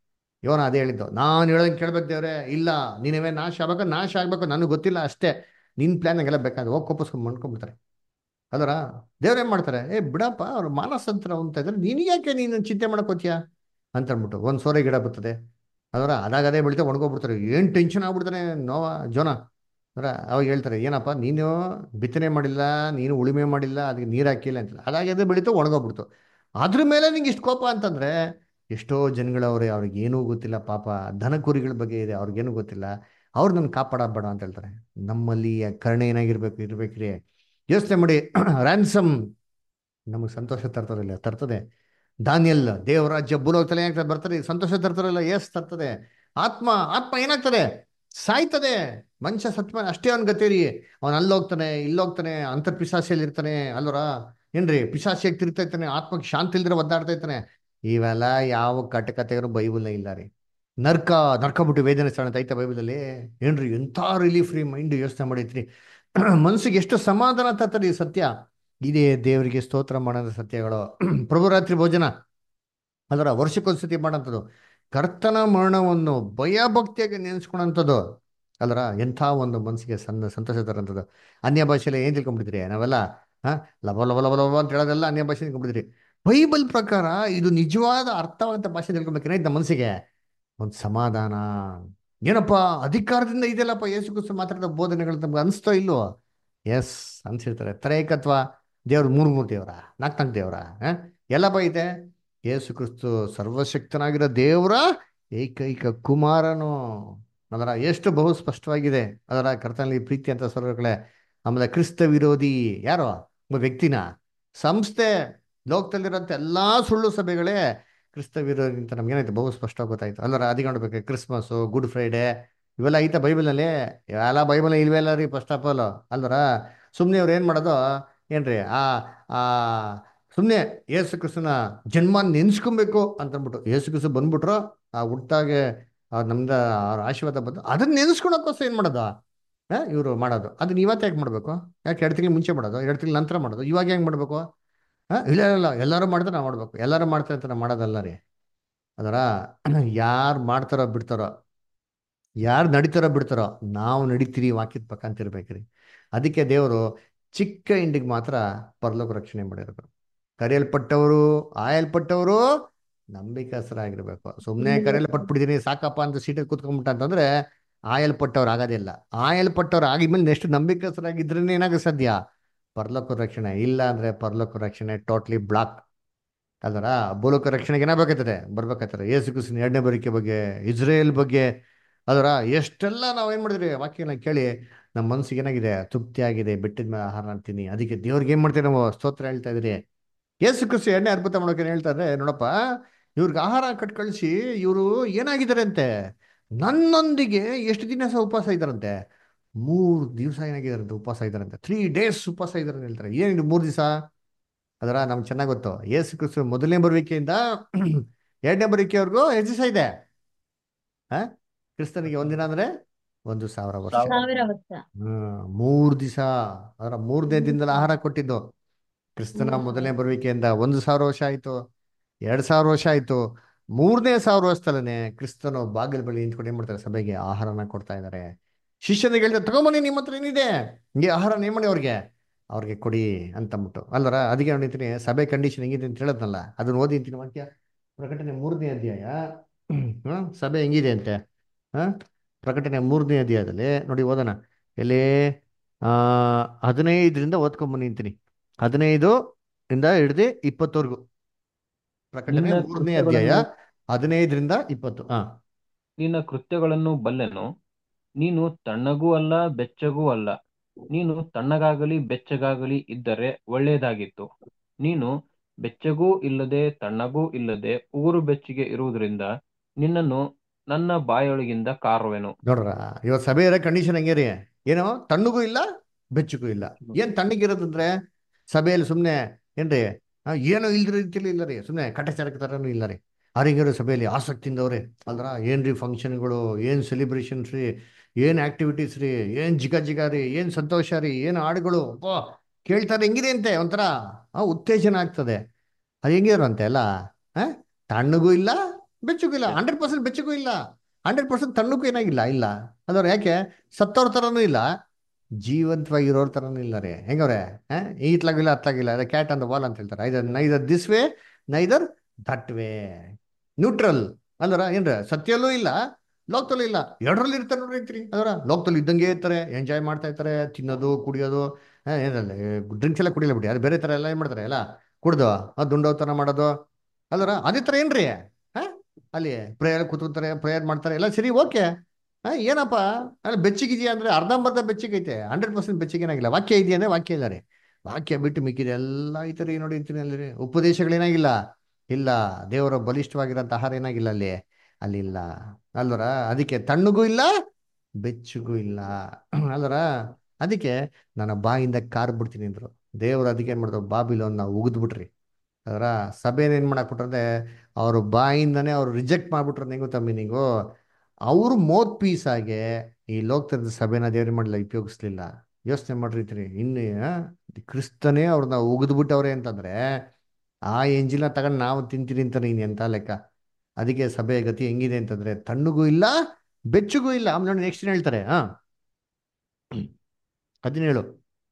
ಇವನ ಅದೇ ಹೇಳಿದ್ದು ನಾನು ಹೇಳ್ದಂಗೆ ಕೇಳ್ಬೇಕು ದೇವ್ರೆ ಇಲ್ಲ ನೀನವೇ ನಾಶ ಆಗ್ಬೇಕು ನಾಶ ಆಗ್ಬೇಕು ನನಗೆ ಗೊತ್ತಿಲ್ಲ ಅಷ್ಟೇ ನಿನ್ ಪ್ಲಾನ್ ಹಂಗೆಲ್ಲ ಬೇಕಾದ್ರೆ ಹೋಗಿ ಕೋಪಿಸ್ಕೊಂಡು ಮಾಡ್ಕೊಂಡ್ಬಿಡ್ತಾರೆ ಅದರ ದೇವ್ರು ಏನ್ ಮಾಡ್ತಾರೆ ಏ ಬಿಡಪ್ಪ ಅವ್ರು ಮಾನಸಂತರ ಅಂತ ಇದ್ರೆ ನೀನು ಯಾಕೆ ನೀನು ಚಿಂತೆ ಮಾಡ್ಕೋತೀಯ ಅಂತ ಅಂದ್ಬಿಟ್ಟು ಒಂದು ಸೋರೆ ಗಿಡ ಬರ್ತದೆ ಅದರ ಅದಾಗ ಅದೇ ಬೆಳಿತಾ ಒಣಗೋಗ್ಬಿಡ್ತಾರೆ ಏನು ಟೆನ್ಷನ್ ಆಗ್ಬಿಡ್ತಾನೆ ನೋವ ಜೋನ ಅದರ ಅವಾಗ ಹೇಳ್ತಾರೆ ಏನಪ್ಪ ನೀನು ಬಿತ್ತನೆ ಮಾಡಿಲ್ಲ ನೀನು ಉಳುಮೆ ಮಾಡಿಲ್ಲ ಅದಕ್ಕೆ ನೀರು ಹಾಕಿಲ್ಲ ಅಂತ ಅದಾಗಿ ಅದೇ ಬೆಳಿತು ಒಣಗೋಗ್ಬಿಡ್ತು ಅದ್ರ ಮೇಲೆ ನಿಂಗೆ ಇಷ್ಟು ಕೋಪ ಅಂತಂದ್ರೆ ಎಷ್ಟೋ ಜನಗಳವ್ರೆ ಅವ್ರಿಗೆ ಏನೂ ಗೊತ್ತಿಲ್ಲ ಪಾಪ ದನ ಕುರಿಗಳ ಬಗ್ಗೆ ಇದೆ ಅವ್ರಿಗೇನು ಗೊತ್ತಿಲ್ಲ ಅವ್ರು ನನ್ನ ಕಾಪಾಡಬೇಡ ಅಂತ ಹೇಳ್ತಾರೆ ನಮ್ಮಲ್ಲಿ ಆ ಕರುಣೆ ಏನಾಗಿರ್ಬೇಕು ಇರ್ಬೇಕ್ರಿ ಯೋಚನೆ ಮಾಡಿ ರ್ಯಾನ್ಸಮ್ ನಮಗೆ ಸಂತೋಷ ತರ್ತದಿಲ್ಲ ತರ್ತದೆ ದಾನಿಯಲ್ ದೇವರಾಜ್ಯ ಭೂಲೋಕದಲ್ಲಿ ಏನಾಗ್ತದೆ ಬರ್ತದೆ ಸಂತೋಷ ತರ್ತಾರಲ್ಲ ಎಸ್ ತರ್ತದೆ ಆತ್ಮ ಆತ್ಮ ಏನಾಗ್ತದೆ ಸಾಯ್ತದೆ ಮನುಷ್ಯ ಸತ್ಮ ಅಷ್ಟೇ ಅವನ್ ಗತೇರಿ ಅವನ್ ಅಲ್ಲೋಗ್ತಾನೆ ಇಲ್ಲೋಗ್ತಾನೆ ಅಂತರ್ ಪಿಶಾಸಿಯಲ್ಲಿ ಇರ್ತಾನೆ ಅಲ್ವರ ಏನ್ರಿ ಪಿಶಾಸಿಯಾಗಿ ತಿರ್ತಾ ಇರ್ತಾನೆ ಆತ್ಮಕ್ಕೆ ಶಾಂತಿ ಇಲ್ದ್ರೆ ಒದ್ದಾಡ್ತಾ ಇರ್ತಾನೆ ಇವೆಲ್ಲ ಯಾವ ಕಟಕತೆಗಳು ಬೈಬಲ್ ಇಲ್ಲ ರೀ ನರ್ಕ ನರ್ಕ ಬಿಟ್ಟು ವೇದನೆ ಸ್ಥಳ ಅಂತ ಐತೆ ಬೈಬಲಲ್ಲಿ ಏನ್ರಿ ಎಂಥ ರಿಲೀಫ್ ರೀ ಮೈಂಡ್ ಯೋಚನೆ ಮಾಡೈತ್ರಿ ಮನ್ಸಿಗೆ ಎಷ್ಟು ಸಮಾಧಾನ ತರ್ತದೆ ಈ ಸತ್ಯ ಇದೇ ದೇವರಿಗೆ ಸ್ತೋತ್ರ ಮಾಡೋದ ಸತ್ಯಗಳು ಪ್ರಭುರಾತ್ರಿ ಭೋಜನ ಅದರ ವರ್ಷಕ್ಕೊಂದ್ಸತಿ ಮಾಡೋಂಥದ್ದು ಕರ್ತನ ಮರಣವನ್ನು ಭಯಭಕ್ತಿಯಾಗಿ ನೆನೆಸ್ಕೊಳಂಥದ್ದು ಅಲ್ಲರ ಎಂಥ ಒಂದು ಮನಸ್ಸಿಗೆ ಸಣ್ಣ ಸಂತೋಷ ತರಂಥದ್ದು ಅನ್ಯ ಭಾಷೆಯಲ್ಲಿ ಏನ್ ತಿಳ್ಕೊಂಡ್ಬಿಟ್ಟಿದ್ರಿ ನಾವೆಲ್ಲ ಹಾ ಲವ ಲವ ಲವ ಲವ ಅಂತ ಹೇಳೋದೆಲ್ಲ ಅನ್ಯ ಭಾಷೆ ತಿಳ್ಕೊಂಡ್ಬಿಟ್ಟಿದ್ರಿ ಬೈಬಲ್ ಪ್ರಕಾರ ಇದು ನಿಜವಾದ ಅರ್ಥವಾದಂಥ ಭಾಷೆ ತಿಳ್ಕೊಬೇಕೇನಾಯ್ತು ನಮ್ಮ ಮನಸ್ಸಿಗೆ ಒಂದು ಸಮಾಧಾನ ಏನಪ್ಪ ಅಧಿಕಾರದಿಂದ ಇದೆಯಲ್ಲಪ್ಪ ಯೇಸು ಕ್ರಿಸ್ತು ಮಾತಾಡಿದ ಬೋಧನೆಗಳು ನಮ್ಗೆ ಅನಿಸ್ತೋ ಇಲ್ವೋ ಎಸ್ ಅನ್ಸಿರ್ತಾರೆ ತ್ರೈಕತ್ವ ದೇವ್ರ ಮೂರು ಮೂರು ದೇವರ ನಾಲ್ಕು ನಾಲ್ಕು ದೇವರ ಎಲ್ಲಪ್ಪ ಐತೆ ಯೇಸು ಕ್ರಿಸ್ತು ಸರ್ವಶಕ್ತನಾಗಿರೋ ದೇವರ ಏಕೈಕ ಕುಮಾರನು ಅದರ ಎಷ್ಟು ಬಹು ಸ್ಪಷ್ಟವಾಗಿದೆ ಅದರ ಕರ್ತನಲ್ಲಿ ಪ್ರೀತಿ ಅಂತ ಸ್ವರ್ಗಳೇ ಆಮೇಲೆ ಕ್ರಿಸ್ತ ವಿರೋಧಿ ಯಾರೋ ಒಬ್ಬ ವ್ಯಕ್ತಿನ ಸಂಸ್ಥೆ ಲೋಕದಲ್ಲಿರೋಂಥ ಎಲ್ಲಾ ಸುಳ್ಳು ಸಭೆಗಳೇ ಕ್ರಿಸ್ತ ವಿರೋಧಿ ಅಂತ ನಮ್ಗೇನೈತೆ ಬಹು ಸ್ಪಷ್ಟವಾಗಿ ಗೊತ್ತಾಯ್ತು ಅಲ್ಲರ ಅದಿಗೆ ನೋಡ್ಬೇಕು ಕ್ರಿಸ್ಮಸ್ ಗುಡ್ ಫ್ರೈಡೆ ಇವೆಲ್ಲ ಐತೆ ಬೈಬಲ್ನಲ್ಲಿ ಎಲ್ಲ ಬೈಬಲ್ ಇಲ್ವೇ ಇಲ್ಲ ರೀ ಫಸ್ಟ್ ಆಫ್ ಆಲ್ ಅಲ್ವರ ಸುಮ್ಮನೆ ಅವ್ರು ಏನು ಮಾಡೋದು ಏನ್ರಿ ಆ ಆ ಸುಮ್ಮನೆ ಯೇಸು ಕ್ರಿಸ್ತನ ಜನ್ಮ ನೆನ್ಸ್ಕೊಬೇಕು ಅಂತ ಅಂದ್ಬಿಟ್ಟು ಯೇಸು ಕ್ರಿಸ್ತು ಬಂದ್ಬಿಟ್ರು ಆ ಹುಟ್ಟಾಗೆ ನಮ್ದ ಅವ್ರ ಆಶೀರ್ವಾದ ಬಂದು ಅದನ್ನ ನೆನೆಸ್ಕೊಳಕ್ಕೋಸ್ಕರ ಏನು ಮಾಡೋದು ಹಾಂ ಇವರು ಮಾಡೋದು ಅದನ್ನ ಇವತ್ತು ಯಾಕೆ ಮಾಡಬೇಕು ಯಾಕೆ ಎರಡು ತಿಂಗಳು ಮುಂಚೆ ಮಾಡೋದು ಎರಡು ತಿಂಗಳ ನಂತರ ಮಾಡೋದು ಇವಾಗ ಹೆಂಗೆ ಮಾಡಬೇಕು ಹಾಂ ಇಲ್ಲ ಇಲ್ಲ ಎಲ್ಲರೂ ಮಾಡಿದ್ರೆ ನಾವು ಮಾಡ್ಬೇಕು ಎಲ್ಲರೂ ಮಾಡ್ತಾರೆ ಅಂತ ನಾವು ಮಾಡೋದಲ್ಲ ರೀ ಅದರ ಯಾರು ಮಾಡ್ತಾರೋ ಬಿಡ್ತಾರೋ ಯಾರು ನಡೀತಾರೋ ಬಿಡ್ತಾರೋ ನಾವು ನಡೀತೀರಿ ವಾಕ್ಯದ ಪಕ್ಕ ಅಂತ ಇರ್ಬೇಕ್ರಿ ಅದಕ್ಕೆ ದೇವರು ಚಿಕ್ಕ ಇಂಡಿಗೆ ಮಾತ್ರ ಪರಲೋಕ ರಕ್ಷಣೆ ಮಾಡಿರೋದು ಕರೆಯಲ್ಪಟ್ಟವರು ಆಯಲ್ಪಟ್ಟವರು ನಂಬಿಕಸ್ಥರಾಗಿರ್ಬೇಕು ಸುಮ್ಮನೆ ಕರೆಯಲ್ಪಟ್ಬಿಟ್ಟಿದ್ದೀನಿ ಸಾಕಪ್ಪ ಅಂತ ಸೀಟಲ್ಲಿ ಕೂತ್ಕೊಂಡ್ಬಿಟ್ಟ ಅಂತಂದ್ರೆ ಆಯಲ್ಪಟ್ಟವ್ರು ಆಗೋದಿಲ್ಲ ಆಯಲ್ಪಟ್ಟವ್ರು ಆಗಿದ್ಮೇಲೆ ನೆಕ್ಸ್ಟ್ ನಂಬಿಕಸ್ಥರಾಗಿದ್ರೇ ಏನಾಗ ಸಾಧ್ಯ ಪರಲೋಕ ರಕ್ಷಣೆ ಇಲ್ಲ ಅಂದ್ರೆ ಪರಲೋಕ ರಕ್ಷಣೆ ಟೋಟ್ಲಿ ಬ್ಲಾಕ್ ಅಲ್ದರ ಭೂಲೋಕ ರಕ್ಷಣೆಗೆ ಏನಾಗಬೇಕಾಗ್ತದೆ ಬರ್ಬೇಕಾಗ್ತದೆ ಯೇಸು ಕ್ರಿಸ್ತನ ಎರಡನೇ ಬರಿಕೆ ಬಗ್ಗೆ ಇಸ್ರೇಲ್ ಬಗ್ಗೆ ಅದರ ಎಷ್ಟೆಲ್ಲ ನಾವು ಏನು ಮಾಡಿದ್ರಿ ವಾಕ್ಯನ ಕೇಳಿ ನಮ್ಮ ಮನಸ್ಸಿಗೆ ಏನಾಗಿದೆ ತೃಪ್ತಿ ಆಗಿದೆ ಬೆಟ್ಟದ ಮೇಲೆ ಆಹಾರ ಅಂತೀನಿ ಅದಕ್ಕೆ ದೇವ್ರಿಗೆ ಏನು ಮಾಡ್ತೀವಿ ನಾವು ಸ್ತೋತ್ರ ಹೇಳ್ತಾ ಇದ್ರಿ ಯೇಸು ಕ್ರಿಸ್ತು ಎಣ್ಣೆ ಅದ್ಭುತ ಮಾಡೋಕೆ ಹೇಳ್ತಾ ಇದ್ರೆ ನೋಡಪ್ಪ ಇವ್ರಿಗೆ ಆಹಾರ ಕಟ್ ಕಳಿಸಿ ಇವರು ಏನಾಗಿದ್ದಾರೆ ಅಂತೆ ನನ್ನೊಂದಿಗೆ ಎಷ್ಟು ದಿನ ಸಹ ಉಪವಾಸ ಇದ್ದಾರಂತೆ ಮೂರು ದಿವಸ ಏನಾಗಿದಾರಂತೆ ಉಪವಾಸ ಇದಾರಂತೆ ತ್ರೀ ಡೇಸ್ ಉಪವಾಸ ಇದಾರೆ ಅಂತ ಹೇಳ್ತಾರೆ ಏನಿದು ಮೂರು ದಿವಸ ಅದರ ನಮ್ಗೆ ಚೆನ್ನಾಗಿ ಗೊತ್ತು ಯೇಸು ಕ್ರಿಸ್ತು ಮೊದಲನೇ ಬರುವಿಕೆಯಿಂದ ಎರಡನೇ ಬರುವಿಕೆವರೆಗೂ ಎಷ್ಟು ದಿವಸ ಇದೆ ಆ ಕ್ರಿಸ್ತನಿಗೆ ಒಂದಿನ ಅಂದ್ರೆ ಒಂದು ಸಾವಿರ ವರ್ಷ ಸಾವಿರ. ಸಾವಿರ ವರ್ಷ ಹ್ಮ್ ಮೂರು ದಿವಸ ಅದರ ಮೂರನೇ ದಿನದಲ್ಲಿ ಆಹಾರ ಕೊಟ್ಟಿದ್ದು ಕ್ರಿಸ್ತನ ಮೊದಲನೇ ಬರುವಿಕೆಯಿಂದ ಒಂದು ಸಾವಿರ ವರ್ಷ ಆಯ್ತು ಎರಡ್ ಸಾವಿರ ವರ್ಷ ಆಯ್ತು ಮೂರನೇ ಸಾವಿರ ವರ್ಷದಲ್ಲೇ ಕ್ರಿಸ್ತನು ಬಾಗಿಲು ಬಳಿ ನಿಂತ್ಕೊಂಡು ಏನ್ ಮಾಡ್ತಾರೆ ಸಭೆಗೆ ಆಹಾರನ ಕೊಡ್ತಾ ಇದ್ದಾರೆ ಶಿಷ್ಯನಿಗೆ ಹೇಳಿದ್ರೆ ತಗೊಂಬನ್ನಿ ನಿಮ್ಮ ಹತ್ರ ಏನಿದೆ ಹಿಂಗೆ ಆಹಾರ ನೇಮ್ ಮಾಡಿ ಅವ್ರಿಗೆ ಅವ್ರಿಗೆ ಕೊಡಿ ಅಂತಂದ್ಬಿಟ್ಟು ಅಲ್ಲರ ಅದಕ್ಕೆ ನೋಡಿತೀನಿ ಸಭೆ ಕಂಡೀಷನ್ ಹೆಂಗಿದೆ ಅಂತ ಹೇಳದ್ನಲ್ಲ ಅದನ್ನ ಓದಿ ಅಂತೀನಿ ವಾಕ್ಯ ಪ್ರಕಟಣೆ ಮೂರನೇ ಅಧ್ಯಾಯ ಹ್ಮ್ ಸಭೆ ಹೆಂಗಿದೆ ಅಂತೆ ಹ ಪ್ರಕಟಣೆ ಮೂರನೇ ಅಧ್ಯಾಯದಲ್ಲಿ ನೋಡಿ ಓದೋಣ ಎಲ್ಲಿ ಆ ಹದಿನೈದರಿಂದ ಓದ್ಕೊಂಬನ್ನಿ ಅಂತೀನಿ ಹದಿನೈದು ಇಂದ ಹಿಡಿದು ಇಪ್ಪತ್ತವರೆಗೂ ಪ್ರಕಟಣೆ ನಿನ್ನ ಮೂರನೇ ಅಧ್ಯಾಯ ಕೃತ್ಯಗಳನ್ನು- ಹದಿನೈದರಿಂದ ಇಪ್ಪತ್ತು ಹಾ ನಿನ್ನ ಕೃತ್ಯಗಳನ್ನು ಬಲ್ಲೆನು ನೀನು ತಣ್ಣಗೂ ಅಲ್ಲ ಬೆಚ್ಚಗೂ ಅಲ್ಲ ನೀನು ತಣ್ಣಗಾಗಲಿ ಬೆಚ್ಚಗಾಗಲಿ ಇದ್ದರೆ ಒಳ್ಳೆಯದಾಗಿತ್ತು ನೀನು ಬೆಚ್ಚಗೂ ಇಲ್ಲದೆ ತಣ್ಣಗೂ ಇಲ್ಲದೆ ಉಗುರು ಬೆಚ್ಚಗೆ ಇರುವುದರಿಂದ ನಿನ್ನನ್ನು ನನ್ನ ಬಾಯೊಳಗಿಂದ ಕಾರುವೆನು ನೋಡ್ರ ಇವತ್ತು ಸಭೆ ಇರೋ ಕಂಡೀಷನ್ ಹೆಂಗೆ ರೀ ಏನೋ ತಣ್ಣಗೂ ಇಲ್ಲ ಬೆಚ್ಚಗೂ ಇಲ್ಲ ಏನ್ ತಣ್ಣಗಿರೋದಂದ್ರೆ ಸಭೆಯಲ್ಲಿ ಸುಮ್ಮನೆ ಏನ್ರಿ ಆ, ಏನೋ ಇಲ್ದ್ರ ರೀತಿಯಲ್ಲಿ ಇಲ್ಲ ರೀ ಸುಮ್ಮನೆ ಕಟ್ಟಚಾರಕ ಥರನೂ ಇಲ್ಲ ರೀ ಅವ್ರಿಗಿರೋ ಸಭೆಯಲ್ಲಿ ಆಸಕ್ತಿಯಿಂದವ್ರೆ ಅಲ್ರ ಏನ್ರಿ ಫಂಕ್ಷನ್ಗಳು ಏನ್ ಸೆಲಿಬ್ರೇಷನ್ಸ್ ರೀ ಏನ್ ಆಕ್ಟಿವಿಟೀಸ್ ರೀ ಏನ್ ಜಿಗ ಜಿಗ ರೀ ಏನ್ ಸಂತೋಷ ರೀ ಏನ್ ಹಾಡುಗಳು ಅಪ್ಪಾ ಕೇಳ್ತಾರೆ ಹೆಂಗಿದೆ ಅಂತೆ ಒಂಥರ ಆ, ಉತ್ತೇಜನ ಆಗ್ತದೆ ಅದು ಹೆಂಗಿದ್ರು ಅಂತೆ ಅಲ್ಲ ಆ? ತಣ್ಣಗೂ ಇಲ್ಲ ಬೆಚ್ಚಗೂ ಇಲ್ಲ ಹಂಡ್ರೆಡ್ ಪರ್ಸೆಂಟ್ ಬೆಚ್ಚಗೂ ಇಲ್ಲ ಹಂಡ್ರೆಡ್ ಪರ್ಸೆಂಟ್ ತಣ್ಣಗೂ ಏನಾಗಿಲ್ಲ ಇಲ್ಲ ಅದವ್ರು ಯಾಕೆ ಸತ್ತವ್ರ ಥರನೂ ಇಲ್ಲ ಜೀವಂತವಾಗಿರೋರ್ ಥರನೂ ಇಲ್ಲ ರೀ ಹೆಂಗವ್ರೆ ಈತ್ಲಾಗಿಲ್ಲ ಹತ್ಲಾಗಿಲ್ಲ ಅದೇ ಕ್ಯಾಟ್ ಅಂದ ವಾಲ್ ಅಂತ ಹೇಳ್ತಾರೆ either neither this way neither that way neutral ಅಂದ್ರ ಏನ್ರ ಸತ್ಯಲ್ಲೂ ಇಲ್ಲ ಲೋಕದಲ್ಲೂ ಇಲ್ಲ ಎರಡರಲ್ಲಿ ಇರ್ತಾರೆ ನೋಡ್ರಿ ಐತ್ರಿ ಅದರ ಲೋಕದಲ್ಲಿ ಇದ್ದಂಗೆ ಇರ್ತಾರೆ ಎಂಜಾಯ್ ಮಾಡ್ತಾ ಇರ್ತಾರೆ ತಿನ್ನೋದು ಕುಡಿಯೋದು ಆ, ಏನಲ್ಲ ಡ್ರಿಂಕ್ಸ್ ಎಲ್ಲ ಕುಡಿಯಲ್ಲ ಬಿಡಿ ಅದು ಬೇರೆ ಥರ ಎಲ್ಲ ಏನು ಮಾಡ್ತಾರೆ ಎಲ್ಲ ಕುಡ್ದು ಅದು ದುಂಡೋತನ ಮಾಡೋದು ಅಲ್ಲರ ಅದೇ ಥರ ಏನ್ರಿ ಹಾ ಅಲ್ಲಿ ಪ್ರೇಯರ್ ಕೂತ್ಕೊತಾರೆ ಪ್ರೇಯರ್ ಮಾಡ್ತಾರೆ ಎಲ್ಲ ಸರಿ ಓಕೆ ಹಾ ಏನಪ್ಪ ಅಲ್ಲಿ ಬೆಚ್ಚಗಿದೆಯಾ ಅಂದ್ರೆ ಅರ್ಧಂಬರ್ಧ ಬೆಚ್ಚಗೈತೆ ಹಂಡ್ರೆಡ್ ಪರ್ಸೆಂಟ್ ಬೆಚ್ಚಗೇನಾಗಿಲ್ಲ ವಾಕ್ಯ ಇದೆಯಾ ಅಂದ್ರೆ ವಾಕ್ಯ ಇಲ್ಲ ರೀ ವಾಕ್ಯ ಬಿಟ್ಟು ಮಿಕ್ಕಿದೆ ಎಲ್ಲ ಐತೆ ರೀ ನೋಡಿ ಅಂತೀನಿ ಅಲ್ಲಿ ರೀ ಉಪದೇಶಗಳೇನಾಗಿಲ್ಲ ಇಲ್ಲ ದೇವರ ಬಲಿಷ್ಠವಾಗಿರೋಂಥ ಆಹಾರ ಏನಾಗಿಲ್ಲ ಅಲ್ಲಿ ಅಲ್ಲಿ ಇಲ್ಲ ಅಲ್ವರ ಅದಕ್ಕೆ ತಣ್ಣಗೂ ಇಲ್ಲ ಬೆಚ್ಚಗೂ ಇಲ್ಲ ಅಲ್ವರ ಅದಕ್ಕೆ ನನ್ನ ಬಾಯಿಂದ ಕಾರ್ ಬಿಡ್ತೀನಿ ಅಂದ್ರು ದೇವ್ರು ಅದಕ್ಕೆ ಏನ್ ಮಾಡಿದ್ರು ಬಾಬಿಲೋನ್ನ ಉಗಿದ್ಬಿಟ್ರಿ ಅದರ ಸಭೆನ ಏನ್ ಮಾಡಾಕ್ಬಿಟ್ರಂದ್ರೆ ಅವ್ರ ಬಾಯಿಂದನೇ ಅವ್ರು ರಿಜೆಕ್ಟ್ ಮಾಡ್ಬಿಟ್ರೆ ಹೆಂಗ್ ಗೊತ್ತಾ ಮೀನಿಂಗು ಅವ್ರು ಮೋತ್ ಪೀಸ್ ಆಗಿ ಈ ಲೋಕದ ಸಭೆನ ದೇವ್ರ ಮಾಡಲಿಲ್ಲ ಉಪಯೋಗಿಸ್ಲಿಲ್ಲ ಯೋಚನೆ ಮಾಡಿರ್ತೀರಿ ಇನ್ನು ಆ, ಕ್ರಿಸ್ತನೇ ಅವ್ರನ್ನ ಉಗಿದ್ಬಿಟ್ಟವ್ರೆ ಅಂತಂದ್ರೆ ಆ ಎಂಜಿನ ತಗೊಂಡು ನಾವು ತಿಂತೀರಿ ಅಂತಾನೆ ಇನ್ ಎಂತ ಲೆಕ್ಕ ಅದಕ್ಕೆ ಸಭೆಯ ಗತಿ ಹೆಂಗಿದೆ ಅಂತಂದ್ರೆ ತಣ್ಣಗೂ ಇಲ್ಲ ಬೆಚ್ಚಗೂ ಇಲ್ಲ ಆಮೇಲೆ ನೋಡಿ ನೆಕ್ಸ್ಟ್ ಹೇಳ್ತಾರೆ ಹಾ ಹದಿನೇಳು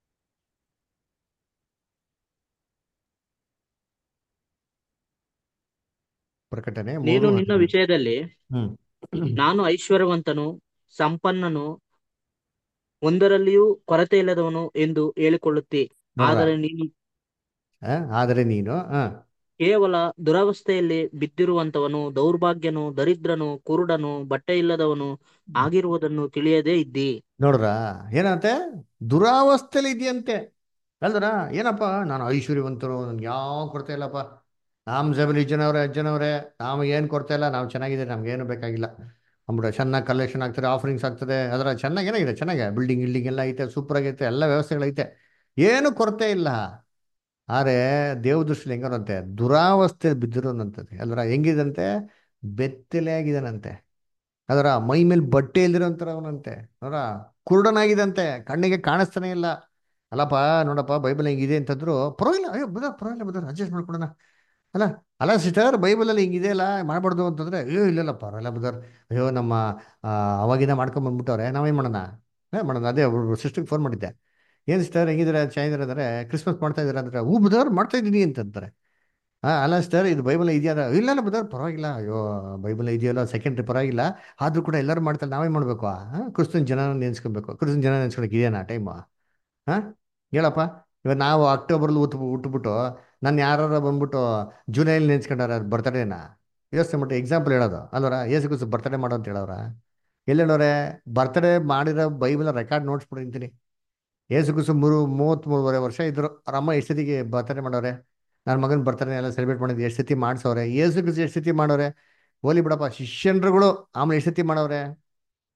ಪ್ರಕಟಣೆ ನೀನು ಮೂರು ನಿನ್ನ ಹದಿನೇಳು. ವಿಷಯದಲ್ಲಿ ಹ್ಮ್ ನಾನು ಐಶ್ವರ್ಯವಂತನು ಸಂಪನ್ನನು ಒಂದರಲ್ಲಿಯೂ ಕೊರತೆ ಇಲ್ಲದವನು ಎಂದು ಹೇಳಿಕೊಳ್ಳುತ್ತಿ ನೋಡ್ರಾ? ಆದರೆ ನೀನು ಆ, ಆದರೆ ನೀನು ಆ, ಕೇವಲ ದುರವಸ್ಥೆಯಲ್ಲಿ ಬಿದ್ದಿರುವಂತವನು ದೌರ್ಭಾಗ್ಯನು ದರಿದ್ರನು ಕುರುಡನು ಬಟ್ಟೆ ಇಲ್ಲದವನು ಆಗಿರುವುದನ್ನು ತಿಳಿಯದೇ ಇದ್ದಿ ನೋಡ್ರಾ ಏನಂತೆ ದುರಾವಸ್ಥೆಲಿ ಇದೆಯಂತೆ ಅಲ್ದರ ಏನಪ್ಪ ನಾನು ಐಶ್ವರ್ಯವಂತರು ನನ್ಗೆ ಯಾವ ಕೊರತೆ ಇಲ್ಲಪ್ಪ ನಮ್ಮ ಸಭೆಲಿ ಜನವ್ರೆ ಜನವ್ರೆ ನಾವು ಏನು ಕೊರತೆ ಇಲ್ಲ ನಾವು ಚೆನ್ನಾಗಿದೆ ನಮ್ಗೇನು ಬೇಕಾಗಿಲ್ಲ ಅಂದ್ಬಿಟ್ಟು ಚೆನ್ನಾಗಿ ಕಲೆಕ್ಷನ್ ಆಗ್ತದೆ ಆಫರಿಂಗ್ಸ್ ಆಗ್ತದೆ ಅದರ ಚೆನ್ನಾಗಿ ಏನಾಗಿದೆ ಚೆನ್ನಾಗಿದೆ ಬಿಲ್ಡಿಂಗ್ ಗಿಲ್ಡಿಂಗ್ ಎಲ್ಲ ಐತೆ ಸೂಪರ್ ಆಗೈತೆ ಎಲ್ಲ ವ್ಯವಸ್ಥೆಗಳೈತೆ ಏನು ಕೊರತೆ ಇಲ್ಲ ಆದರೆ ದೇವ ದೃಷ್ಟಿಲಿ ಹೆಂಗರಂತೆ ದುರಾವಸ್ಥೆ ಬಿದ್ದಿರೋನಂತದೆ ಅಲ್ರ ಹೆಂಗಿದಂತೆ ಬೆತ್ತಲೆ ಆಗಿದಾನಂತೆ ಅದರ ಮೈ ಮೇಲೆ ಬಟ್ಟೆ ಇಲ್ದಿರೋಂಥರ ಅವನಂತೆ ಅದರ ಕುರುಡನಾಗಿದಂತೆ ಕಣ್ಣಿಗೆ ಕಾಣಿಸ್ತಾನೆ ಇಲ್ಲ ಅಲ್ಲಪ್ಪ ನೋಡಪ್ಪ ಬೈಬಲ್ ಹಿಂಗಿದೆ ಅಂತಂದ್ರು ಪರವಾಗಿಲ್ಲ ಅಯ್ಯೋ ಬದ ಪರವಾಗಿಲ್ಲ ಬದ ಅಡ್ಜಸ್ಟ್ ಮಾಡ್ಕೊಡೋಣ ಅಲ್ಲ ಅಲ್ಲ ಸಿಸ್ಟರ್ ಬೈಬಲಲ್ಲಿ ಹಿಂಗಿದೆ ಅಲ್ಲ ಮಾಡಬಾರ್ದು ಅಂತಂದ್ರೆ ಅಯ್ಯೋ ಇಲ್ಲಲ್ಲ ಪರವಾಗಿಲ್ಲ ಬದರ್ ಅಯ್ಯೋ ನಮ್ಮ ಆ, ಅವಾಗಿಂದ ಮಾಡ್ಕೊಂಡ್ ಬಂದ್ಬಿಟ್ಟವ್ರೆ ನಾವೇನ್ ಮಾಡೋಣ ಏ ಮಾಡೋಣ ಅದೇ ಒಬ್ರು ಸಿಸ್ಟರ್ಗೆ ಫೋನ್ ಮಾಡಿದ್ದೆ ಏನು ಸಿಸ್ಟರ್ ಹೆಂಗಿದ್ರೆ ಚೆನ್ನಾಗಿದ್ದಾರೆ ಅಂದರೆ ಕ್ರಿಸ್ಮಸ್ ಮಾಡ್ತಾ ಇದ್ದೀರಾ ಅಂದ್ರೆ ಹೂ ಬದರ್ ಮಾಡ್ತಾ ಇದ್ದೀನಿ ಅಂತಂತಾರೆ ಹಾ ಅಲ್ಲ ಸರ್ ಇದು ಬೈಬಲ್ ಇದೆಯಾ ಅಂದ್ರೆ, ಇಲ್ಲ ಇಲ್ಲ ಬದರ್ ಪರವಾಗಿಲ್ಲ ಅಯ್ಯೋ ಬೈಬಲ್ ಇದೆಯಲ್ಲ ಸೆಕೆಂಡ್ರಿ ಪರವಾಗಿಲ್ಲ ಆದ್ರೂ ಕೂಡ ಎಲ್ಲರೂ ಮಾಡ್ತಾರೆ ನಾವೇ ಮಾಡ್ಬೇಕು ಹಾಂ ಕ್ರಿಸ್ತನ್ ಜನ ನೆನ್ಸ್ಕೊಬೇಕು ಕ್ರಿಸ್ತನ್ ಜನ ನೆನ್ಸ್ಕೊಳಕ್ಕೆ ಇದೆಯಾ ಟೈಮು ಹಾಂ ಹೇಳಪ್ಪ ಇವಾಗ ನಾವು ಅಕ್ಟೋಬರ್ಲಿ ಉತ್ ಉಟ್ಬಿಟ್ಟು ನಾನು ಯಾರು ಬಂದ್ಬಿಟ್ಟು ಜುಲೈಲಿ ನೆನ್ಸ್ಕೊಂಡಾರ ಬರ್ತಡೇನ ಯೋಚನೆ ಮಾಡಿ ಎಕ್ಸಾಂಪಲ್ ಹೇಳೋದು ಅಲ್ವರ ಏಸು ಕುಸು ಬರ್ತಡೇ ಮಾಡೋ ಅಂತ ಹೇಳೋರ ಎಲ್ಲಿ ಹೇಳೋರೆ ಬರ್ತಡೇ ಮಾಡಿರೋ ಬೈಬಲ್ ರೆಕಾರ್ಡ್ ನೋಡ್ಸ್ಬಿಟ್ಟು ನಿಂತೀನಿ ಏಸು ಕುಸು ಮೂರು ಮೂವತ್ತ್ಮೂರುವರೆ ವರ್ಷ ಇದ್ರು ಅವ್ರ ಅಮ್ಮ ಎಷ್ಟು ಸತಿಗೆ ಬರ್ತಡೇ ಮಾಡೋರೆ ನನ್ನ ಮಗನ ಬರ್ತಡೇ ಎಲ್ಲ ಸೆಲೆಬ್ರೇಟ್ ಮಾಡಿದ್ದು ಎಷ್ಟು ಸತಿ ಮಾಡಿಸೋರೆ ಏಸು ಕುಸು ಎಷ್ಟು ಸತಿ ಮಾಡೋರೆ ಹೋಲಿ ಬಿಡಪ್ಪ ಶಿಷ್ಯನ್ರುಗಳು ಆಮೇಲೆ ಎಷ್ಟು ಸತಿ ಮಾಡವ್ರೆ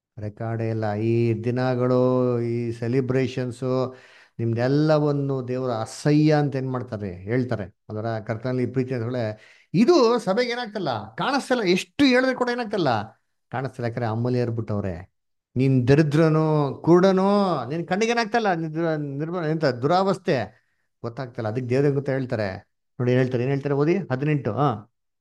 ರೆಕಾರ್ಡೇ ಇಲ್ಲ ಈ ದಿನಗಳು ಈ ಸೆಲಿಬ್ರೇಷನ್ಸು ನಿಮ್ದೆಲ್ಲವನ್ನು ದೇವರ ಅಸಹ್ಯ ಅಂತ ಏನು ಮಾಡ್ತಾರೆ ಹೇಳ್ತಾರೆ ಅದರ ಕರ್ತನಲ್ಲಿ ಪ್ರೀತಿ ಅಂತೇಳಿ ಇದು ಸಭೆಗೆ ಏನಾಗ್ತಲ್ಲ ಕಾಣಿಸ್ತಲ್ಲ ಎಷ್ಟು ಹೇಳಿದ್ರೆ ಕೂಡ ಏನಾಗ್ತಲ್ಲ ಕಾಣಿಸ್ತಲ್ಲ ಯಾಕಂದ್ರೆ ಅಮ್ಮಲಿ ಬಿಟ್ಟವ್ರೆ ನೀನ್ ದರಿದ್ರನು ಕುರುಡನು ನಿನ್ ಕಣ್ಣಿಗೆ ಏನಾಗ್ತಲ್ಲ ನಿದ್ರ ನಿರ್ಮ ಎಂತ ದುರಾವಸ್ಥೆ ಗೊತ್ತಾಗ್ತಲ್ಲ ಅದಕ್ಕೆ ದೇವ್ರ ಗೊತ್ತಾ ಹೇಳ್ತಾರೆ ನೋಡಿ ಏನ್ ಹೇಳ್ತಾರೆ ಏನ್ ಹೇಳ್ತಾರೆ ಓದಿ ಹದಿನೆಂಟು ಹಾ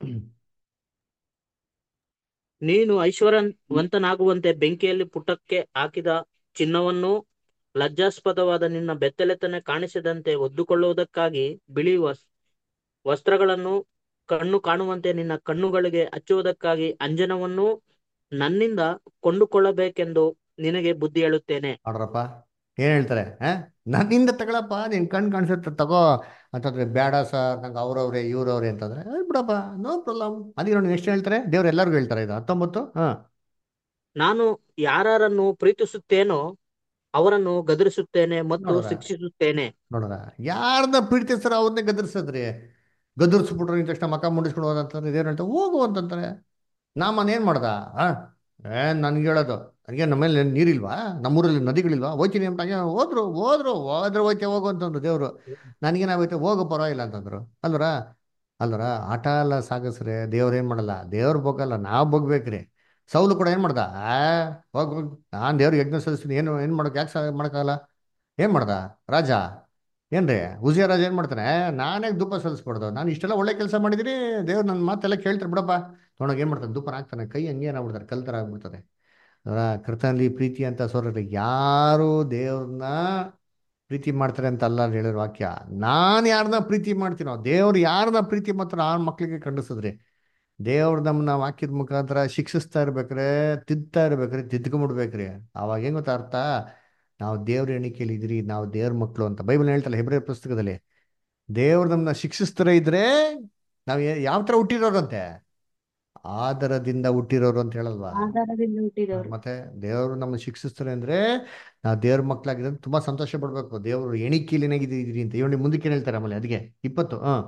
ನೀನು ಐಶ್ವರ್ಯವಂತನಾಗುವಂತೆ ಬೆಂಕಿಯಲ್ಲಿ ಪುಟಕ್ಕೆ ಹಾಕಿದ ಚಿನ್ನವನ್ನು ಲಜ್ಜಾಸ್ಪದವಾದ ನಿನ್ನ ಬೆತ್ತಲೆತನೆ ಕಾಣಿಸದಂತೆ ಒದ್ದುಕೊಳ್ಳುವುದಕ್ಕಾಗಿ ಬಿಳಿ ವಸ್ ವಸ್ತ್ರಗಳನ್ನು ಕಣ್ಣು ಕಾಣುವಂತೆ ನಿನ್ನ ಕಣ್ಣುಗಳಿಗೆ ಹಚ್ಚುವುದಕ್ಕಾಗಿ ಅಂಜನವನ್ನು ನನ್ನಿಂದ ಕೊಂಡುಕೊಳ್ಳಬೇಕೆಂದು ನಿನಗೆ ಬುದ್ಧಿ ಹೇಳುತ್ತೇನೆ ನೋಡ್ರಪ್ಪ ಏನ್ ಹೇಳ್ತಾರೆ ಆ ನನ್ನಿಂದ ತಗೊಳಪ್ಪ ನಿನ್ ಕಣ್ ಕಾಣಿಸುತ್ತೆ ತಗೋ ಅಂತಂದ್ರೆ ಬೇಡ ಸರ್ ನಂಗೆ ಅವ್ರವ್ರೆ ಇವ್ರವ್ರೆ ಅಂತಂದ್ರೆ "ಏ, ಬಿಡಪ್ಪ ನೋ ಪ್ರಾಬ್ಲಮ್ ಅದಕ್ಕೆ ನೋಡಿ ನೆಕ್ಸ್ಟ್ ಹೇಳ್ತಾರೆ ದೇವ್ರು ಎಲ್ಲರಿಗೂ ಹೇಳ್ತಾರೆ ಇದು ಹತ್ತೊಂಬತ್ತು ಹಾ ನಾನು ಯಾರನ್ನು ಪ್ರೀತಿಸುತ್ತೇನೋ ಅವರನ್ನು ಗದರಿಸುತ್ತೇನೆ ಮತ್ತು ನೋಡ್ರ. ಶಿಕ್ಷಿಸುತ್ತೇನೆ ನೋಡ್ರ ಯಾರನ್ನ ಪ್ರೀತಿಸ್ತಾರ ಅವ್ರನ್ನೇ ಗದರ್ಸದ್ರಿ ಗದರ್ಸ್ಬಿಟ್ರು ನಿಂತ ತಕ್ಷಣ ಮಕ ಮುಂಡಿಸ್ಕೊಂಡು ಹೋದಂತಂದ್ರೆ ದೇವ್ರು ಹೇಳ್ತಾರೆ ಹೋಗು ಅಂತಂತಾರೆ ನಾಮನ್ ಏನ್ ಮಾಡ್ದ ಆ ಏ ನನ್ಗೆ ಹೇಳೋದು ನನಗೆ ನಮ್ಮಲ್ಲಿ ನೀರಿಲ್ವಾ ನಮ್ಮೂರಲ್ಲಿ ನದಿಗಳಿಲ್ವಾ ಹೋಯ್ತೀನಿ ಅಂತ ಹಂಗೆ ಹೋದ್ರು ಹೋದ್ರು ಹೋದ್ರೆ ಹೋಯ್ತೆ ಹೋಗು ಅಂತಂದ್ರು ದೇವ್ರು ನನಗೇನಾಗೋಯ್ತು ಹೋಗು ಪರವಾಗಿಲ್ಲ ಅಂತಂದ್ರು ಅಲ್ವರ ಅಲ್ವರ ಆಟ ಎಲ್ಲ ಸಾಗಸ್ರೆ ದೇವ್ರು ಏನ್ ಮಾಡಲ್ಲ ದೇವ್ರು ಬೋಗಲ್ಲ ನಾವು ಬೋಗ್ಬೇಕ್ರಿ ಸೌಲು ಕೂಡ ಏನ್ ಮಾಡ್ದ ಆ ಹೋಗ್ ಹೋಗ್ ನಾನ್ ದೇವ್ರಿಗೆ ಯಜ್ಞ ಸಲ್ಲಿಸ್ತೀನಿ ಏನು ಏನ್ ಮಾಡಕ್ ಯಾಕೆ ಸಾ ಮಾಡಕ್ಕಾಗಲ್ಲ ಏನ್ ಮಾಡ್ದ ರಾಜ ಏನ್ರಿ ಉಜಿಯ ರಾಜ ಏನ್ ಮಾಡ್ತಾನೆ ನಾನೇ ಧೂಪ ಸಲ್ಲಿಸ್ಬಾರ್ದು ನಾನು ಇಷ್ಟೆಲ್ಲ ಒಳ್ಳೆ ಕೆಲಸ ಮಾಡಿದಿನಿ ದೇವ್ರು ನನ್ನ ಮಾತೆಲ್ಲ ಕೇಳ್ತಾರೆ ಬಿಡಪ್ಪ ನೋಡೋಕೆ ಏನ್ ಮಾಡ್ತಾನೆ ಧೂಪನ ಹಾಕ್ತಾನೆ ಕೈ ಹಂಗೆ ಏನಾಗ್ಬಿಡ್ತಾರೆ ಕಲ್ ಥರ ಆಗ್ಬಿಡ್ತದೆ ಅದರ ಕರ್ತನಲ್ಲಿ ಪ್ರೀತಿ ಅಂತ ಸೋರ್ರಿ ಯಾರು ದೇವ್ರನ್ನ ಪ್ರೀತಿ ಮಾಡ್ತಾರೆ ಅಂತ ಅಲ್ಲ ಅಲ್ಲಿ ಹೇಳಿರೋ ವಾಕ್ಯ ನಾನು ಯಾರನ್ನ ಪ್ರೀತಿ ಮಾಡ್ತೀನೋ ದೇವ್ರು ಯಾರನ್ನ ಪ್ರೀತಿ ಮಾಡ್ತಾರೋ ಆ ಮಕ್ಳಿಗೆ ಖಂಡಿಸಿದ್ರಿ ದೇವ್ರು ನಮ್ಮನ್ನ ವಾಕ್ಯದ ಮುಖಾಂತರ ಶಿಕ್ಷಿಸ್ತಾ ಇರ್ಬೇಕ್ರೆ ತಿದ್ತಾ ಇರ್ಬೇಕ್ರಿ ತಿದ್ಕೊಂಬಿಡ್ಬೇಕ್ರಿ ಅವಾಗ ಹೆಂಗ್ ಗೊತ್ತಾ ಅರ್ಥ ನಾವು ದೇವ್ರ ಎಣಿಕೆಯಲ್ಲಿ ಇದ್ರಿ ನಾವು ದೇವ್ರ ಮಕ್ಕಳು ಅಂತ ಬೈಬಲ್ ಹೇಳ್ತಲ್ಲ ಹೆಬ್ರೇ ಪುಸ್ತಕದಲ್ಲಿ ದೇವ್ರು ನಮ್ಮನ್ನ ಶಿಕ್ಷಿಸ್ತಾರೆ ಇದ್ರೆ ನಾವು ಯಾವ ಥರ ಹುಟ್ಟಿರೋರಂತೆ ಆದರದಿಂದ ಹುಟ್ಟಿರೋರು ಅಂತ ಹೇಳಲ್ವಾ ಆಧಾರದಿಂದ ಹುಟ್ಟಿದವರು ಮತ್ತೆ ದೇವರು ನಮ್ಮ ಶಿಕ್ಷಿಸ್ತಾರೆ ಅಂದ್ರೆ ನಾವು ದೇವ್ರ ಮಕ್ಕಳಾಗಿದ್ರೆ ತುಂಬಾ ಸಂತೋಷ ಪಡ್ಬೇಕು ದೇವರು ಎಣಿಕೆಯಲ್ಲಿ ಏನಾಗಿದ್ದೀರಿ ಅಂತ ಇವಾಗ ಮುಂದಕ್ಕೆ ಏನ್ ಹೇಳ್ತಾರೆ ಆಮೇಲೆ ಅದಕ್ಕೆ ಇಪ್ಪತ್ತು ಹ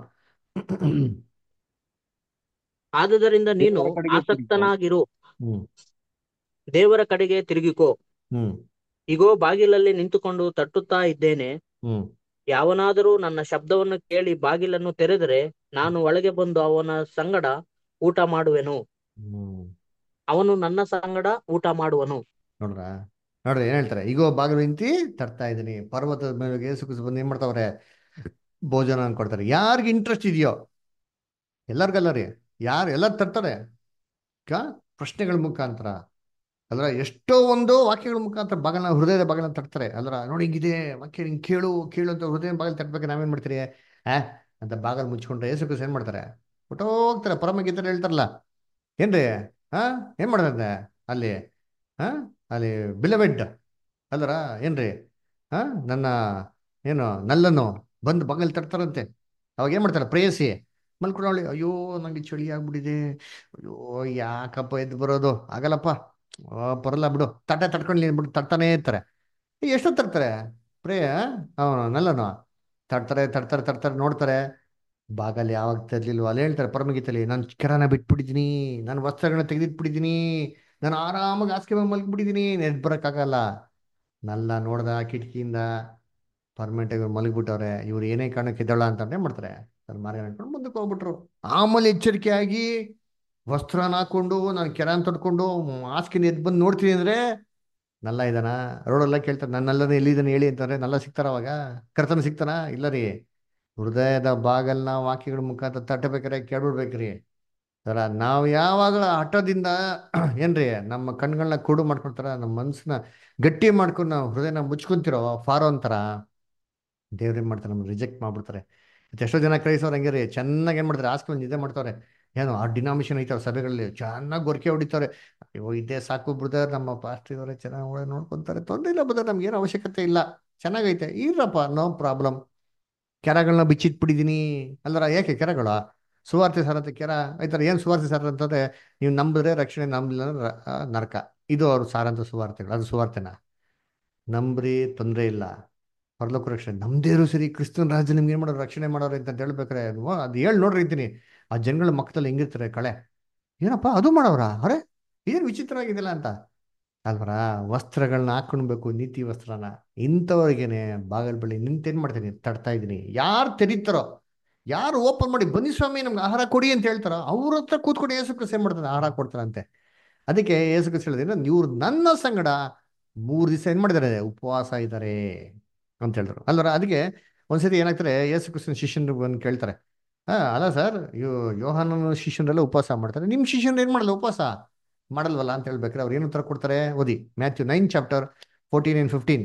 ಆದುದರಿಂದ ನೀನು ದೇವರ ಕಡೆಗೆ ಆಸಕ್ತನಾಗಿರು ಹ್ಮ್ ದೇವರ ಕಡೆಗೆ ತಿರುಗಿಕೋ ಹ್ಮ್ ಇಗೋ ಬಾಗಿಲಲ್ಲಿ ನಿಂತುಕೊಂಡು ತಟ್ಟುತ್ತಾ ಇದ್ದೇನೆ ಹ್ಮ್ ಯಾವನಾದರೂ ನನ್ನ ಶಬ್ದವನ್ನು ಕೇಳಿ ಬಾಗಿಲನ್ನು ತೆರೆದರೆ ನಾನು ಒಳಗೆ ಬಂದು ಅವನ ಸಂಗಡ ಊಟ ಮಾಡುವೆನು ಹ್ಮ್ ಅವನು ನನ್ನ ಸಂಗಡ ಊಟ ಮಾಡುವನು ನೋಡ್ರ ನೋಡ್ರಿ ಏನ್ ಹೇಳ್ತಾರೆ ಈಗ ಬಾಗಿಲು ನಿಂತಿ ತರ್ತಾ ಇದ್ದೀನಿ ಪರ್ವತದ ಮೇಲೆ ಏಸು ಕುಸು ಬಂದು ಏನ್ ಮಾಡ್ತಾವ್ರೆ ಭೋಜನ ಕೊಡ್ತಾರೆ ಯಾರಿಗೆ ಇಂಟ್ರೆಸ್ಟ್ ಇದೆಯೋ ಎಲ್ಲರಿಗಲ್ಲ ರೀ ಯಾರು ಎಲ್ಲರೂ ತರ್ತಾರೆ ಕ ಪ್ರಶ್ನೆಗಳ ಮುಖಾಂತರ ಅಲ್ರ ಎಷ್ಟೋ ಒಂದು ವಾಕ್ಯಗಳ ಮುಖಾಂತರ ಬಾಗಿಲ ಹೃದಯದ ಬಾಗಿಲ ತಟ್ತಾರೆ ಅಲ್ರ ನೋಡಿ ಹಿಂಗಿದೆ ವಾಕ್ಯ ಹಿಂಗ್ ಕೇಳು ಕೇಳು ಅಂತ ಹೃದಯ ಬಾಗಿಲು ತಟ್ಟಬೇಕು ನಾವೇನ್ ಮಾಡ್ತೀರಿ ಆ ಅಂತ ಬಾಗಿಲು ಮುಚ್ಕೊಂಡ್ರೆ ಏಸು ಕುಸು ಏನ್ ಮಾಡ್ತಾರೆ ಹೊಟ್ಟೋಗ್ತಾರೆ ಪರಮಗೀತರು ಹೇಳ್ತಾರಲ್ಲ ಏನ್ರಿ ಹಾ ಏನ್ ಮಾಡ್ದಂತೆ ಅಲ್ಲಿ ಹಾ ಅಲ್ಲಿ ಬಿಲವೆಡ್ ಅಲ್ಲರ ಏನ್ರಿ ಹಾ ನನ್ನ ಏನು ನಲ್ಲನು ಬಂದು ಬಗಲ್ ತಟ್ತಾರಂತೆ ಅವಾಗ ಏನ್ ಮಾಡ್ತಾರೆ ಪ್ರೇಯಸಿ ಮಲ್ಕೊಂಡವಳಿ ಅಯ್ಯೋ ನಂಗೆ ಚಳಿ ಆಗ್ಬಿಟ್ಟಿದೆ ಅಯ್ಯೋ ಯಾಕಪ್ಪ ಎದ್ದು ಬರೋದು ಆಗಲ್ಲಪ್ಪ ಓ ಬರಲ್ಲ ಬಿಡು ತಟ್ಟೆ ತಟ್ಕೊಂಡು ನೀನ್ ಬಿಡು ತಟ್ತಾನೇ ಇರ್ತಾರೆ ಎಷ್ಟೊತ್ತು ತರ್ತಾರೆ ಪ್ರೇಯ ಅವನು ನಲ್ಲನು ತಟ್ತಾರೆ ತಟ್ತಾರೆ ತಟ್ತಾರೆ ನೋಡ್ತಾರೆ ಬಾಗಲ್ ಯಾವಾಗ ತರ್ಲಿಲ್ವ ಅಲ್ಲಿ ಹೇಳ್ತಾರೆ ಪರಮಗೀತಲ್ಲಿ ನಾನು ಕೆರನ ಬಿಟ್ಬಿಟ್ಟಿದ್ದೀನಿ ನಾನು ವಸ್ತ್ರಗಳನ್ನ ತೆಗೆದಿಟ್ಬಿಟ್ಟಿದ್ದೀನಿ ನಾನು ಆರಾಮಾಗಿ ಹಾಸಿಗೆ ಮೇಲೆ ಮಲಗಿಬಿಟ್ಟಿದ್ದೀನಿ ಎದ್ದು ಬರೋಕ್ಕಾಗಲ್ಲ ನಲ್ಲ ನೋಡ್ದ ಕಿಟಕಿಯಿಂದ ಪರ್ಮನೆಂಟ್ ಆಗಿ ಮಲಗಿಬಿಟ್ಟವ್ರೆ ಇವ್ರು ಏನೇ ಕಾರಣಕ್ಕೆ ಎದ್ದಳ ಅಂತ ಏನ್ ಮಾಡ್ತಾರೆ ತನ್ನ ಮಾರ್ಗ ಹಾಕೊಂಡು ಮುಂದಕ್ಕೆ ಹೋಗ್ಬಿಟ್ರು ಆಮೇಲೆ ಎಚ್ಚರಿಕೆಯಾಗಿ ವಸ್ತ್ರನ ಹಾಕೊಂಡು ನಾನು ಕೆರಾನ್ ತೊಡ್ಕೊಂಡು ಹಾಸಿಗೆ ಎದ್ದು ಬಂದು ನೋಡ್ತೀನಿ ಅಂದ್ರೆ ನಲ್ಲ ಇದಾನ ರೋಡೆಲ್ಲ ಕೇಳ್ತಾರೆ ನನ್ನೆಲ್ಲನೇ ಎಲ್ಲಿದ್ದಾನೆ ಹೇಳಿ ಅಂತಾರೆ ನಲ್ಲ ಸಿಗ್ತಾರ ಅವಾಗ ಕರ್ತನ ಸಿಗ್ತಾನ ಇಲ್ಲ ರೀ ಹೃದಯದ ಬಾಗಲ್ನ ವಾಕ್ಯಗಳ ಮುಖಾಂತರ ತಟ್ಟಬೇಕಾರೆ ಕೇಳ್ಬಿಡ್ಬೇಕ್ರಿ ಸರ ನಾವು ಯಾವಾಗ ಹಠದಿಂದ ಏನ್ರಿ ನಮ್ಮ ಕಣ್ಗಳನ್ನ ಕುಡು ಮಾಡ್ಕೊಳ್ತಾರ ನಮ್ಮ ಮನ್ಸನ್ನ ಗಟ್ಟಿ ಮಾಡ್ಕೊಂಡು ನಾವು ಹೃದಯನ ಮುಚ್ಕೊಂತಿರೋ ಫಾರೋ ಅಂತಾರ ದೇವ್ರೇನ್ ಮಾಡ್ತಾರೆ ನಮ್ಗೆ ರಿಜೆಕ್ಟ್ ಮಾಡ್ಬಿಡ್ತಾರೆ ಮತ್ತೆ ಎಷ್ಟೋ ಜನ ಕ್ರೈಸ್ತವ್ರು ಹಂಗೆ ರೀ ಚೆನ್ನಾಗಿ ಏನ್ ಮಾಡ್ತಾರೆ ಆಸ್ಕೊಂಡು ನಿದ್ದೆ ಮಾಡ್ತಾರೆ ಏನೋ ಆ ಡಿನಾಮಿಷನ್ ಐತಾವ ಸಭೆಗಳಲ್ಲಿ ಚೆನ್ನಾಗಿ ಗೊರಕೆ ಹೊಡಿತಾರೆ ಅಯ್ಯೋ ಇದೇ ಸಾಕು ಬ್ರದರ್ ನಮ್ಮ ಪಾಸ್ಟರ್ ಇವರೇ ಚೆನ್ನಾಗಿ ಒಳ್ಳೆ ನೋಡ್ಕೊಂತಾರೆ ತೊಂದರೆ ಇಲ್ಲ ಬ್ರದರ್ ನಮ್ಗೆ ಏನು ಅವಶ್ಯಕತೆ ಇಲ್ಲ ಚೆನ್ನಾಗೈತೆ ಇರಪ್ಪ ನೋ ಪ್ರಾಬ್ಲಮ್ ಕೆರಗಳನ್ನ ಬಿಚ್ಚಿಟ್ಬಿಟ್ಟಿದ್ದೀನಿ ಅಲ್ಲರ ಯಾಕೆ ಕೆರಗಳ ಸುವಾರ್ತೆ ಸಾರ ಅಂತ ಕೆರ ಆಯ್ತಾರೆ ಏನು ಸುವಾರ್ತೆ ಸಾರ ಅಂತಂದ್ರೆ ನೀವು ನಂಬಿದ್ರೆ ರಕ್ಷಣೆ ನಂಬಲಿಲ್ಲ ಅಂದ್ರೆ ರ- ಆ, ನರಕ ಇದು ಅವ್ರ ಸಾರಂತ ಸುವಾರ್ತೆಗಳು ಅದು ಸುವಾರ್ತೆನ ನಂಬ್ರಿ ತೊಂದರೆ ಇಲ್ಲ ಪರಲೋಕ ರಕ್ಷಣೆ ನಮ್ದೇರು ಸರಿ ಕ್ರಿಸ್ತನ ರಾಜ್ಯ ನಿಮ್ಗೆ ಏನು ಮಾಡೋರು ರಕ್ಷಣೆ ಮಾಡೋರು ಅಂತ ಹೇಳ್ಬೇಕಾರೆ ಅದು ಅದು ಹೇಳಿ ನೋಡ್ರಿ ಅಂತೀನಿ ಆ ಜನಗಳ ಮಕ್ಕದಲ್ಲಿ ಹೆಂಗಿರ್ತಾರೆ ಕಳೆ ಏನಪ್ಪ ಅದು ಮಾಡೋರ ಅರೆ ಏನು ವಿಚಿತ್ರ ಆಗಿದೆಯಲ್ಲ ಅಂತ ಅಲ್ವರ ವಸ್ತ್ರಗಳನ್ನ ಹಾಕೊಂಡ್ಬೇಕು ನೀತಿ ವಸ್ತ್ರನ ಇಂಥವ್ರಿಗೇನೆ ಬಾಗಲ್ ಬಳಿ ನಿಂತೇನ್ ಮಾಡ್ತೀನಿ ತಡ್ತಾ ಇದ್ದೀನಿ ಯಾರು ತೆರೀತಾರೋ ಯಾರು ಓಪನ್ ಮಾಡಿ ಬನ್ನಿ ಸ್ವಾಮಿ ನಮ್ಗೆ ಆಹಾರ ಕೊಡಿ ಅಂತ ಹೇಳ್ತಾರೋ ಅವ್ರ ಹತ್ರ ಕೂತ್ಕೊಂಡು ಏಸು ಕ್ರಿಸ್ತ ಏನ್ ಮಾಡ್ತಾರೆ ಆಹಾರ ಕೊಡ್ತಾರಂತೆ ಅದಕ್ಕೆ ಏಸು ಕ್ರಿಸ್ತ ಹೇಳಿದ್ರೆ ಇವ್ರು ನನ್ನ ಸಂಗಡ ಮೂರು ದಿವಸ ಏನ್ ಮಾಡಿದ್ದಾರೆ ಉಪವಾಸ ಇದ್ದಾರೆ ಅಂತ ಹೇಳಿದ್ರು ಅಲ್ವರ ಅದಕ್ಕೆ ಒಂದ್ಸತಿ ಏನಾಗ್ತಾರೆ ಏಸು ಕ್ರಿಸ್ತನ ಶಿಷ್ಯನ್ರು ಬಂದು ಕೇಳ್ತಾರೆ ಹಾ ಅಲ್ಲ ಸರ್ ಯೋ ಯೋಹಾನನ ಶಿಷ್ಯನೆಲ್ಲ ಉಪವಾಸ ಮಾಡ್ತಾರೆ ನಿಮ್ಮ ಶಿಷ್ಯನ್ ಏನ್ ಮಾಡಲ್ಲ ಉಪವಾಸ ಮಾಡಲ್ವಲ್ಲ ಅಂತ ಹೇಳ್ಬೇಕಾದ್ರೆ ಅವ್ರು ಏನು ಉತ್ತರ ಕೊಡ್ತಾರೆ ಓದಿ Matthew nine chapter fourteen and fifteen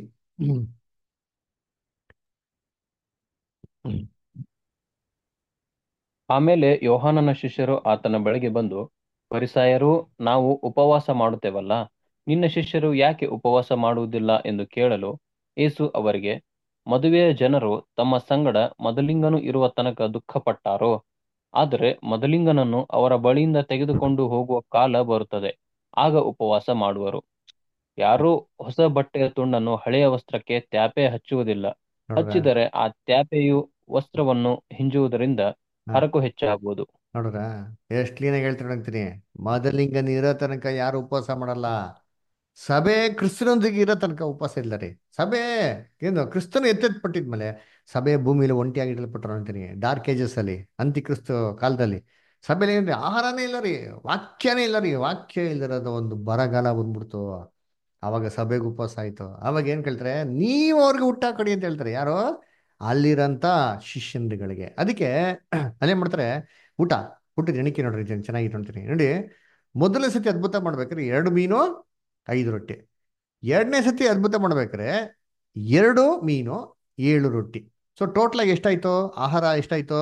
ಆಮೇಲೆ ಯೋಹಾನನ ಶಿಷ್ಯರು ಆತನ ಬಳಿಗೆ ಬಂದು ಫರಿಸಾಯರು ನಾವು ಉಪವಾಸ ಮಾಡುತ್ತೇವಲ್ಲ ನಿನ್ನ ಶಿಷ್ಯರು ಯಾಕೆ ಉಪವಾಸ ಮಾಡುವುದಿಲ್ಲ ಎಂದು ಕೇಳಲು ಯೇಸು ಅವರಿಗೆ ಮದುವೆಯ ಜನರು ತಮ್ಮ ಸಂಗಡ ಮದಲಿಂಗನು ಇರುವ ತನಕ ದುಃಖಪಟ್ಟಾರೋ ಆದರೆ ಮದಲಿಂಗನನ್ನು ಅವರ ಬಳಿಯಿಂದ ತೆಗೆದುಕೊಂಡು ಹೋಗುವ ಕಾಲ ಬರುತ್ತದೆ ಆಗ ಉಪವಾಸ ಮಾಡುವರು ಯಾರೂ ಹೊಸ ಬಟ್ಟೆಯ ತುಂಡನ್ನು ಹಳೆಯ ವಸ್ತ್ರಕ್ಕೆ ತ್ಯಾಪೆ ಹಚ್ಚುವುದಿಲ್ಲ ನೋಡ್ರ ಹಚ್ಚಿದರೆ ಆ ತ್ಯಾಪೆಯು ವಸ್ತ್ರವನ್ನು ಹಿಂಜುವುದರಿಂದ ಹರಕು ಹೆಚ್ಚಾಗುವುದು ನೋಡ್ರ ಎಷ್ಟು ಕ್ಲೀನಾಗಿ ಹೇಳ್ತಾರೆ ಅಂತೀನಿ ಮದಲಿಂಗನ್ ಇರೋ ತನಕ ಯಾರು ಉಪವಾಸ ಮಾಡಲ್ಲ ಸಭೆ ಕ್ರಿಸ್ತನೊಂದಿಗೆ ಇರೋ ತನಕ ಉಪವಾಸ ಇಲ್ಲ ರೀ ಸಭೆ ಏನು ಕ್ರಿಸ್ತನು ಎತ್ತೆತ್ಪಟ್ಟಿದ್ಮೇಲೆ ಸಭೆ ಭೂಮಿಲಿ ಒಂಟಿಯಾಗಿ ಇಡಲ್ಪಟ್ಟರು ಅಂತೀನಿ ಡಾರ್ಕ್ ಏಜಸ್ ಅಲ್ಲಿ ಅಂತಿ ಕ್ರಿಸ್ತ ಕಾಲದಲ್ಲಿ ಸಭೆಲಿ ಏನ್ರಿ ಆಹಾರನೇ ಇಲ್ಲ ರೀ ವಾಕ್ಯನೇ ಇಲ್ಲ ರೀ ವಾಕ್ಯ ಇಲ್ಲದಿರೋದು ಒಂದು ಬರಗಾಲ ಬಂದ್ಬಿಡ್ತು ಅವಾಗ ಸಭೆಗೆ ಉಪವಾಸ ಆಯ್ತು ಅವಾಗ ಏನ್ ಕೇಳ್ತಾರೆ ನೀವು ಅವ್ರಿಗೆ ಊಟ ಕೊಡಿ ಅಂತ ಹೇಳ್ತಾರೆ ಯಾರು ಅಲ್ಲಿರಂತ ಶಿಷ್ಯಂದ್ರಿಗೆ ಅದಕ್ಕೆ ಅಲ್ಲೇನ್ ಮಾಡ್ತಾರೆ ಊಟ ಊಟದ ಎಣಿಕೆ ನೋಡ್ರಿ ಇದನ್ನ ಚೆನ್ನಾಗಿ ನೋಡ್ತೀನಿ ನೋಡಿ ಮೊದಲನೇ ಸತಿ ಅದ್ಭುತ ಮಾಡ್ಬೇಕಾದ್ರೆ ಎರಡು ಮೀನು ಐದು ರೊಟ್ಟಿ ಎರಡನೇ ಸತಿ ಅದ್ಭುತ ಮಾಡ್ಬೇಕಾದ್ರೆ ಎರಡು ಮೀನು ಏಳು ರೊಟ್ಟಿ ಸೊ ಟೋಟಲ್ ಆಗಿ ಎಷ್ಟಾಯ್ತು ಆಹಾರ ಎಷ್ಟಾಯ್ತು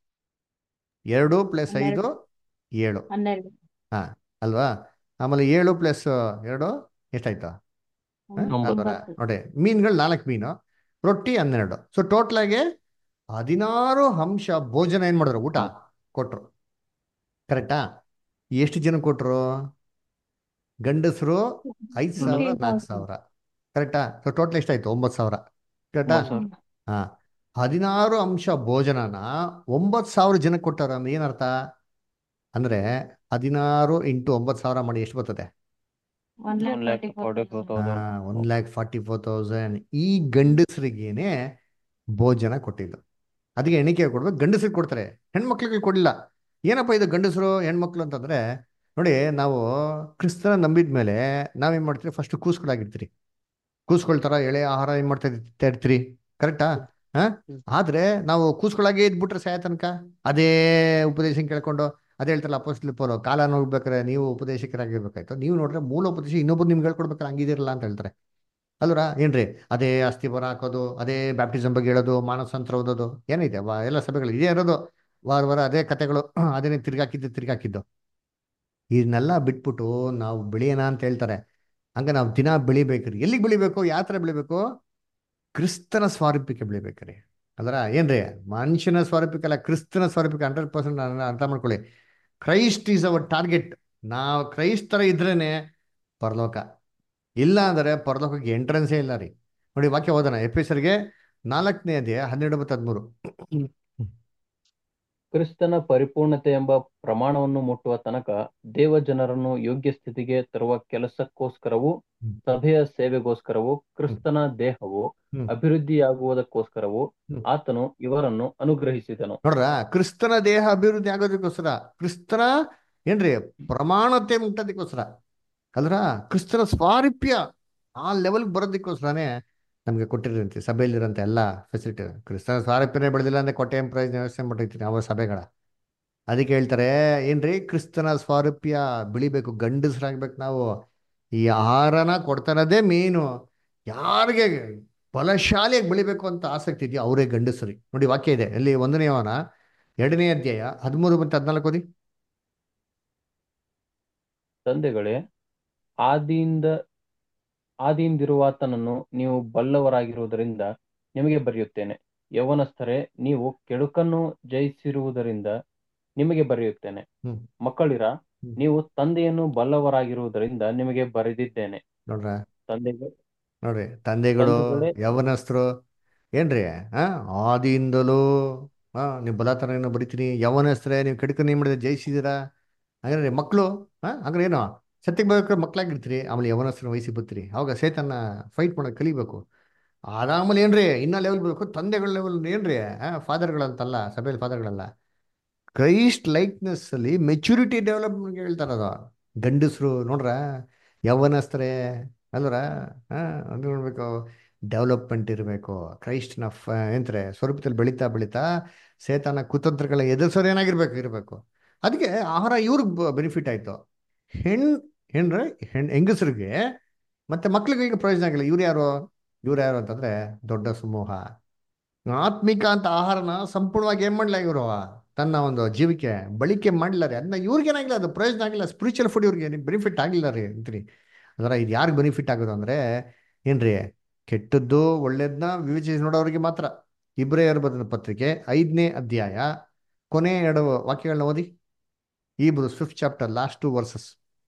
ಎರಡು ಪ್ಲಸ್ ಐದು ಏಳು ಹನ್ನೆರಡು ಹಾ ಅಲ್ವಾ ಆಮೇಲೆ ಏಳು ಪ್ಲಸ್ ಎರಡು ಎಷ್ಟಾಯ್ತು ಹ? ಒಂಬತ್ತು. ಅಲ್ವರ? ನೋಡಿ ಮೀನುಗಳು ನಾಲ್ಕು ಮೀನು ರೊಟ್ಟಿ ಹನ್ನೆರಡು ಸೊ ಟೋಟಲ್ ಆಗಿ ಹದಿನಾರು ಅಂಶ ಭೋಜನ ಏನ್ ಮಾಡಿದ್ರು ಊಟ ಕೊಟ್ರು ಕರೆಕ್ಟಾ ಎಷ್ಟು ಜನ ಕೊಟ್ರು ಗಂಡಸರು ಐದು ಸಾವಿರ Fifteen ನಾಲ್ಕು thousand. ಸಾವಿರ ಕರೆಕ್ಟಾ ಸೊ ಟೋಟಲ್ ಎಷ್ಟಾಯ್ತು ಒಂಬತ್ತು ಸಾವಿರ ಕರೆಕ್ಟಾ ಒಂಬತ್ತು ಸಾವಿರ. ಹಾ ಹದಿನಾರು ಅಂಶ ಭೋಜನನ ಒಂಬತ್ತು ಸಾವಿರ ಜನಕ್ಕೆ ಕೊಟ್ಟಾರ ಅಂದ್ರೆ ಏನರ್ಥ ಅಂದ್ರೆ ಹದಿನಾರು ಇಂಟು ಒಂಬತ್ತು ಸಾವಿರ ಮಾಡಿ ಎಷ್ಟು ಬರ್ತದೆ one One lakh lakh forty forty four four thousand. One lakh forty four thousand ಈ ಗಂಡಸರಿಗೇನೆ ಭೋಜನ ಕೊಟ್ಟಿದ್ದು ಅದಕ್ಕೆ ಎಣಿಕೆ ಕೊಡ್ಬೇಕು ಗಂಡಸರಿಗೆ ಕೊಡ್ತಾರೆ ಹೆಣ್ಮಕ್ಳಿಗೆ ಕೊಡಲಿಲ್ಲ ಏನಪ್ಪ ಇದು ಗಂಡಸರು ಹೆಣ್ಮಕ್ಳು ಅಂತಂದ್ರೆ ನೋಡಿ ನಾವು ಕ್ರಿಸ್ತನ ನಂಬಿದ ಮೇಲೆ ನಾವೇನ್ ಮಾಡ್ತೀವಿ ಫಸ್ಟ್ ಕೂಸ್ಗಳಾಗಿರ್ತೀರಿ ಕೂಸ್ಕೊಳ್ತಾರ ಎಳೆ ಆಹಾರ ಏನ್ ಮಾಡ್ತಾ ಇರ್ತಿ- ಇರ್ತೀರಿ ಕರೆಕ್ಟಾ ಹಾ ಆದ್ರೆ ನಾವು ಕೂಸ್ಗಳಾಗೆ ಇದ್ಬಿಟ್ರೆ ಸಾಯ ತನಕ ಅದೇ ಉಪದೇಶ ಕೇಳ್ಕೊಂಡು ಅದೇ ಹೇಳ್ತಾರಲ್ಲ ಅಪೋಸ್ಟಲ್ ಪೋಲು ಕಾಲ ನೋಡ್ಬೇಕಾರೆ ನೀವು ಉಪದೇಶಕರಾಗಿರ್ಬೇಕಾಯ್ತು ನೀವು ನೋಡ್ರೆ ಮೂಲ ಉಪದೇಶ ಇನ್ನೊಬ್ರು ನಿಮ್ಗೆ ಹೇಳ್ಕೊಡ್ಬೇಕಾರೆ ಹಂಗಿದಿರಲ್ಲ ಅಂತ ಹೇಳ್ತಾರೆ ಅಲ್ವರ ಏನ್ರಿ ಅದೇ ಅಸ್ಥಿ ಬರ ಹಾಕೋದು ಅದೇ ಬ್ಯಾಪ್ಟಿಸಮ್ ಬಗ್ಗೆ ಹೇಳೋದು ಮಾನಸಾಂತರ ಓದೋದು ಏನಿದೆ ವಾ ಎಲ್ಲ ಸಭೆಗಳು ಇದೇ ಇರೋದು ವಾರ ವಾರ ಅದೇ ಕತೆಗಳು ಅದೇನೇ ತಿರ್ಗಾಕಿದ್ದು ತಿರ್ಗಾಕಿದ್ದು ಇದನ್ನೆಲ್ಲ ಬಿಟ್ಬಿಟ್ಟು ನಾವು ಬೆಳೆಯೋಣ ಅಂತ ಹೇಳ್ತಾರೆ ಹಂಗ ನಾವು ದಿನ ಬೆಳಿಬೇಕ್ರಿ ಎಲ್ಲಿಗೆ ಬೆಳಿಬೇಕು ಯಾವ ಥರ ಬೆಳಿಬೇಕು ಕ್ರಿಸ್ತನ ಸ್ವಾರೂಪ್ಯಕ್ಕೆ ಬೆಳಿಬೇಕ್ರಿ ಅದರ ಏನ್ರಿ ಮನುಷ್ಯನ ಸ್ವರೂಪಕ್ಕಲ್ಲ ಕ್ರಿಸ್ತನ ಸ್ವರೂಪಕ್ಕೆ ಹಂಡ್ರೆಡ್ ಪರ್ಸೆಂಟ್ ಅರ್ಥ ಮಾಡ್ಕೊಳ್ಳಿ ಕ್ರೈಸ್ಟ್ ಈಸ್ ಅವರ್ ಟಾರ್ಗೆಟ್ ನಾವು ಕ್ರೈಸ್ತರ ಇದ್ರೇನೆ ಪರಲೋಕ ಇಲ್ಲ ಅಂದರೆ ಪರಲೋಕಕ್ಕೆ ಎಂಟ್ರೆನ್ಸೇ ಇಲ್ಲ ರೀ ನೋಡಿ ವಾಕ್ಯ ಓದೋಣ ಎಪಿಸರ್ಗೆ ನಾಲ್ಕನೇ ಅಧ್ಯಾಯ ಹನ್ನೆರಡು ಮತ್ತು ಹದಿಮೂರು ಕ್ರಿಸ್ತನ ಪರಿಪೂರ್ಣತೆ ಎಂಬ ಪ್ರಮಾಣವನ್ನು ಮುಟ್ಟುವ ತನಕ ದೇವ ಜನರನ್ನು ಯೋಗ್ಯ ಸ್ಥಿತಿಗೆ ತರುವ ಕೆಲಸಕ್ಕೋಸ್ಕರವೂ ಹ್ಮ್. ಸಭೆಯ ಸೇವೆಗೋಸ್ಕರವೂ ಕ್ರಿಸ್ತನ ದೇಹವು ಹ್ಮ್. ಅಭಿವೃದ್ಧಿಯಾಗುವುದಕ್ಕೋಸ್ಕರವೂ ಹ್ಮ್. ಆತನು ಇವರನ್ನು ಅನುಗ್ರಹಿಸಿದನು ನೋಡ್ರ ಕ್ರಿಸ್ತನ ದೇಹ ಅಭಿವೃದ್ಧಿ ಆಗೋದಕ್ಕೋಸ್ಕರ ಕ್ರಿಸ್ತನ ಏನ್ರಿ ಪ್ರಮಾಣತೆ ಮುಟ್ಟೋದಕ್ಕೋಸ್ಕರ ಅಲ್ರ ಕ್ರಿಸ್ತನ ಸ್ವಾರೂಪ್ಯ ಆ ಲೆವೆಲ್ಗೆ ಬರೋದಕ್ಕೋಸ್ಕರನೇ ನಮಗೆ ಕೊಟ್ಟಿರಂತೆ ಸಭೆಯಲ್ಲಿರೋಂಥ ಎಲ್ಲ ಫೆಸಿಲಿಟಿ ಕ್ರಿಸ್ತನ ಸ್ವಾರೂಪ್ಯನೇ ಬೆಳೆದಿಲ್ಲ ಅಂದ್ರೆ ಕೊಟ್ಟೆ ಪ್ರಯೋಜನ ವ್ಯವಸ್ಥೆ ಮಾಡಿರ್ತೀನಿ ಅವ ಸಭೆಗಳ ಅದಕ್ಕೆ ಹೇಳ್ತಾರೆ ಏನ್ರಿ ಕ್ರಿಸ್ತನ ಸ್ವಾರೂಪ್ಯ ಬೆಳಿಬೇಕು ಗಂಡಸರಾಗ್ಬೇಕು ನಾವು ಈ ಆಹಾರನ ಕೊಡ್ತಾರದೇ ಮೇನು ಯಾರಿಗೆ ಬಲಶಾಲಿಯಾಗಿ ಬೆಳಿಬೇಕು ಅಂತ ಆಸಕ್ತಿ ಇದೆಯೋ ಅವರೇ ಗಂಡಸರಿ ನೋಡಿ ವಾಕ್ಯ ಇದೆ ಇಲ್ಲಿ ಒಂದನೇ ಅವನ ಎರಡನೇ ಅಧ್ಯಾಯ ಹದಿಮೂರು ಮತ್ತು ಹದಿನಾಲ್ಕು ಓದಿ ತಂದೆಗಳೇ ಆದಿಯಿಂದ ಆದಿಯಿಂದಿರುವಾತನನ್ನು ನೀವು ಬಲ್ಲವರಾಗಿರುವುದರಿಂದ ನಿಮಗೆ ಬರೆಯುತ್ತೇನೆ ಯೌವನಸ್ಥರೇ ನೀವು ಕೆಡುಕನ್ನು ಜಯಿಸಿರುವುದರಿಂದ ನಿಮಗೆ ಬರೆಯುತ್ತೇನೆ ಹ್ಮ್. ಮಕ್ಕಳಿರ ಹ್ಮ್. ನೀವು ತಂದೆಯನ್ನು ಬಲ್ಲವರಾಗಿರುವುದರಿಂದ ನಿಮಗೆ ಬರೆದಿದ್ದೇನೆ ನೋಡ್ರ ತಂದೆಗೆ ನೋಡ್ರಿ ತಂದೆಗಳು ತಂದೆಗಳೇ ಯವನಸ್ಥರು ಏನ್ರಿ ಆ ಆದಿಯಿಂದಲೂ ಹಾ ನೀವು ಬಲಾತ್ತರ ಏನೋ ಬರಿತೀನಿ ಯವನಸ್ಥರೇ ನೀವು ಕೆಡುಕನ್ನು ಏನ್ ಮಾಡಿದ್ರೆ ಜಯಿಸಿದ್ದೀರಾ ಹಂಗಾರೆ ಮಕ್ಕಳು ಹಾ ಹಂಗಾರೆ ಏನು ಸತ್ಯಕ್ಕೆ ಬರ್ಬೇಕಾದ್ರೆ ಮಕ್ಕಳಾಗಿರ್ತೀರಿ ಆಮೇಲೆ ಯವನಸ್ಥರ ವಯಸ್ಸಿಗೆ ಬರ್ತೀರಿ ಅವಾಗ ಸೇತನ್ನ ಫೈಟ್ ಮಾಡೋದು ಕಲಿಬೇಕು ಅದಾದ್ಮೇಲೆ ಏನ್ರಿ ಇನ್ನ ಲೆವೆಲ್ ಬೇಕು ತಂದೆಗಳ ಲೆವೆಲ್ ಏನ್ರಿ ಫಾದರ್ಗಳಂತಲ್ಲ ಸಭೆಯಲ್ಲಿ ಫಾದರ್ಗಳಲ್ಲ ಕ್ರೈಸ್ಟ್ ಲೈಕ್ನೆಸ್ ಅಲ್ಲಿ ಮೆಚುರಿಟಿ ಡೆವಲಪ್ಮೆಂಟ್ ಹೇಳ್ತಾರ ಅದು ಗಂಡಸರು ನೋಡ್ರ ಯೌವನಸ್ಥರೇ ಅಲ್ವರ ಹಾ ಅದು ನೋಡ್ಬೇಕು ಡೆವಲಪ್ಮೆಂಟ್ ಇರಬೇಕು ಕ್ರೈಸ್ಟ್ನ ಫ ಏನಂತಾರೆ ಸ್ವರೂಪದಲ್ಲಿ ಬೆಳೀತಾ ಬೆಳೀತಾ ಸೇತನ ಕುತಂತ್ರಗಳ ಎದುರಿಸೋರು ಏನಾಗಿರ್ಬೇಕು ಇರಬೇಕು ಅದಕ್ಕೆ ಆಹಾರ ಇವ್ರಿಗೆ ಬೆನಿಫಿಟ್ ಆಯ್ತು ಹೆಣ್ ಹೆಣ್ರ ಹೆಣ್ ಹೆಂಗಸರಿಗೆ ಮತ್ತೆ ಮಕ್ಳಿಗೆ ಈಗ ಪ್ರಯೋಜನ ಆಗಿಲ್ಲ ಇವ್ರು ಯಾರು ಇವ್ರು ಯಾರು ಅಂತಂದ್ರೆ ದೊಡ್ಡ ಸಮೂಹ ಆತ್ಮಿಕ ಅಂತ ಆಹಾರನ ಸಂಪೂರ್ಣವಾಗಿ ಏನ್ ಮಾಡ್ಲ ಇವರು ತನ್ನ ಒಂದು ಜೀವಿಕೆ ಬಳಕೆ ಮಾಡ್ಲ ರೀ ಅದನ್ನ ಇವ್ರಿಗೇನಾಗಿಲ್ಲ ಅದು ಪ್ರಯೋಜನ ಆಗಿಲ್ಲ ಸ್ಪಿರಿಚುವಲ್ ಫುಡ್ ಇವ್ರಿಗೆ ಬೆನಿಫಿಟ್ ಆಗಿಲ್ಲ ರೀ ಅಂತೀರಿ ಅದರ ಇದು ಯಾರಿಗೆ ಬೆನಿಫಿಟ್ ಆಗೋದು ಅಂದ್ರೆ ಏನ್ರಿ ಕೆಟ್ಟದ್ದು ಒಳ್ಳೇದನ್ನ ವಿವೇಚಿಸಿ ನೋಡೋರಿಗೆ ಮಾತ್ರ ಇಬ್ರಿಯರ್ ಬರೆದ ಪತ್ರಿಕೆ ಐದನೇ ಅಧ್ಯಾಯ ಕೊನೆ ಎರಡು ವಾಕ್ಯಗಳನ್ನ ಓದಿ ಈ fifth chapter last two verses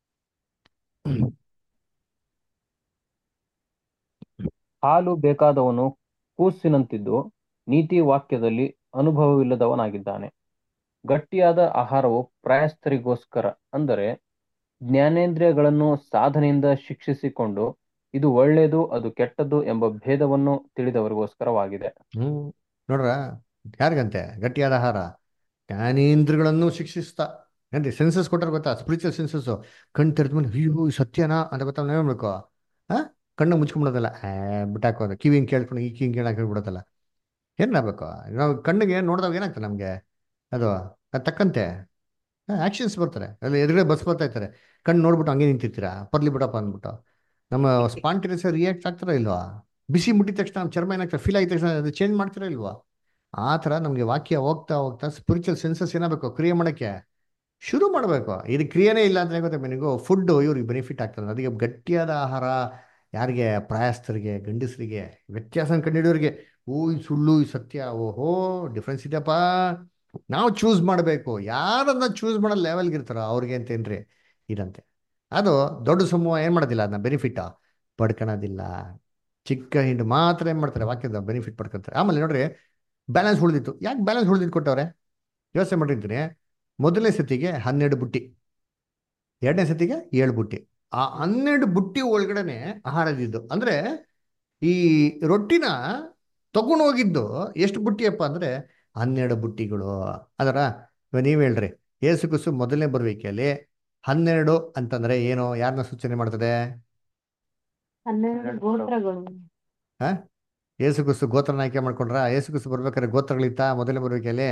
ಹಾಲು ಬೇಕಾದವನು ಕೂಸಿನಂತಿದ್ದು ನೀತಿ ವಾಕ್ಯದಲ್ಲಿ ಅನುಭವವಿಲ್ಲದವನಾಗಿದ್ದಾನೆ ಗಟ್ಟಿಯಾದ ಆಹಾರವು ಪ್ರಾಯಸ್ಥರಿಗೋಸ್ಕರ ಅಂದರೆ ಜ್ಞಾನೇಂದ್ರಿಯಗಳನ್ನು ಸಾಧನೆಯಿಂದ ಶಿಕ್ಷಿಸಿಕೊಂಡು ಇದು ಒಳ್ಳೆಯದು ಅದು ಕೆಟ್ಟದ್ದು ಎಂಬ ಭೇದವನ್ನು ತಿಳಿದವರಿಗೋಸ್ಕರವಾಗಿದೆ ಹ್ಮ್ ನೋಡ್ರ ಯಾರಿಗಂತೆ ಗಟ್ಟಿಯಾದ ಆಹಾರ ಜ್ಞಾನೇಂದ್ರಗಳನ್ನು ಶಿಕ್ಷಿಸ್ತಾ ಏನ್ರಿ ಸೆನ್ಸಸ್ ಕೊಟ್ಟಾರ ಗೊತ್ತಾ ಸ್ಪಿರಿಚುವಲ್ ಸೆನ್ಸಸ್ ಕಣ್ ತೆರೆದ ಮೇಲೆ ಅಯ್ಯೋ ಇದು ಸತ್ಯನಾ ಅಂತ ಗೊತ್ತಾ ನಾವೇನ್ ಮಾಡ್ಬೇಕು ಹಾ ಕಣ್ಣು ಮುಚ್ಕೊಂಡ್ಬಿಡೋದಲ್ಲ ಆ ಬಿಟ್ಟಾಕೋದು ಕಿವಿ ಹಿಂಗೆ ಕೇಳ್ಕೊಂಡು ಈ ಕಿವಿ ಹಿಂಗೆ ಕೇಳಕ್ಕೆ ಹೇಳ್ಬಿಡೋದಲ್ಲ ಏನಾಗಬೇಕು ನಾವು ಕಣ್ಣಿಗೆ ನೋಡಿದಾಗ ಏನಾಗ್ತದೆ ನಮಗೆ ಅದು ಅದ್ ತಕ್ಕಂತೆ ಆಕ್ಷನ್ಸ್ ಬರ್ತಾರೆ ಅಲ್ಲಿ ಎದುರುಗಡೆ ಬಸ್ ಬರ್ತಾ ಇರ್ತಾರೆ ಕಣ್ಣು ನೋಡ್ಬಿಟ್ಟು ಹಂಗೆ ನಿಂತಿರ್ತೀರಾ ಪರ್ಲಿ ಬಿಡಪ್ಪ ಅಂದ್ಬಿಟ್ಟು ನಮ್ಮ ಸ್ಪಾಂಟಿನಿಯಸ್ ರಿಯಾಕ್ಟ್ ಆಗ್ತಾರ ಇಲ್ವಾ ಬಿಸಿ ಮುಟ್ಟಿದ ತಕ್ಷಣ ನಮ್ಮ ಚರ್ಮ ಏನಾಗ್ತದೆ ಫೀಲ್ ಆಗಿದ ತಕ್ಷಣ ಅದು ಚೇಂಜ್ ಮಾಡ್ತೀರಾ ಇಲ್ವಾ ಆ ಥರ ನಮಗೆ ವಾಕ್ಯ ಹೋಗ್ತಾ ಹೋಗ್ತಾ ಸ್ಪಿರಿಚುವಲ್ ಸೆನ್ಸಸ್ ಏನಾಗಬೇಕು ಕ್ರಿಯೆ ಮಾಡೋಕ್ಕೆ ಶುರು ಮಾಡಬೇಕು ಇದು ಕ್ರಿಯೆನೇ ಇಲ್ಲ ಅಂತ ಗೊತ್ತಾ ನಿನಗೂ ಫುಡ್ ಇವ್ರಿಗೆ ಬೆನಿಫಿಟ್ ಆಗ್ತದೆ ಅದಕ್ಕೆ ಗಟ್ಟಿಯಾದ ಆಹಾರ ಯಾರಿಗೆ ಪ್ರಾಯಸ್ಥರಿಗೆ ಗಂಡಸರಿಗೆ ವ್ಯತ್ಯಾಸ ಕಂಡುಹಿಡಿಯೋರಿಗೆ ಓ ಇದು ಸುಳ್ಳು ಇದು ಸತ್ಯ ಓಹೋ ಡಿಫ್ರೆನ್ಸ್ ಇದೆಯಪ್ಪ ನಾವು ಚೂಸ್ ಮಾಡಬೇಕು ಯಾರನ್ನ ಚೂಸ್ ಮಾಡೋ ಲೆವೆಲ್ಗೆ ಇರ್ತಾರೋ ಅವ್ರಿಗೆ ಅಂತೇನ್ರಿ ಇದಂತೆ ಅದು ದೊಡ್ಡ ಸಮೂಹ ಏನು ಮಾಡೋದಿಲ್ಲ ಅದನ್ನ ಬೆನಿಫಿಟ್ ಪಡ್ಕೊಳೋದಿಲ್ಲ ಚಿಕ್ಕ ಹಿಂಡು ಮಾತ್ರ ಏನು ಮಾಡ್ತಾರೆ ವಾಕ್ಯದ ಬೆನಿಫಿಟ್ ಪಡ್ಕೊತಾರೆ ಆಮೇಲೆ ನೋಡ್ರಿ ಬ್ಯಾಲೆನ್ಸ್ ಉಳಿದಿತ್ತು ಯಾಕೆ ಬ್ಯಾಲೆನ್ಸ್ ಉಳಿದಿದ್ದು ಕೊಟ್ಟವ್ರೆ ಯೋಚನೆ ಮಾಡಿರ್ತೀನಿ ಮೊದಲನೇ ಸತಿಗೆ ಹನ್ನೆರಡು ಬುಟ್ಟಿ ಎರಡನೇ ಸತಿಗೆ ಏಳು ಬುಟ್ಟಿ ಆ ಹನ್ನೆರಡು ಬುಟ್ಟಿ ಒಳಗಡೆನೆ ಆಹಾರ ಇದ್ದಿದ್ದು ಅಂದ್ರೆ ಈ ರೊಟ್ಟಿನ ತಗೊಂಡು ಹೋಗಿದ್ದು ಎಷ್ಟು ಬುಟ್ಟಿಯಪ್ಪ ಅಂದ್ರೆ ಹನ್ನೆರಡು ಬುಟ್ಟಿಗಳು ಅದರ ಇವಾಗ ನೀವು ಹೇಳ್ರಿ ಏಸು ಕುಸು ಮೊದಲನೇ ಬರುವಿಕೆಯಲ್ಲಿ ಹನ್ನೆರಡು ಅಂತಂದ್ರೆ ಏನು ಯಾರನ್ನ ಸೂಚನೆ ಮಾಡ್ತದೆ ಹನ್ನೆರಡು ಗೋತ್ರಗಳು ಹಾ ಏಸು ಕುಸು ಗೋತ್ರನ ಆಯ್ಕೆ ಮಾಡ್ಕೊಂಡ್ರ ಏಸು ಕುಸು ಬರ್ಬೇಕಾದ್ರೆ ಗೋತ್ರಗಳಿತ್ತ ಮೊದಲನೇ ಬರುವಿಕೆಯಲ್ಲಿ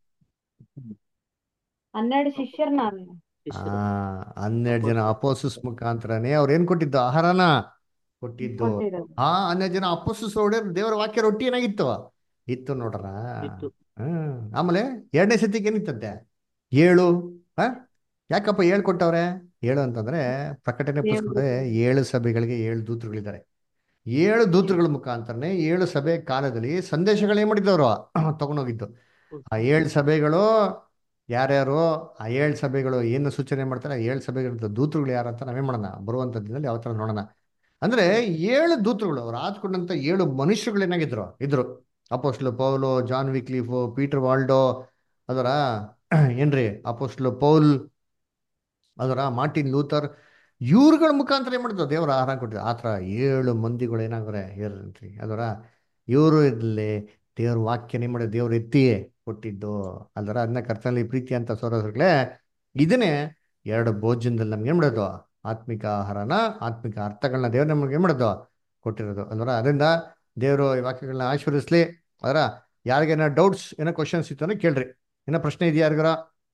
ಹನ್ನೆರಡು ಶಿಷ್ಯರ್ನ ಆ ಹನ್ನೆರಡು ಜನ ಅಪೋಸಿಸ್ ಮುಖಾಂತರನೇ ಅವ್ರು ಏನ್ ಕೊಟ್ಟಿದ್ದು ಆಹಾರನ ಕೊಟ್ಟಿದ್ದು ಕೊಟ್ಟಿರೋದು ಆ ಹನ್ನೆರಡು ಜನ ಅಪೋಸಿಸ್ ಹೊಡೆಯೋರು ದೇವರ ವಾಕ್ಯ ರೊಟ್ಟಿ ಏನಾಗಿತ್ತು ಇತ್ತು ನೋಡ್ರ ಇತ್ತು ಹ್ಮ್ ಆಮೇಲೆ ಎರಡನೇ ಸತಿಗೆ ಏನಿತ್ತಂತೆ ಏಳು ಹ ಯಾಕಪ್ಪ ಏಳು ಕೊಟ್ಟವ್ರೆ ಏಳು ಅಂತಂದ್ರೆ ಪ್ರಕಟಣೆ ಪುಸ್ತಕದ ಏಳು ಸಭೆಗಳಿಗೆ ಏಳು ದೂತರುಗಳಿದ್ದಾರೆ ಏಳು ದೂತರುಗಳ ಮುಖಾಂತರನೇ ಏಳು ಸಭೆ ಕಾಲದಲ್ಲಿ ಸಂದೇಶಗಳು ಏನ್ ಮಾಡಿದ್ದವರು ತಗೊಂಡೋಗಿದ್ದು ಆ ಏಳು ಸಭೆಗಳು ಯಾರ್ಯಾರು ಆ ಏಳು ಸಭೆಗಳು ಏನು ಸೂಚನೆ ಮಾಡ್ತಾರೆ ಆ ಏಳು ಸಭೆಗಳ ದೂತರುಗಳು ಯಾರು ಅಂತ ನಾವೇ ಮಾಡೋಣ ಬರುವಂತ ದಿನದಲ್ಲಿ ಯಾವ ತರ ನೋಡೋಣ ಅಂದ್ರೆ ಏಳು ದೂತರುಗಳು ಅವ್ರು ಆದ್ಕೊಂಡಂತ ಏಳು ಮನುಷ್ಯರುಗಳು ಏನಾಗಿದ್ರು ಇದ್ರು apostle Paul John Wycliffe Peter Waldo ಅದರ ಏನ್ರಿ ಅಪೋಸ್ಲು ಪೌಲ್ ಅದರ ಮಾರ್ಟಿನ್ ಲೂಥರ್ ಇವ್ರುಗಳ ಮುಖಾಂತರ ಏನ್ ಮಾಡಿದ್ರು ದೇವರ ಆಹಾರ ಕೊಟ್ಟಿದ್ರು ಆ ಥರ ಏಳು ಮಂದಿಗಳು ಏನಾಗ್ರೆ ಏರ್ರಿ ಅದರ ಇವರು ಇರಲಿ ದೇವ್ರ ವಾಕ್ಯನೇ ಮಾಡಿ ದೇವ್ರ ಎತ್ತಿ ಕೊಟ್ಟಿದ್ದು ಅಲ್ದರ ಅದನ್ನ ಕರ್ತನಲ್ಲಿ ಪ್ರೀತಿ ಅಂತ ಸೋದರಗಳೇ ಇದನ್ನೇ ಎರಡು ಭೋಜನದಲ್ಲಿ ನಮ್ಗೆ ಏನ್ ಮಾಡೋದು ಆತ್ಮಿಕ ಆಹಾರನ ಆತ್ಮಿಕ ಅರ್ಥಗಳನ್ನ ದೇವ್ರ ನಮ್ಗೆ ಏನ್ ಮಾಡೋದು ಕೊಟ್ಟಿರೋದು ಅಲ್ವರ ಅದರಿಂದ ದೇವರು ಈ ವಾಕ್ಯಗಳನ್ನ ಆಶೀರ್ವದಿಸ್ಲಿ ಅದರ ಯಾರಿಗೇನೋ ಡೌಟ್ಸ್ ಏನೋ ಕ್ವಶನ್ಸ್ ಇತ್ತು ಅಂದ್ರೆ ಕೇಳ್ರಿ ಏನೋ ಪ್ರಶ್ನೆ ಇದೆಯಾ ಯಾರಿಗಾರ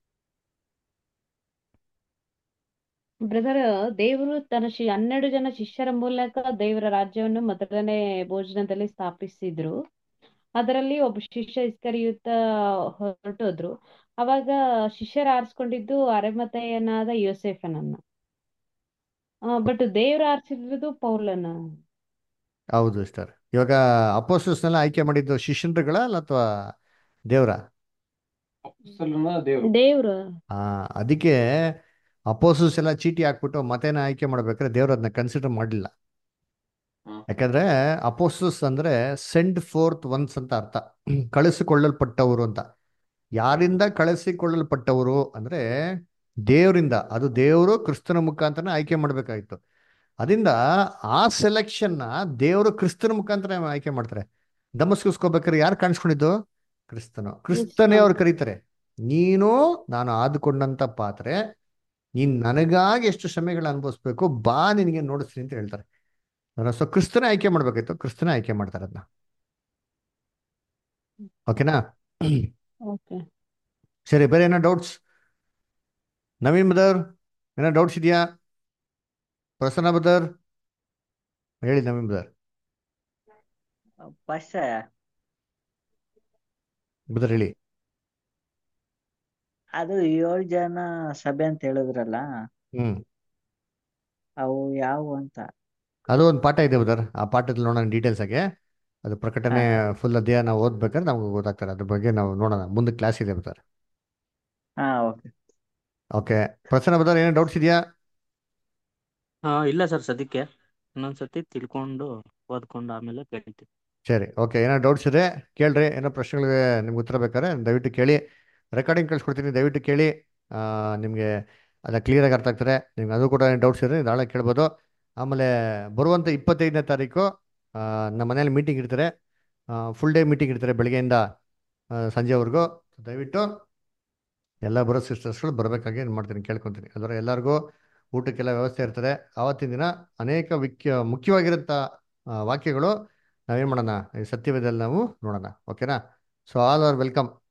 ಬ್ರದರ್ ದೇವರು ತನ್ನ ಶಿ ಹನ್ನೆರಡು ಜನ ಶಿಷ್ಯರ ಮೂಲಕ ದೇವರ ರಾಜ್ಯವನ್ನು ಮೊದಲನೇ ಭೋಜನದಲ್ಲಿ ಸ್ಥಾಪಿಸಿದ್ರು ಅದರಲ್ಲಿ ಒಬ್ಬ ಶಿಷ್ಯ ಇಸ್ಕರಿಯುತ ಹೊರಟೋದ್ರು ಅವಾಗ ಶಿಷ್ಯರು ಆರಿಸ್ಕೊಂಡಿದ್ದು ಅರೆಮತೆಯನಾದ ಯೋಸೇಫನನ್ನ ಬಟ್ ದೇವ್ರು ಆರಿಸಿರೋದು ಪೌಲನ ಹೌದು ಸರ್ ಇವಾಗ ಅಪೋಸ್ಟಲ್ಸ್ನೆಲ್ಲ ಆಯ್ಕೆ ಮಾಡಿದ್ದು ಶಿಷ್ಯನ್ರುಗಳ ಅಲ್ಲ ಅಥವಾ ದೇವ್ರ ದೇವರು ದೇವ್ರು ಆ ಅದಕ್ಕೆ ಅಪೋಸಸ್ ಎಲ್ಲ ಚೀಟಿ ಹಾಕ್ಬಿಟ್ಟು ಮತೇನ ಆಯ್ಕೆ ಮಾಡ್ಬೇಕಾದ್ರೆ ದೇವ್ರು ಅದನ್ನ ಕನ್ಸಿಡರ್ ಮಾಡಲಿಲ್ಲ ಯಾಕಂದ್ರೆ ಅಪೋಸಸ್ ಅಂದ್ರೆ ಸೆಂಡ್ ಫೋರ್ತ್ ಒನ್ಸ್ ಅಂತ ಅರ್ಥ ಕಳಿಸಿಕೊಳ್ಳಲ್ಪಟ್ಟವರು ಅಂತ ಯಾರಿಂದ ಕಳಿಸಿಕೊಳ್ಳಲ್ಪಟ್ಟವರು ಅಂದ್ರೆ ದೇವರಿಂದ ಅದು ದೇವರು ಕ್ರಿಸ್ತನ ಮುಖಾಂತರ ಆಯ್ಕೆ ಮಾಡಬೇಕಾಗಿತ್ತು ಅದರಿಂದ ಆ ಸೆಲೆಕ್ಷನ್ನ ದೇವರು ಕ್ರಿಸ್ತನ ಮುಖಾಂತರ ಆಯ್ಕೆ ಮಾಡ್ತಾರೆ ದಮಸ್ಕಿಸ್ಕೋಬೇಕಾದ್ರೆ ಯಾರು ಕಾಣಿಸ್ಕೊಂಡಿದ್ದು ಕ್ರಿಸ್ತನು ಕ್ರಿಸ್ತನೇ ಅವ್ರು ಕರೀತಾರೆ ನೀನು ನಾನು ಆದುಕೊಂಡಂತ ಪಾತ್ರೆ ನೀನ್ ನನಗಾಗಿ ಎಷ್ಟು ಶ್ರಮೆಗಳನ್ನ ಅನುಭವಿಸ್ಬೇಕು ಬಾ ನಿನಗೆ ನೋಡಿಸ್ತೀನಿ ಅಂತ ಹೇಳ್ತಾರೆ ಸೊ ಕ್ರಿಸ್ತನೇ ಆಯ್ಕೆ ಮಾಡ್ಬೇಕಾಯ್ತು ಕ್ರಿಸ್ತನೇ ಆಯ್ಕೆ ಮಾಡ್ತಾರೆ ಅದನ್ನ ಓಕೆನಾ ಓಕೆ ಸರಿ ಬೇರೆ ಏನೋ ಡೌಟ್ಸ್ ನವೀನ್ ಬದರ್ ಏನೋ ಡೌಟ್ಸ್ ಇದೆಯಾ ಪ್ರಸನ್ನ ಬದರ್ ಹೇಳಿ ನವೀನ್ ಬದರ್ ಪಾಶ ಬದರ್ ಹೇಳಿ ಅದು ಏಳು ಜನ ಸಭೆ ಅಂತ ಹೇಳಿದ್ರಲ್ಲ ಹ್ಮ್ ಅವು ಯಾವುವು ಅಂತ ಅದು ಒಂದು ಪಾಠ ಇದೆ ಬದರ್ ಆ ಪಾಠದಲ್ಲಿ ನೋಡೋಣ ಡೀಟೇಲ್ಸ್ ಆಗಿ ಅದು ಪ್ರಕಟಣೆ ಫುಲ್ ಅಧ್ಯಾಯ ನಾವು ಓದ್ಬೇಕಾದ್ರೆ ನಮ್ಗೆ ಗೊತ್ತಾಗ್ತಾರೆ ಅದ್ರ ಬಗ್ಗೆ ನಾವು ನೋಡೋಣ ಮುಂದೆ ಕ್ಲಾಸ್ ಇದೆ ಬದರ್ ಹಾ ಓಕೆ ಓಕೆ ಪ್ರಸನ್ನ ಬದರ್ ಏನೋ ಡೌಟ್ಸ್ ಇದೆಯಾ ಹಾ ಇಲ್ಲ ಸರ್ ಸದ್ಯಕ್ಕೆ ಇನ್ನೊಂದ್ಸತಿ ತಿಳ್ಕೊಂಡು ಓದ್ಕೊಂಡು ಆಮೇಲೆ ಕೇಳ್ತೀವಿ ಸರಿ ಓಕೆ ಏನೋ ಡೌಟ್ಸ್ ಇದೆ ಕೇಳ್ರಿ ಏನೋ ಪ್ರಶ್ನೆಗಳಿಗೆ ನಿಮ್ಗೆ ಉತ್ತರ ಬೇಕಾದ್ರೆ ದಯವಿಟ್ಟು ಕೇಳಿ ರೆಕಾರ್ಡಿಂಗ್ ಕಳ್ಸ್ಕೊಡ್ತೀನಿ ದಯವಿಟ್ಟು ಕೇಳಿ ಆ, ನಿಮಗೆ ಅದ ಕ್ಲಿಯರಾಗಿ ಅರ್ಥ ಆಗ್ತಾರೆ ನಿಮ್ಗೆ ಅದು ಕೂಡ ಡೌಟ್ಸ್ ಇದ್ರೆ ನಾಳೆ ಕೇಳ್ಬೋದು ಆಮೇಲೆ ಬರುವಂಥ ಇಪ್ಪತ್ತೈದನೇ ತಾರೀಕು ಆ, ನಮ್ಮ ಮನೇಲಿ ಮೀಟಿಂಗ್ ಇರ್ತಾರೆ ಫುಲ್ ಡೇ ಮೀಟಿಂಗ್ ಇರ್ತಾರೆ ಬೆಳಗ್ಗೆಯಿಂದ ಆ, ಸಂಜೆವರೆಗೂ ದಯವಿಟ್ಟು ಎಲ್ಲ ಬರೋ ಸಿಸ್ಟರ್ಸ್ಗಳು ಬರಬೇಕಾಗಿ ಏನು ಮಾಡ್ತೀನಿ ಕೇಳ್ಕೊತೀನಿ ಅದರ ಎಲ್ಲರಿಗೂ ಊಟಕ್ಕೆಲ್ಲ ವ್ಯವಸ್ಥೆ ಇರ್ತದೆ ಆವತ್ತಿನ ದಿನ ಅನೇಕ ವಿಕ್ಯ ಮುಖ್ಯವಾಗಿರೋಂಥ ಆ, ವಾಕ್ಯಗಳು ನಾವೇನು ಮಾಡೋಣ ಈ ಸತ್ಯವೇದಲ್ಲಿ ನಾವು ನೋಡೋಣ ಓಕೆನಾ ಸೊ ಆಲ್ ಆರ್ ವೆಲ್ಕಮ್